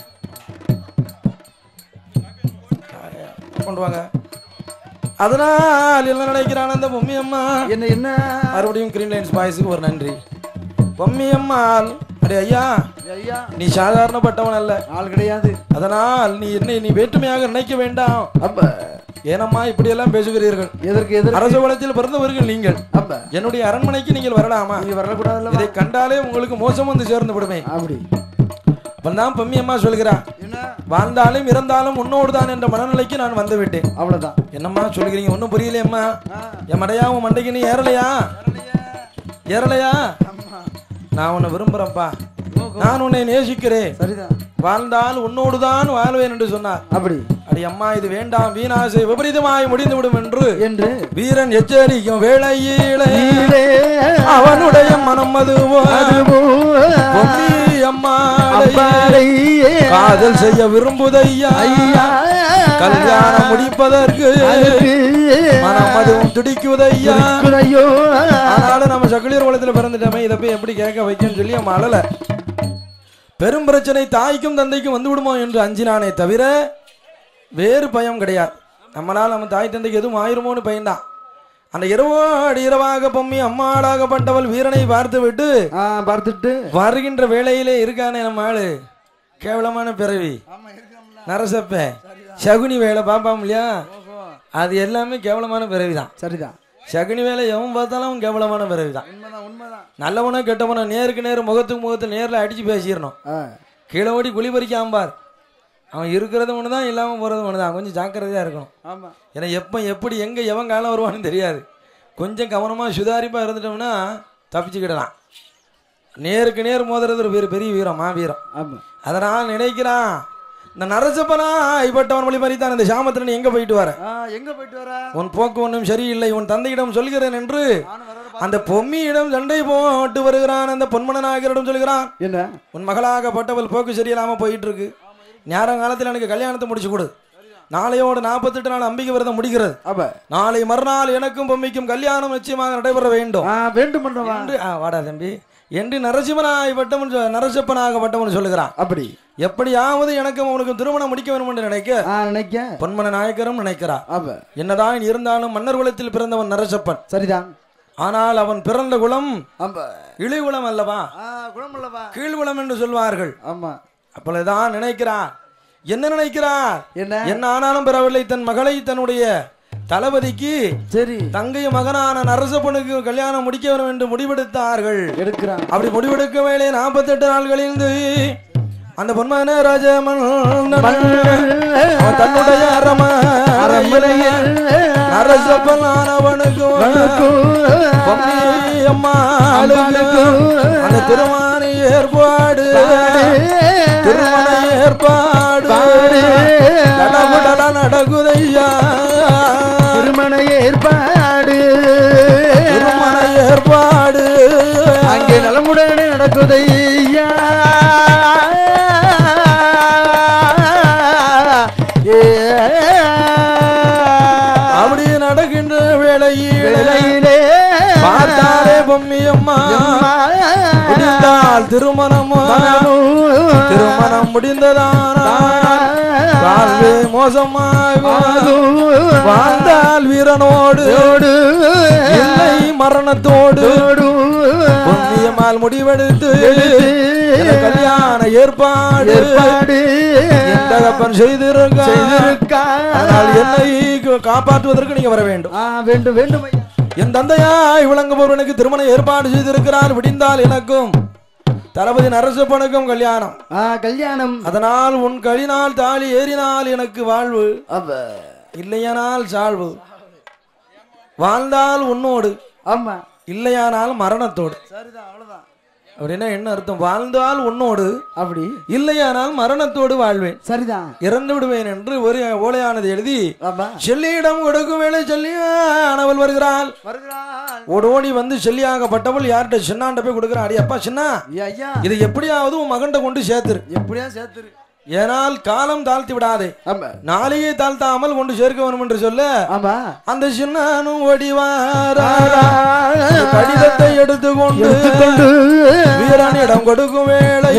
கொண்டு வாங்க அதனால் என்ன நினைக்கிறான் அந்த பொம்மி அம்மா
என்ன என்ன
மறுபடியும் கிரீன் லைன்ஸ் பாய்ஸுக்கு ஒரு நன்றி பொம்மி அம்மாள் அடே ஐயா
ஐயா
நீ சாதாரணப்பட்டவன் அல்ல
ஆள் கிடையாது
அதனால் நீ என்னை நீ வேற்றுமையாக நினைக்க வேண்டாம்
அப்ப
ஏனம்மா இப்படியெல்லாம் பேசுகிறீர்கள்
எதற்கு எதற்கு
அரச குலத்தில் பிறந்தவர்கள் நீங்கள்
அப்ப
என்னுடைய அரண்மனைக்கு நீங்கள் வரலாமா
நீங்க வரக்கூடாதுல்ல
இதை கண்டாலே உங்களுக்கு மோசம் வந்து சேர்ந்து விடுமே
அப்படி
அப்பந்தான் பொம்மி அம்மா சொல்கிறா
என்ன
வாழ்ந்தாலும் இறந்தாலும் உன்னோடு தான் என்ற மனநிலைக்கு நான் வந்து விட்டேன்
அவ்வளவுதான்
என்னம்மா சொல்கிறீங்க ஒன்றும் புரியலையம்மா என் மடையா உன் மண்டைக்கு நீ ஏறலையா ஏறலையா நான் உன்னை விரும்புறேன்ப்பா நான் உன்னை நேசிக்கிறேன்
சரிதான்
வாழ்ந்தால் உன்னோடு தான் வாழ்வேன் என்று சொன்னார்
அப்படி
அடி அம்மா இது வேண்டாம் வீணாசை விபரீதமாய் முடிந்து விடும் என்று
என்று
வீரன் எச்சரிக்கும் வேளையிலே
நீரே
அவனுடைய மனம் அதுவோ
அதுவோ
பொன்னி அம்மாளை
அப்பாலையே
காதல் செய்ய விரும்புதையா
ஐயா
கல்யாணம் முடிப்பதற்கு
அதுக்கு
மனம் அதுவும் துடிக்குதையா
குறையோ
ஆனாலும் நம்ம சகுளியர் குளத்துல பிறந்துட்டோமே இதை போய் எப்படி கேட்க வைக்கன்னு சொல்லி அவன் அழல பெரும் பிரச்சனை தாய்க்கும் தந்தைக்கும் வந்து விடுமோ என்று அஞ்சினானே தவிர வேறு பயம் கிடையாது நம்மளால் நம்ம தாய் தந்தைக்கு எதுவும் ஆயிருமோன்னு பயந்தான் அந்த இரவோடு இரவாக பொம்மி அம்மாளாகப்பட்டவள் வீரனை பார்த்து விட்டு
ஆ பார்த்துட்டு
வருகின்ற வேளையிலே இருக்கானே நம்ம ஆளு கேவலமான பிறவி நரசப்ப சகுனி வேலை பார்ப்பாம் இல்லையா அது எல்லாமே கேவலமான பிறவி தான்
சரிதான்
சகுனி வேலை எவன் பார்த்தாலும் அவன் கேவலமான பிறவி தான்
உண்மைதான் உண்மைதான்
நல்லவனோ கெட்டவனோ நேருக்கு நேர் முகத்துக்கு முகத்து நேரில் அடிச்சு பேசிடணும்
ஆ
கீழே ஓடி குழி பறிக்காம பார் அவன் இருக்கிறது ஒன்று தான் இல்லாமல் போகிறது ஒன்று தான் கொஞ்சம் ஜாக்கிரதையாக இருக்கணும்
ஆமா
ஏன்னா எப்போ எப்படி எங்கே எவன் காலம் வருவான்னு தெரியாது கொஞ்சம் கவனமாக சுதாரிப்பாக இருந்துட்டோம்னா தப்பிச்சுக்கிடலாம் நேருக்கு நேர் மோதுறது ஒரு பெரிய பெரிய வீரம் மா வீரம்
ஆமா
அதனால் நினைக்கிறான் இந்த நரசப்பனா ஐப்பட்டவன் வழி மறித்தான் இந்த சாமத்தில் நீ எங்கே போயிட்டு வர
ஆ எங்க போயிட்டு வர
உன் போக்கு ஒன்றும் சரியில்லை உன் தந்தையிடம் சொல்கிறேன் என்று
நானும் வர
அந்த பொம்மியிடம் சண்டை போட்டு வருகிறான் அந்த பொன்மனநாயகரிடம் சொல்கிறான்
என்ன
உன் மகளாகப்பட்டவள் போக்கு சரியில்லாமல் போயிட்டு இருக்கு நேரங்காலத்தில் எனக்கு கல்யாணத்தை முடிச்சு கொடு நாளையோடு நாற்பத்தெட்டு நாள் அம்பிகை விரதம் முடிகிறது
அப்ப
நாளை மறுநாள் எனக்கும் பொம்மிக்கும் கல்யாணம் நிச்சயமாக நடைபெற வேண்டும்
ஆ வேண்டும் பண்றவா
என்று ஆ, வாடா தம்பி என்று நரசிம்மனாகப்பட்டவன் சொ- நரசிப்பனாகப்பட்டவன் சொல்லுகிறான்
அப்படி
எப்படியாவது எனக்கும் அவனுக்கும் திருமணம் முடிக்க வேண்டும் என்று நினைக்க
ஆ நினைக்க
பொன்மன நாயக்கரும் நினைக்கிறார்
அப்ப
என்னதான் இருந்தாலும் மன்னர் குலத்தில் பிறந்தவன் நரசப்பன்
சரிதான்
ஆனால் அவன் பிறந்த குலம்
அப்ப
இழிகுலம் அல்லவா
ஆ குணமல்லவா
கீழ்குலம் என்று சொல்வார்கள்
ஆமா
அப்பொழுதுதான் நினைக்கிறான் என்ன நினைக்கிறார்
என்ன
என்ன ஆனாலும் பெறவில்லை தன் மகளை தன்னுடைய தளபதிக்கு
சரி
தங்கை மகனான நரசப்பனுக்கு கல்யாணம் முடிக்க வேண்டும் என்று முடிவெடுத்தார்கள்
எடுக்கிறான்
அப்படி முடிவெடுக்க வேலை நாற்பத்தெட்டு நாள்களில் அந்த பொன்மான ராஜமன் அவன் தன்னுடைய அரமனையில் நரசப்பன் ஆனவனுக்கு பொம்மி அம்மாளுக்கு அந்த திருமண ஏற்பாடு திருமண ஏற்பாடு நடகுடல நடகுதையா
திருமண ஏற்பாடு
திருமண ஏற்பாடு
அங்கே நலமுடனே நடக்குதையா
அப்படி நடக்கின்ற வேளையில்
வேளையிலே
பார்த்தாலே பொம்மி அம்மா முடிந்தால் திருமணம் திருமணம் முடிந்ததானா வாழ்வே மோசமாகும் வாழ்ந்தால் வீரனோடு இல்லை மரணத்தோடு புண்ணியமால் முடிவெடுத்து இந்த கல்யாண ஏற்பாடு என் தகப்பன் செய்திருக்க அதனால் என்னை காப்பாற்றுவதற்கு நீங்க வர வேண்டும்
வேண்டும் வேண்டும் ஐயா.
என் தந்தையாய் விளங்குபவனுக்கு திருமண ஏற்பாடு செய்திருக்கிறார் விடிந்தால் எனக்கும் தளபதி நரசப்பனுக்கும் கல்யாணம்
ஆ கல்யாணம்
அதனால் உன் கழினால் தாலி ஏறினால் எனக்கு வாழ்வு
அப்ப
இல்லையானால் சாழ்வு வாழ்ந்தால் உன்னோடு
ஆமா
இல்லையானால் மரணத்தோடு
சரிதான் அவ்வளவுதான்
அப்படின்னா என்ன அர்த்தம் வாழ்ந்தால் உன்னோடு
அப்படி
இல்லையானால் மரணத்தோடு வாழ்வேன்
சரிதான்
இறந்து விடுவேன் என்று ஒரு ஓலையானது எழுதி
ஆமா
செல்லியிடம் கொடுக்கும் வேலை செல்லியானவள் வருகிறாள்
வருகிறான்
ஓடோடி வந்து செல்லியாகப்பட்டவள் யார்கிட்ட சின்னாண்ட போய் கொடுக்குறான் அடி அப்பா சின்னா
ஐயா
இதை எப்படியாவது உன் மகன்கிட்ட கொண்டு சேர்த்துரு
எப்படியா சேர்த்துரு
ஏனால் காலம் தாழ்த்தி விடாதே
ஆமா
நாளையே தாழ்த்தாமல் கொண்டு சேர்க்க வேணும் என்று சொல்ல
ஆமா
அந்த சின்னானும் ஓடிவாரா கடிதத்தை எடுத்துக்கொண்டு
எடுத்துக்கொண்டு
வீரனிடம் கொடுக்கும் வேளை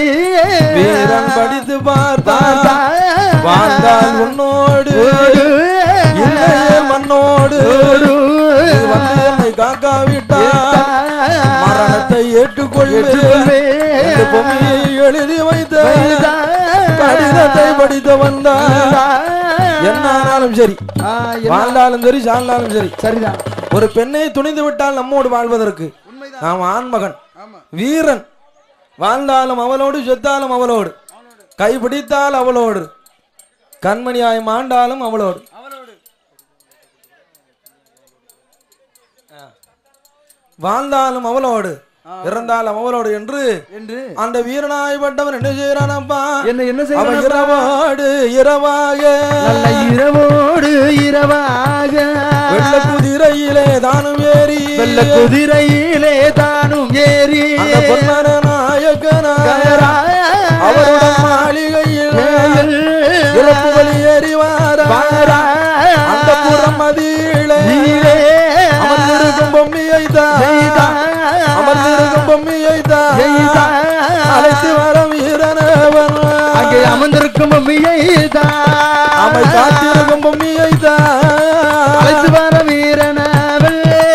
வீரன் படித்து பார்த்தான் வாழ்ந்தால் உன்னோடு இல்லையே மண்ணோடு இது வந்து என்னை காக்காவிட்டால் மரணத்தை ஏற்றுக்கொள்வேன் என்று பொம்மையை எழுதி வைத்த கடிதத்தை படித்து வந்தான் என்ன ஆனாலும் சரி வாழ்ந்தாலும் சரி சாழ்ந்தாலும் சரி
சரிதான்
ஒரு பெண்ணை துணிந்து விட்டால் நம்மோடு வாழ்வதற்கு நாம் ஆண்மகன் வீரன் வாழ்ந்தாலும் அவளோடு செத்தாலும் அவளோடு கைப்பிடித்தால் அவளோடு கண்மணியாய் மாண்டாலும் அவளோடு
அவளோடு
வாழ்ந்தாலும் அவளோடு இறந்தாலும் அவளோடு என்று
என்று
அந்த வீரனாய் பட்டவன் என்ன செய்யறானப்பா
என்ன என்ன
அவன்
செய்ய
இரவோடு இரவாக
நல்ல இரவோடு இரவாக
வெள்ள குதிரையிலே தானும் ஏறி
வெள்ள குதிரையிலே தானும் ஏறி
அந்த பொன்மன நாயக்கனாக அவருடன் மாளிகையில் இறப்பு வழி ஏறி வாரா அந்த புறம் மதியிலே அமர்ந்திருக்கும் பொம்மியை தான் அமர்ந்திருக்கும் பொம்மியை தான் அழைத்து வர வீரனவன்
அங்கே அமர்ந்திருக்கும் பொம்மியை
அமை காத்திருக்கும் பொம்மியை தான்
அழைத்து வர வீரனவள்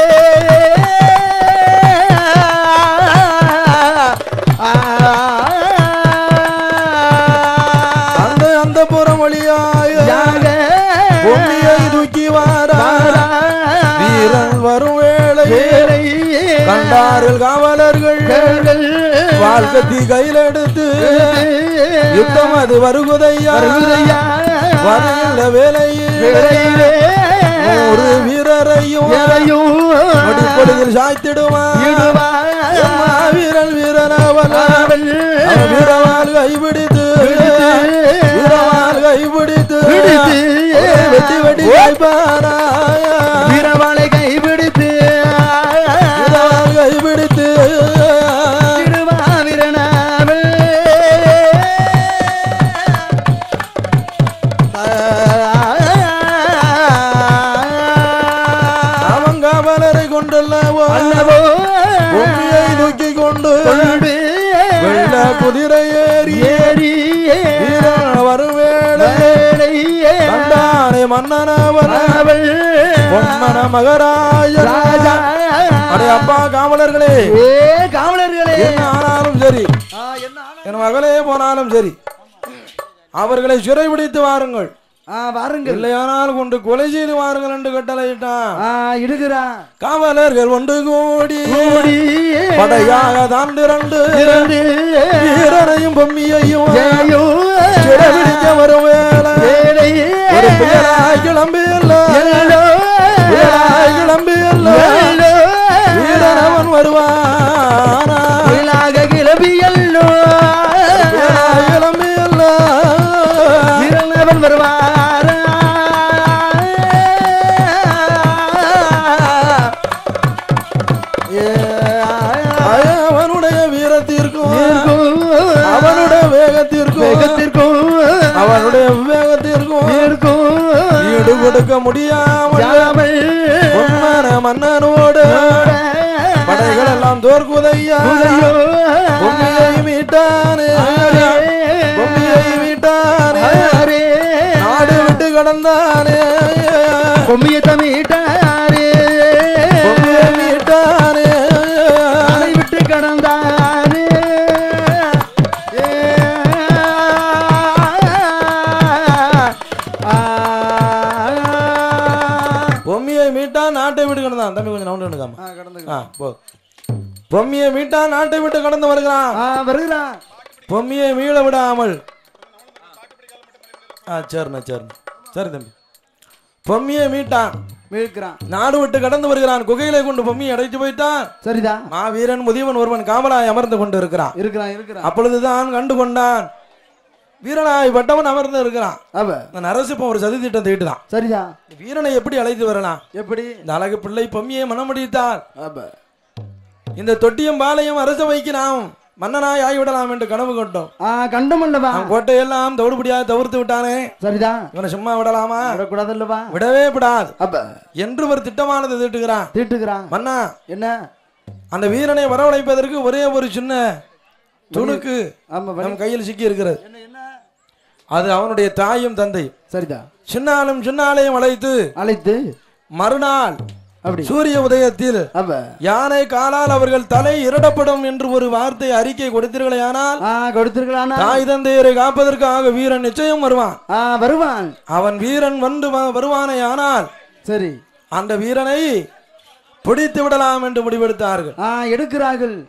அந்த அந்த புறம் வழியாய பொம்மியை தூக்கி வாரா வீரன் வரும் வேளையே கண்டார்கள் காவலர்கள் வாழ்க்கத்தி கையில் எடுத்து யுத்தம் அது வருகுதையா வருகின்ற வேலையில் ஒரு வீரரையும் பொழுதில் சாய்த்திடுவான் வீரன் வீரனவன் அவன் வீரவால் கைபிடித்து வீரவால் கைபிடித்து வெட்டி வெட்டி கைப்பானா
வீரவாளை கைபிடித்து
வீரவால் கைபிடித்து
வீரனாவள்
அவன் காவலரை கொண்டல்லவோ
அல்லவோ
பொம்மியை தூக்கி கொண்டு
கொண்டு
வெள்ள குதிரை ஏறி
ஏறி
வீரன் வரும் வேளை
வேலையே
கண்டானே மன்னனவன்
அவள்
பொன்மன மகராஜ
ராஜா
அடே அப்பா காவலர்களே
ஏ காவலர்களே
என்ன ஆனாலும் சரி
ஆ, என்ன ஆனா-
என் மகளே போனாலும் சரி அவர்களை சிறைபிடித்து வாருங்கள்
ஆ வாருங்கள்
இல்லையானால் கொண்டு கொலை செய்து வாருங்கள் என்று கட்டளையிட்டான்
ஆ இடுகிறான்
காவலர்கள் ஒன்று கூடி
கூடி
படையாக தான் திரண்டு
திரண்டு
வீரனையும் பொம்மியையும்
ஜெயோ
சிறைபிடிக்க வரும் வேலை
வேலையே
ஒரு புயலாய் கிளம்பி
எல்லோ
புயலாய் கிளம்பி
எல்லோ
வீரனவன் வருவானா
புயலாக கிளம்பி எல்லோ
புயலாய் கிளம்பி
வீரனவன் வருவாரா ஏ,
அவனுடைய வீரத்திற்கும்
இருக்கும்.
அவனுடைய வேகத்திற்கும்
வேகத்திற்கும்
அவனுடைய விவேகத்திற்கும்
இருக்கும்
ஈடு கொடுக்க முடியாமல்
யாமல்
பொன்மன மன்னனோடு படைகள் எல்லாம் தோற்குதையா
உதையோ.
பொம்மியை மீட்டானே பொம்மியை மீட்டானே
ஆரே.
நாடு விட்டு கடந்தானே
பொம்மிய தமிட்டாரே
பொம்மியை மீட்டானே
அதை விட்டு கடந்தாரே ஏ. ஆ.
பொம்மியை மீட்டா நாட்டை விட்டு கடந்தான் தம்பி கொஞ்சம் நவுண்டு நிக்காம.
ஆ, கடந்து
ஆ போ பொம்மியை மீட்டா நாட்டை விட்டு கடந்து வருகிறான்
ஆ வருகிறான்
பொம்மியை மீள விடாமல் ஆ சரிண்ணா சரிண்ணா சரி தம்பி பொம்மியை மீட்டான்
மீட்கிறான்
நாடு விட்டு கடந்து வருகிறான் குகையிலே கொண்டு பொம்மியை அடைத்து போயிட்டான்
சரிதான்
மாவீரன் முதியவன் ஒருவன் காவலாய் அமர்ந்து கொண்டு இருக்கிறான்
இருக்கிறான் இருக்கிறான்
அப்பொழுதுதான் கண்டு கொண்டான் வீரனாய் பட்டவன் அமர்ந்து இருக்கிறான்
அவ
இந்த நரசிப்பம் ஒரு சதி திட்டம் தீட்டுதான்
சரிதான்
இந்த வீரனை எப்படி அழைத்து வரலாம்
எப்படி
இந்த அழகு பிள்ளை பொம்மியை மனமுடித்தால்
அப்ப
இந்த தொட்டியம் பாளையம் அரச வைக்கு நாம் மன்னனாய் ஆகிவிடலாம் என்று கனவு கொண்டோம்
ஆ கண்டம் அல்லவா
அவன் கோட்டையெல்லாம் தவிடுபடியாக தவிர்த்து விட்டானே
சரிதான்
இவனை சும்மா விடலாமா
விடக்கூடாது அல்லவா
விடவே விடாது
அப்ப
என்று ஒரு திட்டமானது தீட்டுகிறான்
தீட்டுக்கிறான்
மன்னா
என்ன
அந்த வீரனை வரவழைப்பதற்கு ஒரே ஒரு சின்ன துணுக்கு
ஆமா வலி-
நம் கையில் சிக்கி இருக்கிறது
என்ன என்ன
அது அவனுடைய தாயும் தந்தையும்
சரிதான்
சின்னாலும் சின்னாலையும் அழைத்து
அழைத்து
மறுநாள்
அப்படி
சூரிய உதயத்தில்
அப்ப
யானை காலால் அவர்கள் தலை இரடப்படும் என்று ஒரு வார்த்தை அறிக்கை கொடுத்தீர்களேயானால்
ஆ கொடுத்திருக்கலானா
தாய் தந்தையரை காப்பதற்காக வீரன் நிச்சயம் வருவான்
ஆ வருவான்
அவன் வீரன் வந்து வ- வருவானே ஆனால்
சரி
அந்த வீரனை பிடித்து விடலாம் என்று முடிவெடுத்தார்கள்
ஆ எடுக்கிறார்கள்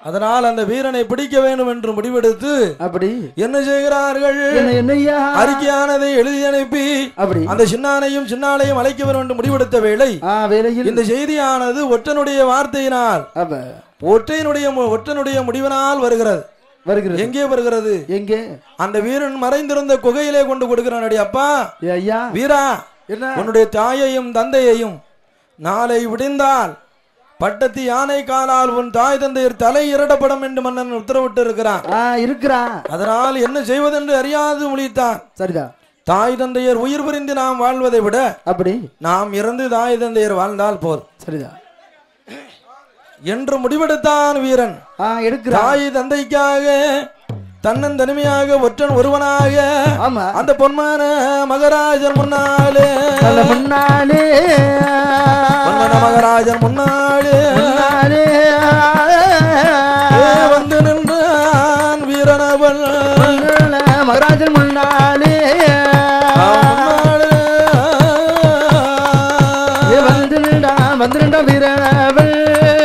அதனால் அந்த வீரனை பிடிக்க வேண்டும் என்று முடிவெடுத்து
அப்படி
என்ன செய்கிறார்கள்
என்ன என்னய்யா
அறிக்கையானதை எழுதி அனுப்பி
அப்படி
அந்த சின்னானையும் சின்னாலையும் அழைக்க வேண்டும் என்று முடிவெடுத்த வேளை
ஆ வேலையில்
இந்த செய்தியானது ஒற்றனுடைய வார்த்தையினால்
அப்ப
ஒற்றையினுடைய மு- ஒற்றனுடைய முடிவினால் வருகிறது
வருகிறது
எங்கே வருகிறது
எங்கே
அந்த வீரன் மறைந்திருந்த குகையிலே கொண்டு கொடுக்கிறான் அடி அப்பா
ஏ ஐயா
வீரா
என்ன
உன்னுடைய தாயையும் தந்தையையும் நாளை விடிந்தால் பட்டத்து யானை காலால் உன் தாய் தந்தையர் தலை இரடப்படும் என்று மன்னன் உத்தரவிட்டு இருக்கிறான்
ஆ இருக்கிறான்
அதனால் என்ன செய்வதென்று அறியாது முழித்தான்
சரிதான்
தாய் தந்தையர் உயிர் புரிந்து நாம் வாழ்வதை விட
அப்படி
நாம் இறந்து தாய் தந்தையர் வாழ்ந்தால் போதும்
சரிதான்
என்று முடிவெடுத்தான் வீரன்
ஆ எடுக்கிறான்
தாய் தந்தைக்காக தன்னன் தனிமையாக ஒற்றன் ஒருவனாக
ஆமா
அந்த பொன்மான மகராஜன் முன்னாலே
நல்ல முன்னாலே
பொன்மான மகராஜன் முன்னாலே
முன்னாலே
ஏ வந்து நின்றான் வீரனவன்
மகராஜன் முன்னாலே
முன்னாலே
ஏ வந்து நின்றா வந்து நின்றா வீரவள்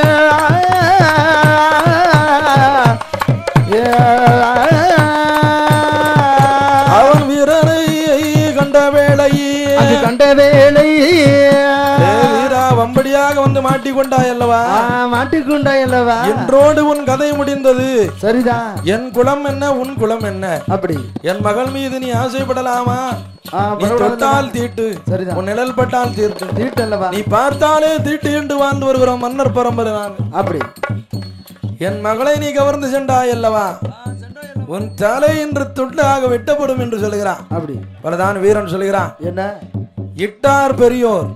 அவன் வீரனை கண்ட வேளை
அது கண்ட வேளை
ஏ வீரா வம்படியாக வந்து மாட்டிக்கொண்டாய் அல்லவா
ஆ, மாட்டிக்கொண்டாய் அல்லவா
என்றோடு உன் கதை முடிந்தது
சரிதான்
என் குலம் என்ன உன் குலம் என்ன
அப்படி
என் மகள் மீது நீ ஆசைப்படலாமா
ஆ,
நீ
பரவாயில்ல.
தொட்டால் தீட்டு
சரிதான்.
உன் நிழல் பட்டால் தீர்த்து
தீட்டு அல்லவா
நீ பார்த்தாலே தீட்டு என்று வாழ்ந்து வருகிறோம் மன்னர் பரம்பரை நான்
அப்படி
என் மகளை நீ கவர்ந்து சென்றாய் அல்லவா உன் தலை இன்று துண்டாக வெட்டப்படும் என்று சொல்கிறான்
அப்படி
பலதான் வீரன் சொல்கிறான்
என்ன
இட்டார் பெரியோர்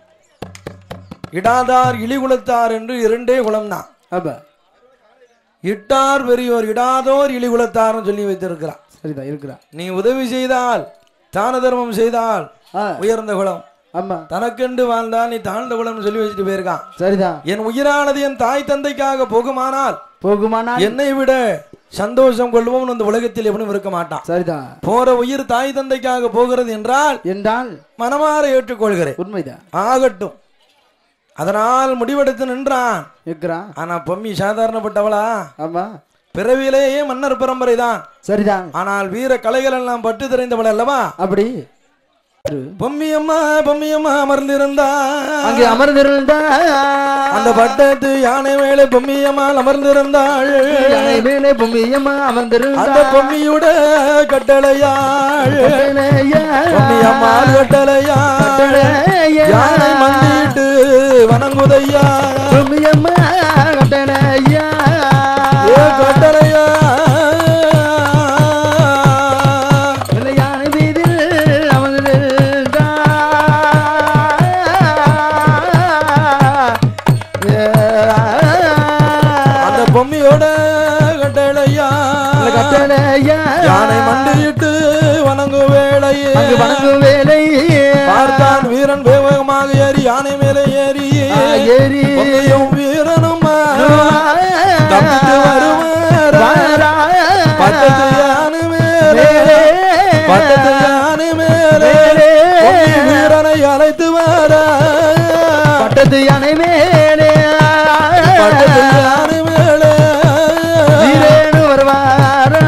இடாதார் இழிகுலத்தார் என்று இரண்டே குலம்தான்
அப்ப
இட்டார் பெரியோர் இடாதோர் இழிகுலத்தார்னு சொல்லி வைத்திருக்கிறான்
சரிதான் இருக்கிறான்
நீ உதவி செய்தால் தான தர்மம் செய்தால்
ஆ
உயர்ந்த குலம்
ஆமா
தனக்கென்று வாழ்ந்தால் நீ தாழ்ந்த குலம்னு சொல்லி வச்சுட்டு போயிருக்கான்
சரிதான்
என் உயிரானது என் தாய் தந்தைக்காக போகுமானால்
போகுமானால்
என்னை விட சந்தோஷம் கொள்வோம் இந்த உலகத்தில் எவனும் இருக்க மாட்டான்
சரிதான்
போற உயிர் தாய் தந்தைக்காக போகிறது என்றால்
என்றால்
மனமாற ஏற்றுக்கொள்கிறேன்
உண்மைதான்
ஆகட்டும் அதனால் முடிவெடுத்து நின்றான்
இருக்கிறான்
ஆனா பொம்மி சாதாரணப்பட்டவளா
ஆமா
பிறவியிலேயே மன்னர் பரம்பரை தான்
சரிதான்
ஆனால் வீர கலைகள் எல்லாம் பட்டு தெரிந்தவள் அல்லவா
அப்படி
பொம்மியம்மா பொம்மியம்மா அமர்ந்திருந்தா
அங்கே அமர்ந்திருந்த
அந்த பட்டத்து யானை மேலே பொம்மியம்மாள் அமர்ந்திருந்தாள்
யானை மேலே பொம்மியம்மா அமர்ந்திருந்த
அந்த பொம்மியுட கட்டளையாள் பொம்மியம்மாள் கட்டளையாள் யானை மண்டிட்டு வணங்குதையா
பொம்மியம்மா கட்டளையா
ஏ கட்டளையா
யானை வீதில் அமர்ந்திருந்தா
அந்த பொம்மியோட கட்டளையா
கட்டளையா
யானை மண்டியிட்டு வணங்கு வேளையே
அங்கு வணங்கும் வேலை
பார்த்தான் வீரன் வேகமாக ஏறி யானை மேலே ஏறி
ஆ, ஏறி
பொம்மியும் வீரனும் தப்பித்து வருவாரா பட்டத்து யானை மேலே பட்டத்து யானை மேலே பொம்மி வீரனை அழைத்து வாரா
பட்டத்து யானை மேலே
பட்டத்து யானை மேலே
வீரேனு வருவாரா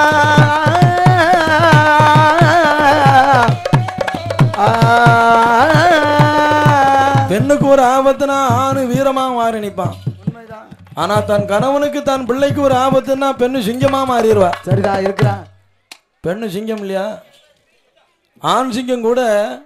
பெண்ணுக்கு ஒரு ஆபத்துனா ஆணு வீரமா மாறி நிப்பான் ஆனா தன் கணவனுக்கு தன் பிள்ளைக்கு ஒரு ஆபத்துன்னா பெண்ணு சிங்கமா மாறிடுவா
சரிதான் இருக்கிறான்
பெண்ணு சிங்கம் இல்லையா ஆண் சிங்கம் கூட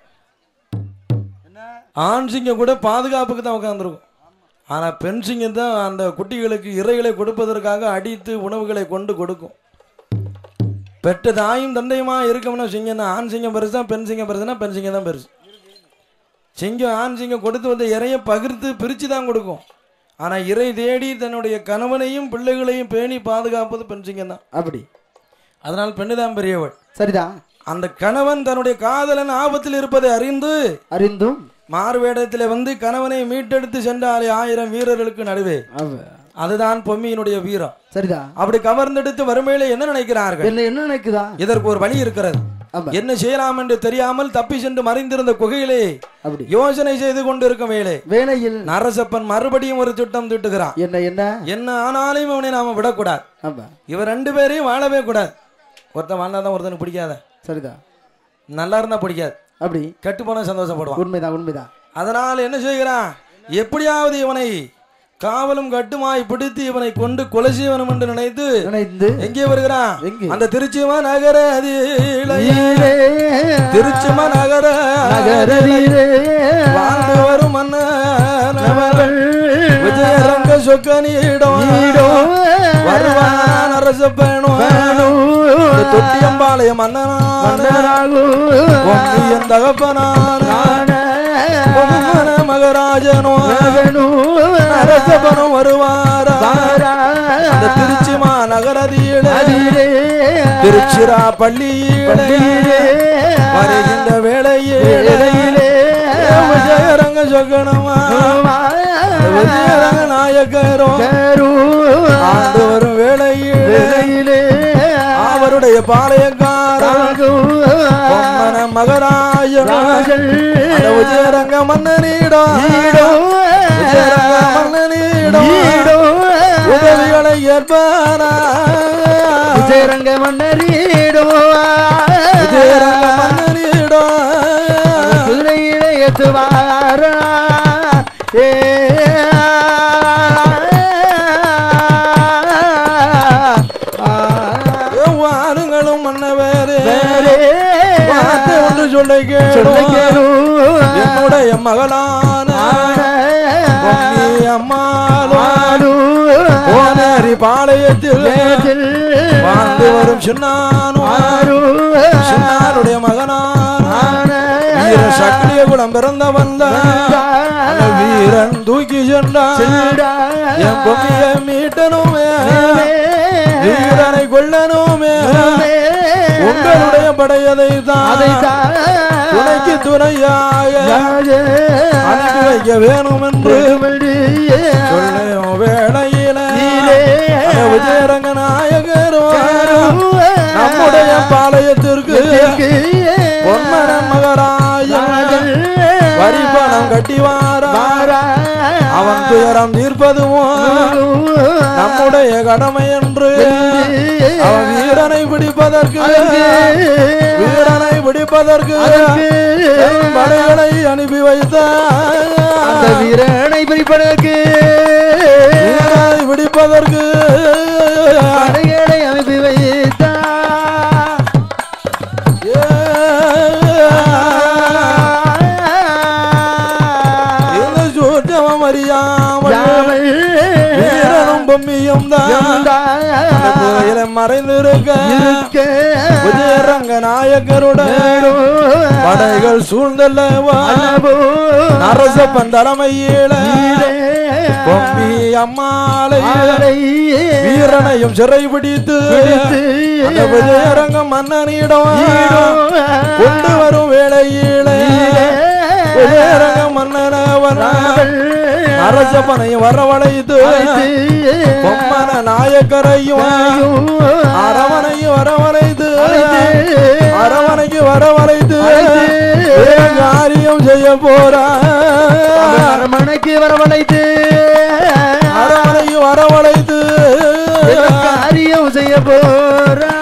ஆண் சிங்கம் கூட பாதுகாப்புக்கு தான் உட்காந்துருக்கும் ஆனா பெண் சிங்கம் தான் அந்த குட்டிகளுக்கு இறைகளை கொடுப்பதற்காக அடித்து உணவுகளை கொண்டு கொடுக்கும் பெற்ற தாயும் தந்தையுமா இருக்கணும்னா சிங்கம்னா ஆண் சிங்கம் பெருசா பெண் சிங்கம் பெருசுனா பெண் சிங்கம் தான் பெருசு சிங்கம் ஆண் சிங்கம் கொடுத்து வந்த இறையை பகிர்ந்து பிரித்து தான் கொடுக்கும் ஆனா இறை தேடி தன்னுடைய கணவனையும் பிள்ளைகளையும் பேணி பாதுகாப்பது பெண் சிங்கம் தான்
அப்படி
அதனால் பெண்ணு தான் பெரியவள்
சரிதான்
அந்த கணவன் தன்னுடைய காதலன் ஆபத்தில் இருப்பதை அறிந்து
அறிந்தும்
மாறுவேடத்திலே வந்து கணவனை மீட்டெடுத்து சென்றாலே ஆயிரம் வீரர்களுக்கு நடுவே
அவ
அதுதான் பொம்மியினுடைய வீரம்
சரிதான்
அப்படி கவர்ந்தெடுத்து வறுமையில என்ன நினைக்கிறார்கள்
என்ன என்ன நினைக்குதா
இதற்கு ஒரு வழி இருக்கிறது
ஆமா.
என்ன செய்யலாம் என்று தெரியாமல் தப்பி சென்று மறைந்திருந்த குகையிலே
அப்படி
யோசனை செய்து கொண்டிருக்கும் வேளை
வேலையில்
நரசப்பன் மறுபடியும் ஒரு திட்டம் தீட்டுகிறான்
என்ன என்ன
என்ன ஆனாலும் இவனை நாம விடக்கூடாது
ஆமா
இவன் ரெண்டு பேரையும் வாழவே கூடாது ஒருத்தன் வாழ்ந்தாதான் ஒருத்தனுக்கு பிடிக்காத
சரிதான்
நல்லா இருந்தா பிடிக்காது
அப்படி
கெட்டு போனா சந்தோஷப்படுவான்
உண்மைதான் உண்மைதான்
அதனால் என்ன செய்கிறான் எப்படியாவது இவனை காவலும் கட்டுமாய் பிடித்து இவனை கொண்டு கொலை செய்வனும் என்று நினைத்து
நினைந்து
எங்கே வருகிறான்
எங்கே?
அந்த திருச்சிமா நகர திருச்சிமா நகர
நகரதிலே
வாழ்ந்து வரும் மன்னன்
அவர்கள்
விஜயரங்க சொக்கனியிடம் வருவான் அரச பேணும் தொட்டியம்பாளைய மன்னனான பொன்னியன் தகப்பனான பொன்மன மகராஜனோ அரசபனும் வருவாரா அந்த திருச்சிமா நகரதியிலே திருச்சிரா பள்ளியிலே வருகின்ற வேளையிலே விஜயரங்க சொக்கனமா விஜயரங்க நாயக்கரோ ஆண்டு வரும் வேளையிலே அவருடைய பாளையக்காரன் பொம்மன மகராஜனோ அந்த விஜயரங்க மன்னனிடம் விஜயரங்க மன்னனிடம் உதவிகளை ஏற்பானா
விஜயரங்க மன்னரீடோ
விஜயரங்க மன்னனிடம்
குதிரையிலே ஏற்றுவாரா ஏ
வாருங்களும் மன்னவேரே வார்த்தை ஒன்று சொல்ல கேளு என்னுடைய மகளான பொன்னி அம்மாளோ போனேரி பாளையத்தில் வாழ்ந்து வரும் சின்னானும் சின்னாருடைய மகனான வீர சக்திய குலம் பிறந்தவன் அந்த வீரன் தூக்கி சென்றான் என் பொம்மிய மீட்டனுமே வீரனை கொள்ளனுமே உங்களுடைய படையதை தான் துணைக்கு துணையாக அனுப்பி வைக்க வேணும் என்று சொல்லும் வேளையில அந்த விஜயரங்க நாயகரோ நம்முடைய பாளையத்திற்கு பொன்மன மகராஜன் வரி பணம் கட்டி வாரா அவன் துயரம் தீர்ப்பதும் நம்முடைய கடமை என்று அவன் வீரனை பிடிப்பதற்கு வீரனை பிடிப்பதற்கு படைகளை அனுப்பி
அந்த
வைத்தான்
வீரனை பிரிப்பதற்கு
வீரனை பிடிப்பதற்கு
படைகளை அனுப்பி வைத்தார்
இந்த சூட்சமம் அறியாமல் வீரனும் பொம்மியும் தான் கோயில மறைந்திருக்க விஜயரங்க நாயக்கருடைய படைகள் சூழ்ந்தல்லவா அரசப்பன் தலைமையில பொம்மி அம்மாலை வீரனையும் சிறை பிடித்து அந்த விஜயரங்க மன்னனிடம் கொண்டு வரும் வேளையிலே விஜயரங்க மன்னனவன் அரசப்பனையும் வரவழைத்து பொம்மன நாயக்கரையும் அரவணையும் வரவழைத்து அரவணைக்கு வரவழைத்து காரியம் செய்ய போறா
அரமனைக்கு வரவழைத்து
அரவணைக்கு வரவழைத்து
காரியம் செய்ய போறா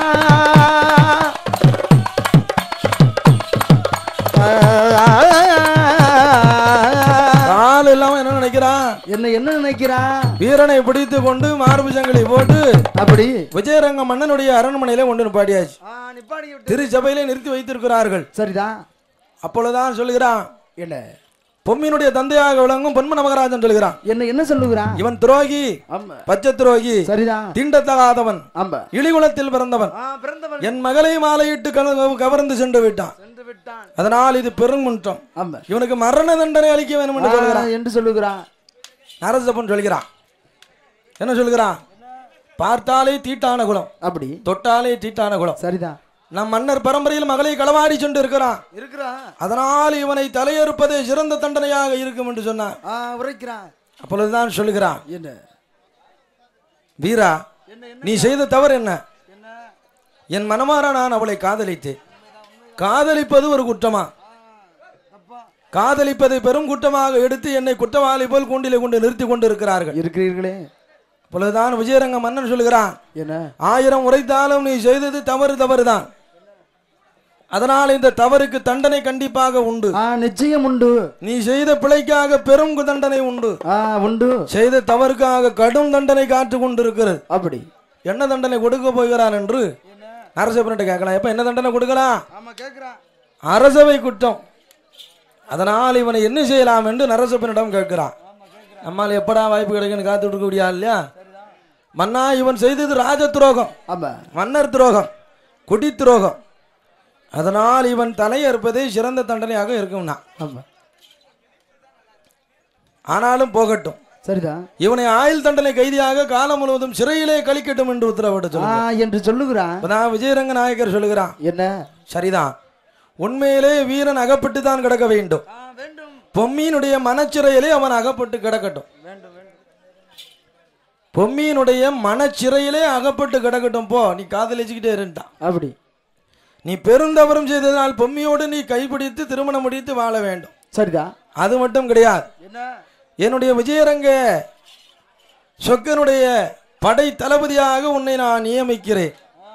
கால் இல்லாம என்ன நினைக்கிறான்
என்ன என்ன நினைக்கிறா
வீரனை பிடித்து கொண்டு மார்பு சங்கிலி போட்டு
அப்படி
விஜயரங்க மன்னனுடைய அரண்மனையில கொண்டு நிப்பாட்டியாச்சு
ஆ, நிப்பாட்டி விட்டு.
திருச்சபையிலே நிறுத்தி வைத்திருக்கிறார்கள்
சரிதான்
அப்பொழுதுதான் சொல்லுகிறான்
என்ன
பொம்மினுடைய தந்தையாக விளங்கும் பொன்மன மகராஜன் சொல்லுகிறான்
என்ன என்ன சொல்லுகிறான்
இவன் துரோகி
ஆமா
பச்சை துரோகி
சரிதான்
தீண்டத்தகாதவன்
ஆமா
இழிகுலத்தில் பிறந்தவன்
ஆ, பிறந்தவன்
என் மகளை மாலையிட்டு கல- கவர்ந்து சென்று விட்டான்
சென்று விட்டான்
அதனால் இது பெருங்குன்றம்
ஆமா
இவனுக்கு மரண தண்டனை அளிக்க வேண்டும் என்று சொல்கிறான்
ஆ, என்று சொல்லுகிறான்
நரசப்பன் சொல்கிறான் என்ன சொல்கிறான் பார்த்தாலே தீட்டான குலம்
அப்படி
தொட்டாலே தீட்டான குலம்
சரிதான்
நம் மன்னர் பரம்பரையில் மகளை களவாடி சென்று இருக்கிறான்
இருக்கிறான்
அதனால் இவனை தலையறுப்பதே சிறந்த தண்டனையாக இருக்கும் என்று சொன்னான்
ஆ உரைக்கிறான்
அப்பொழுதுதான் சொல்லுகிறான்
என்ன
வீரா நீ செய்த தவறு என்ன என் மனமாற நான் அவளை காதலித்தேன் காதலிப்பது ஒரு குற்றமா காதலிப்பதை பெரும் குற்றமாக எடுத்து என்னை குற்றவாளி போல் கூண்டிலே கொண்டு நிறுத்தி கொண்டு இருக்கிறார்கள்
இருக்கிறீர்களே
இப்பொழுதுதான் விஜயரங்க மன்னன் சொல்கிறான்
என்ன
ஆயிரம் உரைத்தாலும் நீ செய்தது தவறு தவறுதான் அதனால் இந்த தவறுக்கு தண்டனை கண்டிப்பாக உண்டு
ஆ நிச்சயம் உண்டு
நீ செய்த பிழைக்காக பெரும் தண்டனை உண்டு
ஆ உண்டு
செய்த தவறுக்காக கடும் தண்டனை காத்து கொண்டிருக்கிறது
அப்படி
என்ன தண்டனை கொடுக்க போகிறான் என்று அரசப்பன்ட்ட கேட்கலாம் எப்ப என்ன தண்டனை கொடுக்கலாம்
ஆமா கேக்குறான்
அரசவை குற்றம் அதனால் இவனை என்ன செய்யலாம் என்று நரசப்பனிடம் கேட்கிறான் நம்மால் எப்படா வாய்ப்பு கிடைக்குன்னு காத்துட்டு இருக்க முடியாது இல்லையா மன்னா இவன் செய்தது ராஜ துரோகம்
ஆமா
மன்னர் துரோகம் குடி துரோகம் அதனால் இவன் தலை அறுப்பதே சிறந்த தண்டனையாக இருக்கும்னா
ஆமா
ஆனாலும் போகட்டும்
சரிதான்
இவனை ஆயுள் தண்டனை கைதியாக காலம் முழுவதும் சிறையிலே கழிக்கட்டும் என்று உத்தரவிட்டு
ஆ
சொல்லுங்க
என்று சொல்லுகிறான்
இப்பதான் விஜயரங்க நாயக்கர் சொல்லுகிறான்
என்ன
சரிதான் உண்மையிலே வீரன் அகப்பட்டு தான் கிடக்க வேண்டும் பொம்மியினுடைய மனச்சிறையிலே அவன் அகப்பட்டு கிடக்கட்டும் பொம்மியினுடைய மனச்சிறையிலே அகப்பட்டு கிடக்கட்டும் போ நீ காதலிச்சுக்கிட்டே இருந்தான்
அப்படி
நீ பெருந்தவரும் செய்ததனால் பொம்மியோடு நீ கைப்பிடித்து திருமணம் முடித்து வாழ வேண்டும்
சரிதான்
அது மட்டும் கிடையாது
என்ன
என்னுடைய விஜயரங்க சொக்கனுடைய படை தளபதியாக உன்னை நான் நியமிக்கிறேன்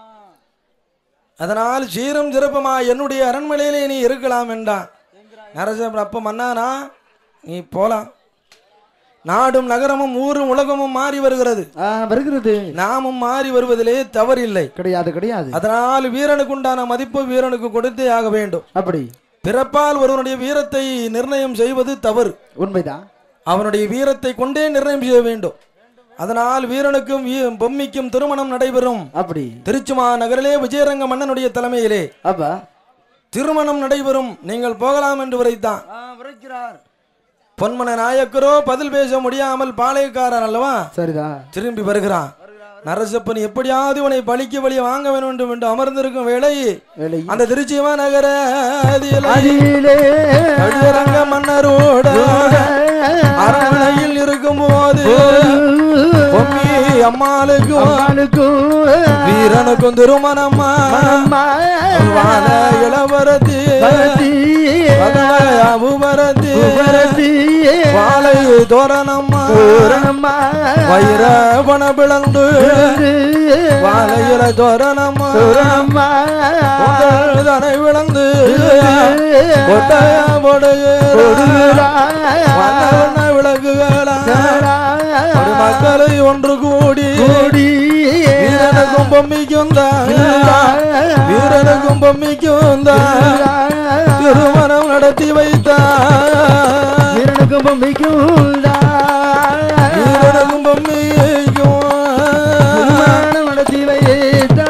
அதனால் சீரும் சிறப்புமா என்னுடைய அரண்மனையிலே நீ இருக்கலாம் என்றான் நரசிம்மன் அப்ப மன்னானா நீ போலாம் நாடும் நகரமும் ஊரும் உலகமும் மாறி வருகிறது
ஆ வருகிறது
நாமும் மாறி வருவதிலே தவறில்லை
கிடையாது கிடையாது
அதனால் வீரனுக்கு உண்டான மதிப்பு வீரனுக்கு கொடுத்தே ஆக வேண்டும்
அப்படி
பிறப்பால் ஒருவனுடைய வீரத்தை நிர்ணயம் செய்வது தவறு
உண்மைதான்
அவனுடைய வீரத்தை கொண்டே நிர்ணயம் செய்ய வேண்டும் அதனால் வீரனுக்கும் வீ- பொம்மிக்கும் திருமணம் நடைபெறும்
அப்படி
திருச்சுமா நகரிலே விஜயரங்க மன்னனுடைய தலைமையிலே
அப்பா
திருமணம் நடைபெறும் நீங்கள் போகலாம் என்று உரைத்தான்
உரைக்கிறார்
பொன்மன நாயக்கரோ பதில் பேச முடியாமல் பாளையக்காரன் அல்லவா
சரிதான்
திரும்பி வருகிறான் நரசப்பன் எப்படியாவது இவனை பலிக்கு வழி வாங்க வேண்டும் என்று அமர்ந்திருக்கும் வேளை
வேலை
அந்த திருச்சிமா நகர
அதிலே
விஜயரங்க மன்னரோட அரண்மனையில் இருக்கும் போது பொம்மி அம்மாளுக்கும்
அம்மாளுக்கும்
வீரனுக்கும் திருமணம்மா
அம்மா
வாழ இளவரத்தி
பரத்தி
அபுபரத்தி
பரத்தி
வாழை தோரணம்மா
பூரணம்மா
வைர பண பிளந்து வாழையில தோரணம்மா
பூரணம்மா
தனை விளந்து கொட்டைய போடுகிறா விளக்குகளா மக்களை ஒன்று கூடி
கூடி
வீரனுக்கும் பொம்மிக்கும் தான் வீரனுக்கும் பொம்மிக்கும் தான் திருமணம் நடத்தி வைத்தார்
வீரனுக்கும் பொம்மைக்கும்
வீரனுக்கும் பொம்மிக்கும்
திருமணம் நடத்தி வைத்தா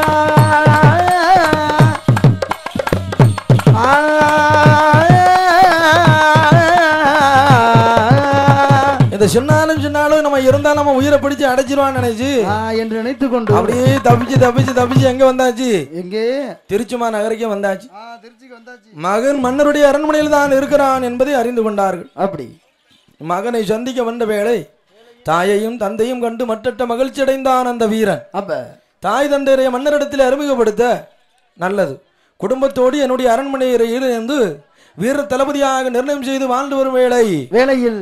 இந்த சின்னாலும் சின்னாலும் நம்ம இருந்தா நம்ம உயிரை பிடிச்சு அடைச்சிருவான்னு நினைச்சு
என்று நினைத்து கொண்டு
அப்படியே தப்பிச்சு தப்பிச்சு தப்பிச்சு எங்க வந்தாச்சு
எங்கே
திருச்சுமா நகருக்கே வந்தாச்சு
திருச்சிக்கு வந்தாச்சு
மகன் மன்னருடைய அரண்மனையில் தான் இருக்கிறான் என்பதை அறிந்து கொண்டார்கள்
அப்படி
மகனை சந்திக்க வந்த வேளை தாயையும் தந்தையும் கண்டு மற்றற்ற மகிழ்ச்சி அடைந்தான் அந்த வீரன்
அப்ப
தாய் தந்தையரை மன்னரிடத்தில் அறிமுகப்படுத்த நல்லது குடும்பத்தோடு என்னுடைய அரண்மனையில் இருந்து வீர தளபதியாக நிர்ணயம் செய்து வாழ்ந்து வரும் வேளை
வேலையில்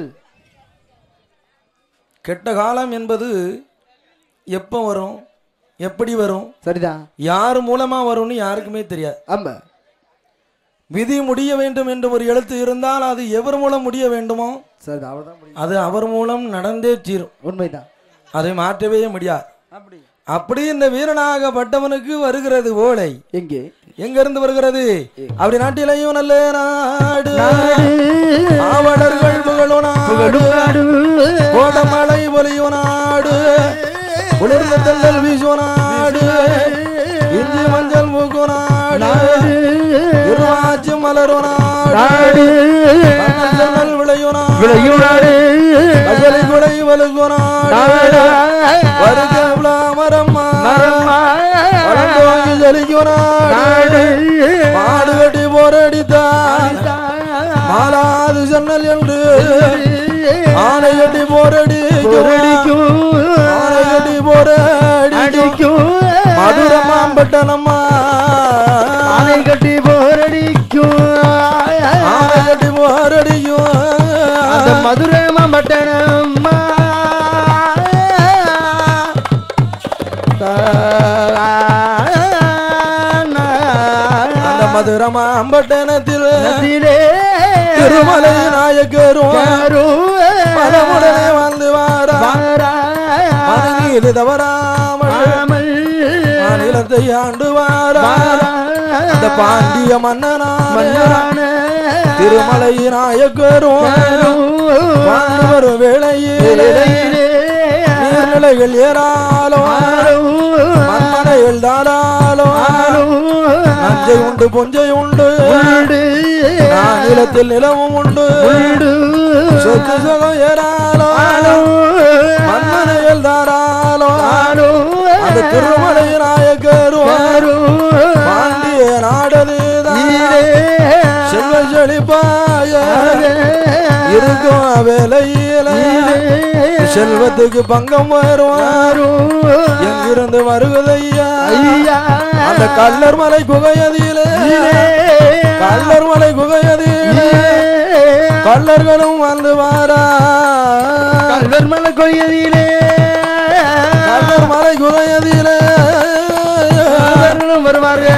கெட்ட காலம் என்பது எப்போ வரும் எப்படி வரும்
சரிதான்
யார் மூலமா வரும்னு யாருக்குமே தெரியாது
ஆமா
விதி முடிய வேண்டும் என்று ஒரு எழுத்து இருந்தால் அது எவர் மூலம் முடிய வேண்டுமோ
சரிதான் அவ்வளவுதான் முடியும்
அது அவர் மூலம் நடந்தே தீரும்
உண்மைதான்
அதை மாற்றவே முடியாது
அப்படி
அப்படி இந்த வீரனாகப்பட்டவனுக்கு வருகிறது ஓலை
எங்கே
எங்க இருந்து வருகிறது அப்படி நாட்டிலையும் நல்ல நாடு ஆவலர்கள் புகழும் நாடு கோடமலை ஒலியும் நாடு குளிர்ந்த தென்றல் வீசும் நாடு இஞ்சி மஞ்சள் மூக்கும் நாடு இருவாச்சி மலரும் நாடு கண்ணல் விளையும் நாடு கஜலி குடை வலுக்கும் நாடு வருக மரம்மா வளர்ந்து வாங்கி ஜலிக்கும் நாடு மாடு கட்டி போரடித்தான் மாலாது ஜன்னல் என்று ஆனை கட்டி போரடி ஆனை கட்டி போரடி மதுரை மாம்பட்டனம்மா
கட்டி போய்
அந்த மதுரமாம்பட்டணத்தில்
நதியிலே
திருமலை நாயக்கரும்
யாரும்
மனமுடனே வாழ்ந்து வாரா
வாராமல்
மனநீது தவறாமல் மாநிலத்தை ஆண்டு வாரா அந்த பாண்டிய மன்னனான
மன்னரான
திருமலை நாயக்கரும் வாழ்ந்து வரும் வேளையில் நீர்நிலைகள் ஏறாலும் மண்மனைகள் தாராலும் நஞ்சை உண்டு பொஞ்சை உண்டு நிலத்தில் நிலவும் உண்டு சொத்து சுகம் ஏறாலும் மண்மனைகள் தாராலும் அந்த திருமலை நாயக்கரும் பாண்டிய நாடதுதான் செல்வ செழிப்பாய இருக்கும் வேலையில செல்வத்துக்கு பங்கம் வருவாரும் எங்கிருந்து வருவதையா அந்த கல்லர் மலை குகையதிலே கல்லர் மலை குகையதிலே கல்லர்களும் வந்து வாரா
மலை கொய்யதிலே
கல்லர் மலை குகையதிலே
கல்லர்களும் வருவார்கள்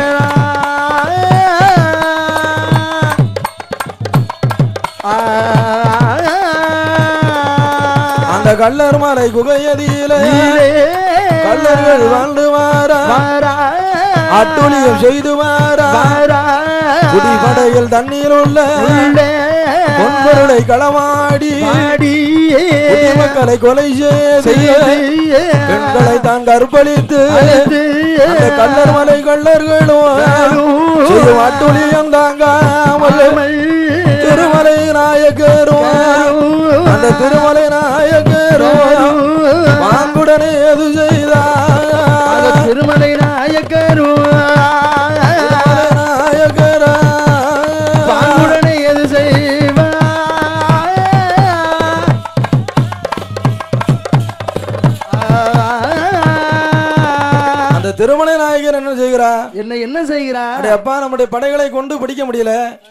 அந்த கல்லர் மலை குகையதிலே கல்லர்கள் வாழ்ந்து வாரா அட்டுழியம் செய்து வாரா குடிபடையில் தண்ணீர் உள்ள பொன்பொருளை களமாடி மக்களை கொலை செய்து பெண்களை தான் கற்பழித்து அந்த கல்லர் மலை கள்ளர்களும் செய்யும் அட்டுழியம் தாங்காமல் திருமலை நாயக்கரும் அந்த திருமலை நாயக்கரும் பாங்குடனே எது செய்தார்
திருமலை நாயக்கரு
நாயக்கரா
பாங்குடனே எது செய்வா
அந்த திருமலை நாயகர் என்ன செய்கிறா
என்ன என்ன செய்கிறா
அடே அப்பா நம்முடைய படைகளை கொண்டு பிடிக்க முடியல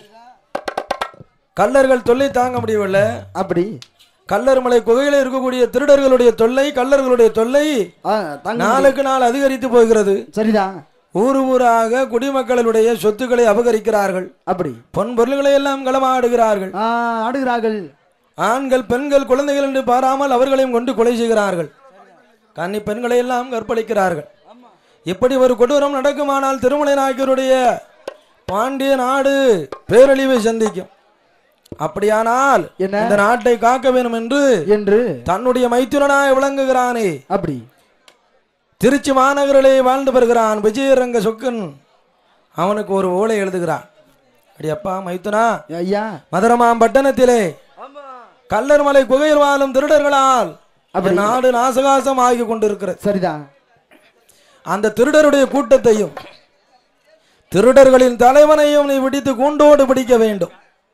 கல்லர்கள் தொல்லை தாங்க முடியவில்லை
அப்படி
கல்லர் மலை குகையில இருக்கக்கூடிய திருடர்களுடைய தொல்லை கல்லர்களுடைய தொல்லை
ஆ, தங்க
நாளுக்கு நாள் அதிகரித்து போகிறது
சரிதான்
ஊர் ஊராக குடிமக்களுடைய சொத்துக்களை அபகரிக்கிறார்கள்
அப்படி
பொன் பொருள்களை எல்லாம் களமாடுகிறார்கள்
ஆ, ஆடுகிறார்கள்
ஆண்கள் பெண்கள் குழந்தைகள் என்று பாராமல் அவர்களையும் கொண்டு கொலை செய்கிறார்கள் கன்னி பெண்களை எல்லாம் கற்பழிக்கிறார்கள் இப்படி ஒரு கொடூரம் நடக்குமானால் திருமலை நாயக்கருடைய பாண்டிய நாடு பேரழிவை சந்திக்கும் அப்படியானால்
என்ன?
இந்த நாட்டை காக்க வேண்டும் என்று
என்று
தன்னுடைய மைத்துனனாய் விளங்குகிறானே
அப்படி
திருச்சி மாநகரிலே வாழ்ந்து வருகிறான் விஜயரங்க சொக்கன் அவனுக்கு ஒரு ஓலை எழுதுகிறான் அடி அப்பா மைத்துனா
ஐயா
மதுரமாம் பட்டணத்திலே கல்லர் மலை குகையில் வாழும் திருடர்களால் அப்படி நாடு நாசகாசம் ஆகி கொண்டிருக்கிறது
சரிதான்
அந்த திருடருடைய கூட்டத்தையும் திருடர்களின் தலைவனையும் நீ பிடித்து கூண்டோடு பிடிக்க வேண்டும்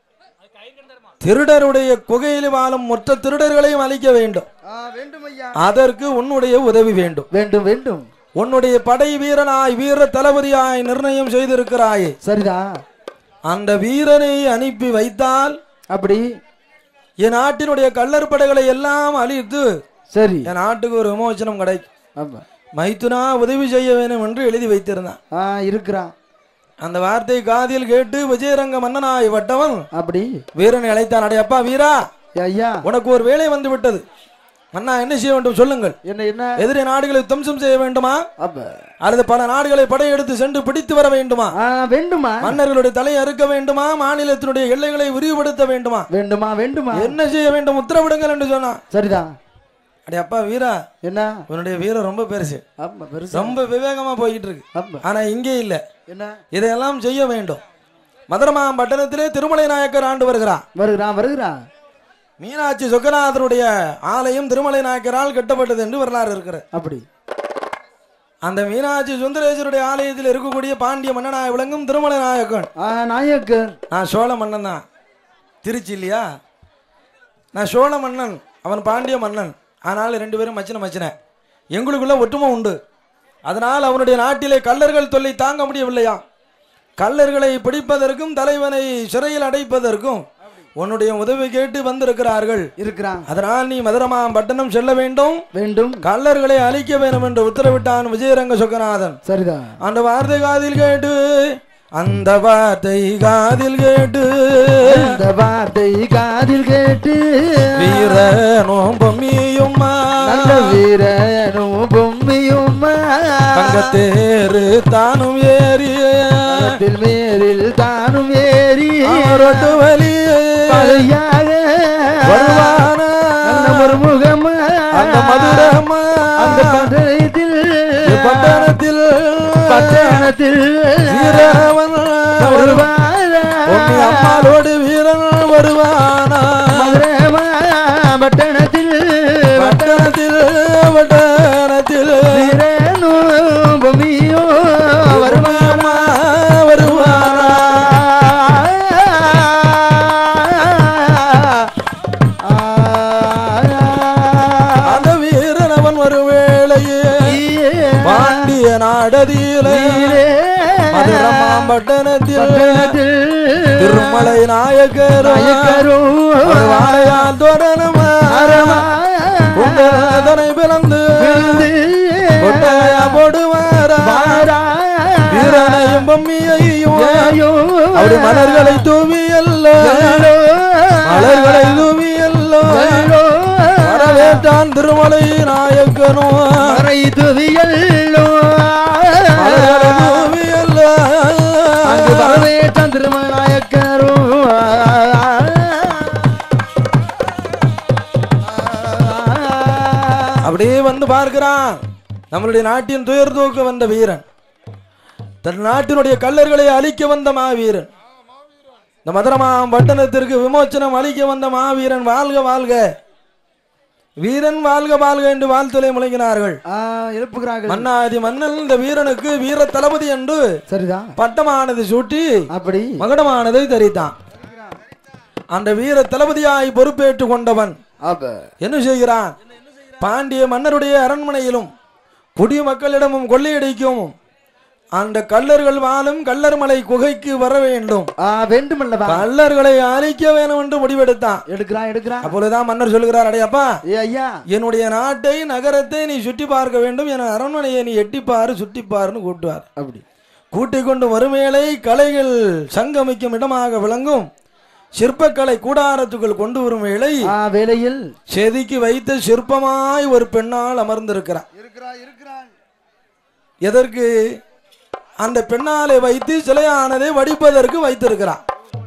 திருடருடைய குகையில் வாழும் மொத்த திருடர்களையும் அழிக்க வேண்டும்
வேண்டும் ஐயா
அதற்கு உன்னுடைய உதவி வேண்டும்
வேண்டும் வேண்டும்
உன்னுடைய படை வீரனாய் வீர தளபதியாய் நிர்ணயம் செய்திருக்கிறாயே
சரிதான்
அந்த வீரனை அனுப்பி வைத்தால்
அப்படி
என் நாட்டினுடைய கள்ளர் படைகளை எல்லாம் அழித்து
சரி
என் நாட்டுக்கு ஒரு விமோசனம் கிடைக்கும்
ஆமா
மைத்துனா உதவி செய்ய வேண்டும் என்று எழுதி வைத்திருந்தான்
ஆ இருக்கிறான்
அந்த வார்த்தை காதில் கேட்டு விஜயரங்க மன்னனாய் வட்டவன்
அப்படி
வீரனை அழைத்தான் அடே அப்பா வீரா
ஐயா
உனக்கு ஒரு வேலை வந்து விட்டது மன்னா என்ன செய்ய வேண்டும் சொல்லுங்கள்
என்ன என்ன
எதிரி நாடுகளை துவம்சம் செய்ய வேண்டுமா
அப்ப
அல்லது பல நாடுகளை படையெடுத்து சென்று பிடித்து வர வேண்டுமா
ஆ வேண்டுமா
மன்னர்களுடைய தலையை அறுக்க வேண்டுமா மாநிலத்தினுடைய எல்லைகளை விரிவுபடுத்த வேண்டுமா
வேண்டுமா வேண்டுமா
என்ன செய்ய வேண்டும் உத்தரவிடுங்கள் என்று சொன்னான்
சரிதான்
அடே அப்பா வீரா
என்ன
உன்னுடைய வீரம் ரொம்ப பெருசு
ஆமா பெருசு
ரொம்ப விவேகமா போய்கிட்டு இருக்கு
ஆமா
ஆனா இங்கே இல்ல
என்ன
இதையெல்லாம் செய்ய வேண்டும் மதுரமா பட்டணத்திலே திருமலை நாயக்கர் ஆண்டு வருகிறார்
வருகிறான் வருகிறான்
மீனாட்சி சொக்கநாதருடைய ஆலயம் திருமலை நாயக்கரால் கட்டப்பட்டது என்று வரலாறு இருக்கிறது
அப்படி
அந்த மீனாட்சி சுந்தரேஸ்வருடைய ஆலயத்தில் இருக்கக்கூடிய பாண்டிய மன்னனாய் விளங்கும் திருமலை நாயக்கன்
ஆ நாயக்கர்
நான் சோழ மன்னன் தான் திருச்சி இல்லையா நான் சோழ மன்னன் அவன் பாண்டிய மன்னன் ஆனால் ரெண்டு பேரும் மச்சின மச்சின எங்களுக்குள்ள ஒற்றுமை உண்டு அதனால் அவனுடைய நாட்டிலே கள்ளர்கள் தொல்லை தாங்க முடியவில்லையா கள்ளர்களை பிடிப்பதற்கும் தலைவனை சிறையில் அடைப்பதற்கும் உன்னுடைய உதவி கேட்டு வந்திருக்கிறார்கள்
இருக்கிறான்
அதனால் நீ மதுரமா பட்டணம் செல்ல வேண்டும்
வேண்டும்
கள்ளர்களை அழிக்க வேண்டும் என்று உத்தரவிட்டான் விஜயரங்க சொக்கநாதன்
சரிதான்
அந்த வார்த்தை காதில் கேட்டு அந்த வார்த்தை காதில் கேட்டு
இந்த வார்த்தை காதில் கேட்டு
வீரனும் பொம்மியும்மா
நல்ல வீரனும் பொம்மியும்
தங்கத்தேரு தானும் ஏறி
மரத்தில் மேலில் தானும் ஏறி
ரொட்டு வலி
பலியாக
வருவானா
நல்ல ஒரு முகமா
அந்த மதுரமா
அந்த பட்டணத்தில்
பட்டணத்தில்
பட்டணத்தில்
வீரவன்
வருவாரா?
பொம்மி அம்மாளோடு வீரன் வருவானா
மதுரமா பட்டணத்தில்
பட்டணத்தில் பட்டணத்தில்
வீரனும் பொம்மியும் வருவானா
வருவானா வருவானா அந்த வீரன் அவன் வரும் வேளையே பாண்டிய நாடதியிலே மதுரமாம் பட்டணத்தில் திருமலை நாயக்கரும் வாழையால் தோரணமா குண்டதனை பிளந்து கொட்டையா போடுவாரா வீரனையும் பொம்மியையும் அப்படி மலர்களை தூவி எல்லோ மலர்களை தூவி எல்லோ வரவேற்றான் திருமலை நாயக்கனும்
துவியல்லோ
மலர்களை தூவி எல்லோ
அங்கு வரவேற்றான் திருமநாயக்கரும்
அப்படியே வந்து பார்க்கிறான் நம்மளுடைய நாட்டின் துயர் தூக்க வந்த வீரன் தன் நாட்டினுடைய கல்லர்களை அழிக்க வந்த மாவீரன் இந்த மதுரமா பட்டணத்திற்கு விமோச்சனம் அளிக்க வந்த மாவீரன் வாழ்க வாழ்க வீரன் வாழ்க வாழ்க என்று வாழ்த்துலை முழங்கினார்கள்
ஆ, எழுப்புகிறார்கள்
மன்னாதி மன்னன் இந்த வீரனுக்கு வீர தளபதி என்று
சரிதான்
பட்டமானது சூட்டி
அப்படி
மகுடமானதை தரித்தான் அந்த வீர தளபதியாய் பொறுப்பேற்று கொண்டவன்
அப்ப
என்ன செய்கிறான் பாண்டிய மன்னருடைய அரண்மனையிலும் குடிமக்களிடமும் கொள்ளையடிக்கும் அந்த கள்ளர்கள் வாழும் கள்ளர்மலை குகைக்கு வர வேண்டும்
ஆ, வேண்டுமல்லவா
கள்ளர்களை அழிக்க வேணும் என்று முடிவெடுத்தான்
எடுக்கிறான் எடுக்கிறான்
அப்பொழுதுதான் மன்னர் சொல்லுகிறார் அடையப்பா
ஏ ஐயா
என்னுடைய நாட்டை நகரத்தை நீ சுற்றி பார்க்க வேண்டும் என அரண்மனையை நீ எட்டிப்பாரு சுற்றிப்பாருன்னு கூட்டுவார்
அப்படி
கூட்டிக் கொண்டு வருமேலை கலைகள் சங்கமிக்கும் இடமாக விளங்கும் சிற்பக்கலை கூடாரத்துக்குள் கொண்டு வரும் வேளை
ஆ வேலையில்
செதுக்கி வைத்த சிற்பமாய் ஒரு பெண்ணால் அமர்ந்திருக்கிறார்
இருக்கிறான் இருக்கிறான்
எதற்கு அந்த பெண்ணாலை வைத்து சிலையானதை வடிப்பதற்கு வைத்திருக்கிறார்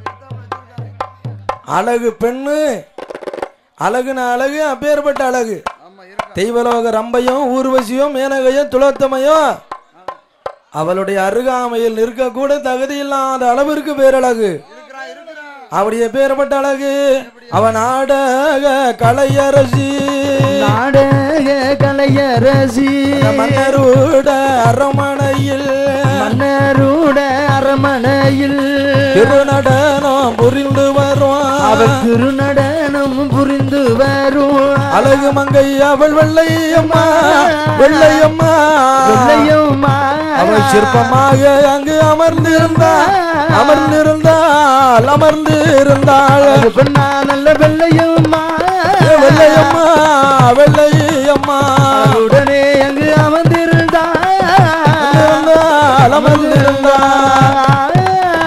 அழகு பெண்ணு அழகுன அழகு அப்பேற்பட்ட அழகு தெய்வலோக ரம்பையும் ஊர்வசியும் மேனகையும் துளத்தமையும் அவளுடைய அருகாமையில் நிற்கக்கூட தகுதி இல்லாத அளவிற்கு பேரழகு அவருடைய பேர்பட்ட அழகு அவன் நாடக கலையரசி
நாடக கலையரசி
இந்த மன்னரோட அரமனையில்
மன்னருட அரமனையில்
திருநடனம் புரிந்து வரும்
அவர் திருநடனம் புரிந்து வரும்
அழகு மங்கை அவள் வெள்ளையம்மா வெள்ளையம்மா
வெள்ளையம்மா
அவள் சிற்பமாக அங்கு அமர்ந்திருந்தாள் அமர்ந்திருந்தாள் அமர்ந்திருந்தாள்
அது பெண்ணா நல்ல வெள்ளையம்மா
வெள்ளையம்மா வெள்ளையம்மா
உடனே அங்கு அமர்ந்திருந்தா
அமர்ந்திருந்தாள் அமர்ந்திருந்தாள்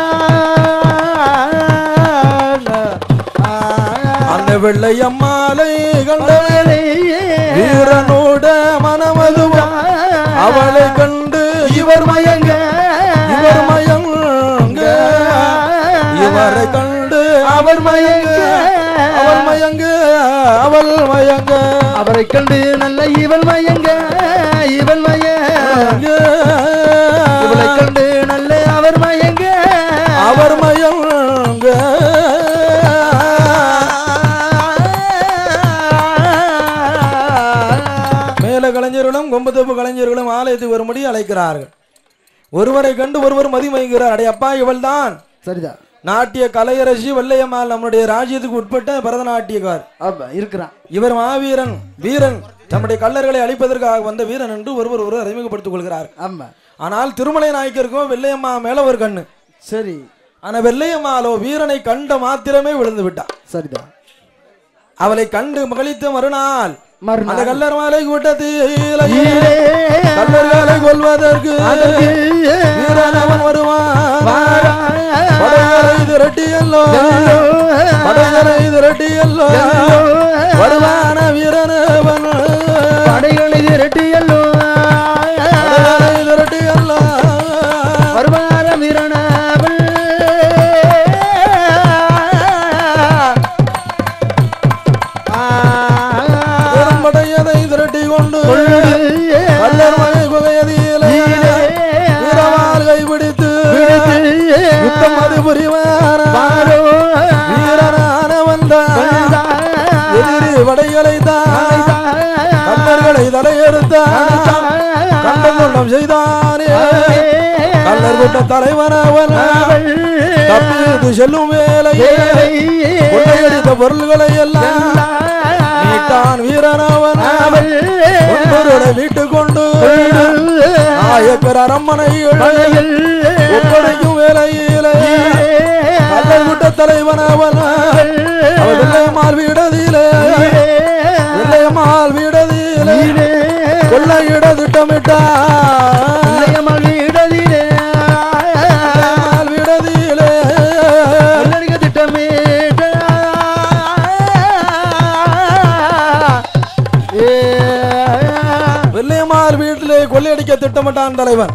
அந்த வெள்ளையம்மாலை கண்டவளே வீரனோட மனமதுவா அவளை கண்டு இவர் மயங்க இவர் மயங்க இவரை கண்டு அவர் மயங்க அவள் மயங்க அவள் மயங்க
அவரை கண்டு நல்ல இவள் மயங்க இவள் மயங்க இவளை கண்டு நல்ல அவர் மயங்க
அவர் மயங்க மேல கலைஞர்களும் கொம்புதப்பு கலைஞர்களும் ஆலயத்துக்கு வரும்படி அழைக்கிறார்கள் ஒருவரை கண்டு ஒருவர் மதிமயங்கிறார் அடே அப்பா இவள்தான்
சரிதான்
நாட்டிய கலையரசி வெள்ளையம்மாள் நம்முடைய ராஜ்யத்துக்கு உட்பட்ட பரதநாட்டியக்கார்
அப்ப இருக்கிறான்
இவர் மாவீரன் வீரன் தம்முடைய கல்லர்களை அழிப்பதற்காக வந்த வீரன் என்று ஒருவர் ஒருவர் அறிமுகப்படுத்திக் கொள்கிறார்
ஆமா
ஆனால் திருமலை நாயக்கருக்கும் வெள்ளையம்மா மேல ஒரு கண்ணு
சரி
ஆனா வெள்ளையம்மாளோ வீரனை கண்ட மாத்திரமே விழுந்து விட்டான்
சரிதான்
அவளை கண்டு மகளித்த மறுநாள் அந்த
மறுநாள்
கல்லர் மாலை கூட்டத்தில்
ஈரே,
கல்லர்களை கொல்வதற்கு
அதற்கு
வீரன் அவன் வருவான்
வாரா.
படைகளை திரட்டி எல்லோ படைகளை திரட்டி எல்லோ வருவான வீரன் அவன்
படைகளை திரட்டியல்லோ
படைகளை திரட்டி எல்லோ
வருவார வீரனாவல்
பெரும்படையதை திரட்டி கொண்டு கல்லர் மலை குகையதிலே வீரவால் கைப்பிடித்து யுத்தம் அது புரிவான வீரனான வந்தான் எதிரி படைகளை தான் கல்லர்களை தலையெடுத்தான் கண்டங்கொண்டம் செய்தானே கல்லர் கூட்ட தலைவனவன் தப்பித்து செல்லும் வேலையே கொள்ளையடித்த பொருள்களை எல்லாம் மீட்டான் வீரனவன் ஒன்பொருளை மீட்டு கொண்டு நாயக்கர் அரண்மனையில் ஒப்படைக்கும் வேலையிலே கல்லர் கூட்ட தலைவனவன் அவர் வெள்ளையம்மாள் வீடதிலே வெள்ளையம்மாள் வீடதிலே கொள்ளையிட திட்டமிட்டான் வெள்ளையம்மாள் வீடதிலே வெள்ளையம்மாள் வீட்டிலே கொள்ளையடிக்க திட்டமிட்டான் தலைவன்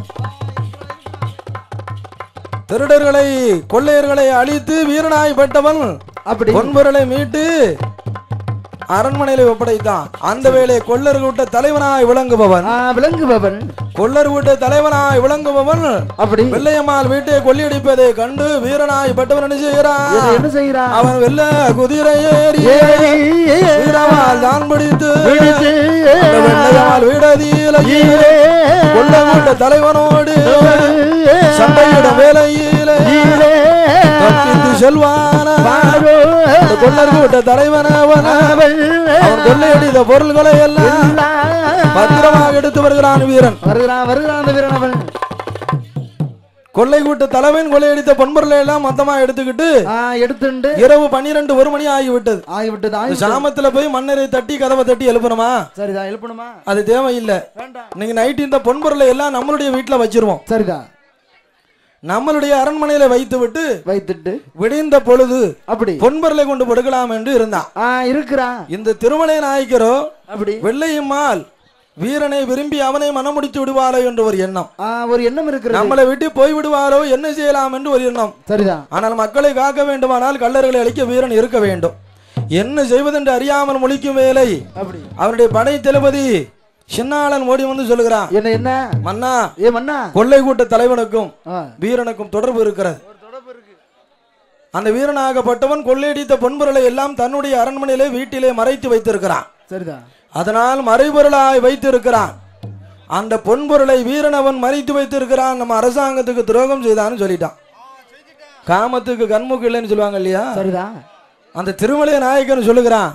திருடர்களை கொள்ளையர்களை அழித்து வீரனாய் பெற்றவன்
அப்படி
பொன்பொருளை மீட்டு அரண்மனையில ஒப்படைத்தான் அந்த வேளை கொள்ளர் கூட்ட தலைவனாய் விளங்குபவன்
ஆ, விளங்குபவன்
கொள்ளர் கூட்ட தலைவனாய் விளங்குபவன்
அப்படி
வெள்ளையம்மாள் வீட்டை கொள்ளையடிப்பதை கண்டு வீரனாய் பெற்றவன் என்ன செய்கிறான்
இவன் என்ன செய்யறான்
அவன் வெள்ள குதிரை ஏறி
ஏறி,
வீரவால் தான் பிடித்து
பிடித்து,
அந்த வெள்ளையம்மாள் வீடதியிலேயே கொள்ள கூட்ட தலைவனோடு சண்டையிடும் வேலையிலே தப்பித்து செல்வானா அந்த கொள்ளர் கூட்ட தலைவனவன் அவன் கொள்ளையடித்த பொருள்களை எல்லாம் பத்திரமாக எடுத்து வருகிறான் வீரன்
வருகிறான் வருகிறான் அந்த வீரன் அவன்
கொள்ளை கூட்ட தலைவன் கொள்ளையடித்த பொன்பொருளை எல்லாம் மொத்தமா எடுத்துக்கிட்டு
ஆ, எடுத்துண்டு
இரவு பன்னிரண்டு ஒரு மணி ஆகிவிட்டது
ஆகிவிட்டது
இந்த
ஆகிவிட்டது.
சாமத்துல போய் மண்ணரை தட்டி கதவை தட்டி எழுப்பணுமா
சரிதான் எழுப்பணுமா
அது தேவையில்லை
வேண்டாம்
இன்னைக்கு நைட் இந்த பொன்பொருளை எல்லாம் நம்மளுடைய வீட்டுல வச்சிருவோம்
சரிதான்
நம்மளுடைய அரண்மனையில வைத்து விட்டு
வைத்துட்டு
விடிந்த பொழுது
அப்படி
பொன்பொருளை கொண்டு கொடுக்கலாம் என்று இருந்தான்
ஆ இருக்கிறான்
இந்த திருமலை நாயக்கரோ
அப்படி
வெள்ளையம்மாள் வீரனை விரும்பி அவனை மனமுடித்து விடுவாரோ என்று ஒரு எண்ணம்
ஆ, ஒரு எண்ணம் இருக்கிறது
நம்மளை விட்டு போய் விடுவாரோ என்ன செய்யலாம் என்று ஒரு எண்ணம்
சரிதான்
ஆனால் மக்களை காக்க வேண்டுமானால் கல்லர்களை அழிக்க வீரன் இருக்க வேண்டும் என்ன செய்வதென்று அறியாமல் முழிக்கும் வேலை
அப்படி
அவருடைய படை தளபதி சின்னாளன் ஓடி வந்து சொல்லுகிறான்
என்ன என்ன
மன்னா
ஏ மன்னா
கொள்ளை கூட்ட தலைவனுக்கும்
ஆ,
வீரனுக்கும் தொடர்பு இருக்கிறது அந்த வீரனாகப்பட்டவன் கொள்ளையடித்த பொன்பொருளை எல்லாம் தன்னுடைய அரண்மனையிலே வீட்டிலே மறைத்து வைத்திருக்கிறான்
சரிதான்
அதனால் மறைபொருளாய் வைத்திருக்கிறான் அந்த பொன்பொருளை வீரன் அவன் மறைத்து வைத்திருக்கிறான் நம்ம அரசாங்கத்துக்கு துரோகம் செய்தான்னு சொல்லிட்டான் காமத்துக்கு கண்முக்கு இல்லைன்னு சொல்லுவாங்க இல்லையா
சரிதான்
அந்த திருமலை நாயக்கன் சொல்லுகிறான்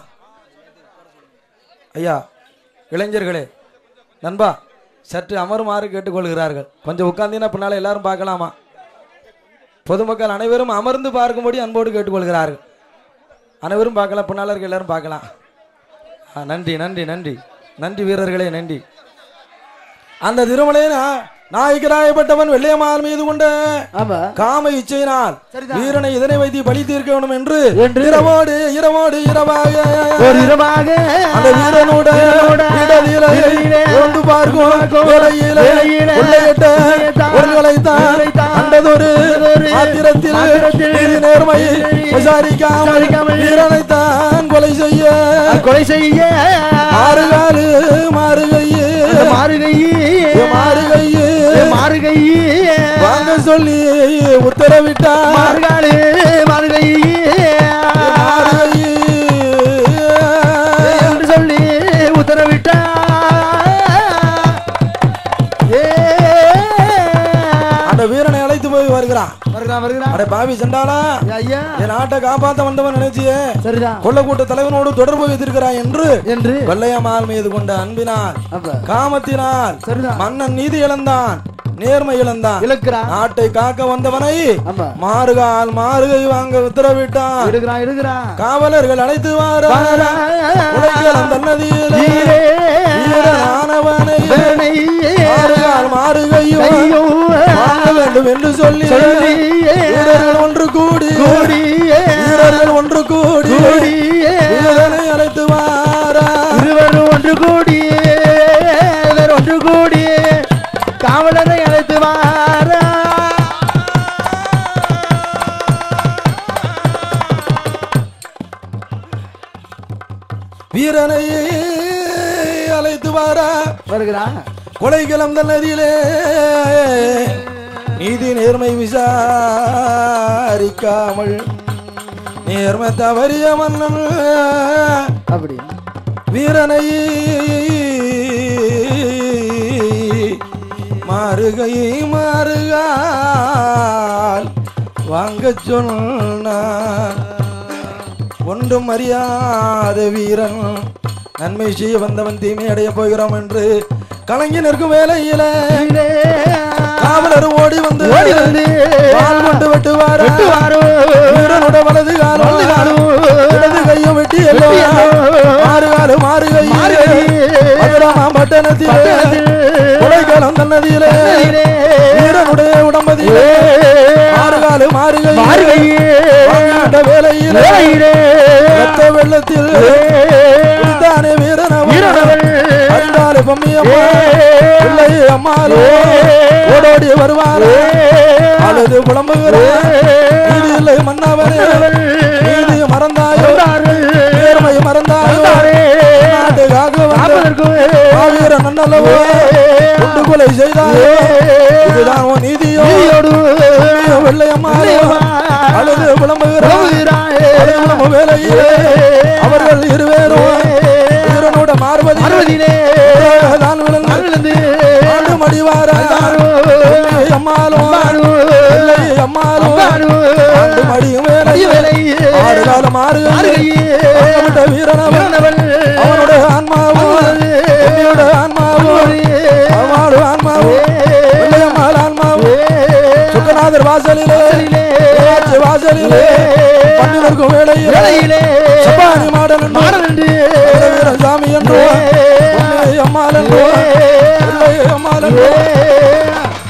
ஐயா இளைஞர்களே நண்பா சற்று அமருமாறு கேட்டுக்கொள்கிறார்கள் கொஞ்சம் உட்கார்ந்தீங்கன்னா பின்னால எல்லாரும் பார்க்கலாமா பொதுமக்கள் அனைவரும் அமர்ந்து பார்க்கும்படி அன்போடு கேட்டுக்கொள்கிறார்கள் அனைவரும் பார்க்கலாம் பின்னால இருக்க எல்லாரும் பார்க்கலாம் ஆ, நன்றி நன்றி நன்றி நன்றி வீரர்களே நன்றி அந்த திருமலை நாயக்கராயப்பட்டவன் வெள்ளையம்மாள் மீது கொண்ட
ஆமா
காம இச்சையினால்
சரிதான்.
வீரனை இதனை வைத்து பழி தீர்க்க வேண்டும் என்று
என்று
இரவோடு இரவோடு இரவாக
ஒரு இரவாக
அந்த வீரனோட
வீரனோட
இடத்திலே
இடத்திலே
கொண்டு பார்க்கும்
பார்க்கும்
வேளையிலே
வேளையிலே
கொள்ளையிட்ட
கொள்ளையிட்ட
பொருள்களைத்தான்
பொருள்களைத்தான்
கண்டதொரு
கண்டதொரு
ஆத்திரத்தில்
ஆத்திரத்தில்
நீதி நேர்மை
நீதி
விசாரிக்காமல்
விசாரிக்காமல்
வீரனைத்தான் கொலை செய்ய
கொலை செய்ய
மாறுகாலு மாறுகையே
அந்த மாறுகையே
மாறுகையே
மாறுகையே
வாங்க சொல்லி உத்தரவிட்டார்
மாறுகாலே மாறுகையே
மாறுகையே
என்று சொல்லி உத்தரவிட்டா ஏ
அந்த வீரனை அழைத்து போய் வருகிறான்
வருகிறான் வருகிறான்
அட பாவி சண்டாளா
ஏ ஐயா
என் நாட்டை காப்பாத்த வந்தவன் நினைச்சியே
சரிதான்
கொள்ள கூட்ட தலைவனோடு தொடர்பு வைத்திருக்கிறாய் என்று
என்று
வெள்ளையம்மாள் மீது கொண்ட அன்பினால்
அப்ப
காமத்தினால்
சரிதான்
மன்னன் நீதி இழந்தான் நேர்மை இழந்தான்
இழுக்கிறான்
நாட்டை காக்க வந்தவனை
ஆமா
மாறுகால் மாறுகை வாங்க உத்தரவிட்டான்
இடுகிறான் இடுகிறான்
காவலர்கள் அழைத்து வார உலகம் தன்னதியிலே
வீரே,
வீரனானவனை
வேணை,
மாறுகால் மாறுகையும்
கையோ,
வாங்க வேண்டும் என்று சொல்லி
சொல்லியே,
வீரர்கள் ஒன்று கூடி
கூடியே,
வீரர்கள் ஒன்று கூடி
கூடியே,
வீரனை அழைத்து வாரா
இருவரும் ஒன்று கூடியே இருவர் ஒன்று கூடியே காவலரை அழைத்து வாரா
வீரனை அழைத்து வாரா
வருகிறான்
கொலை கிளந்த நதியிலே நீதி நேர்மை விசாரிக்காமல் நேர்மை தவறிய மன்னன்
அப்படி
வீரனை மாறுகை மாறுகால் வாங்கச் சொன்னான் ஒன்றும் அறியாத வீரன் நன்மை செய்ய வந்தவன் தீமை அடைய போகிறோம் என்று கலங்கி நிற்கும் வேலையில காவலர் ஓடி வந்து
ஓடி வந்து
வாள் கொண்டு வெட்டுவார்
வெட்டுவாரோ.
வீரனோட வலது காலம்
வலது காலும்
இடது கையும் வெட்டி எல்லோ
வெட்டி எல்லோ.
மாறு காலு மாறு கை
மாறு கை.
மதுராமா பட்டணத்தில்
பட்டணத்தில்
கொலைக்காலம் தன்னதியிலே
தன்னதியிலே
வீரனுடைய உடம்பதியிலே மாறு காலு மாறு கை
மாறு கை.
வாங்கிட்ட வேலையிலே
வேலையிலே
ரத்த வெள்ளத்தில் தானே வீரனவன்
வீரனவன்
அறிந்தாலே பொம்மியம்மா பிள்ளை அம்மாளோ ஓடோடி வருவாரே அழுது புலம்புகிறார் நீதி இல்லை மன்னவரே நீதி மறந்தாயோ நேர்மை மறந்தாயோ நாட்டுக்காக வந்த மாவீர நன்னல்லவோ குண்டு கொலை செய்தாயோ இதுதான் உன் நீதியோ பொம்மிய வெள்ளையம்மா அழுது புலம்புகிறார் அலுவலக வேலையிலே அவர்கள் இருவேரும் வீரனோட மார்பதி தான் விழுந்து ஆண்டு மடிவார அம்மாலும் வெள்ளை அம்மாலும் ஆண்டு மடியும் வேலை ஆறு காலம் ஆறு விட்ட வீரனவன் அவனுடைய ஆன்மாவும் உன்னுடைய ஆன்மாவும் அவனோட ஆன்மாவும் வெள்ளையம்மாள் ஆன்மாவும் சுக்கநாதர் வாசலிலே ஊராட்சி வாசலிலே பண்டிதர்க்கும் வேலையிலே சப்பானி மாடன் என்று வீரன் சாமி என்று அம்மாள் என்று அம்மாள் என்று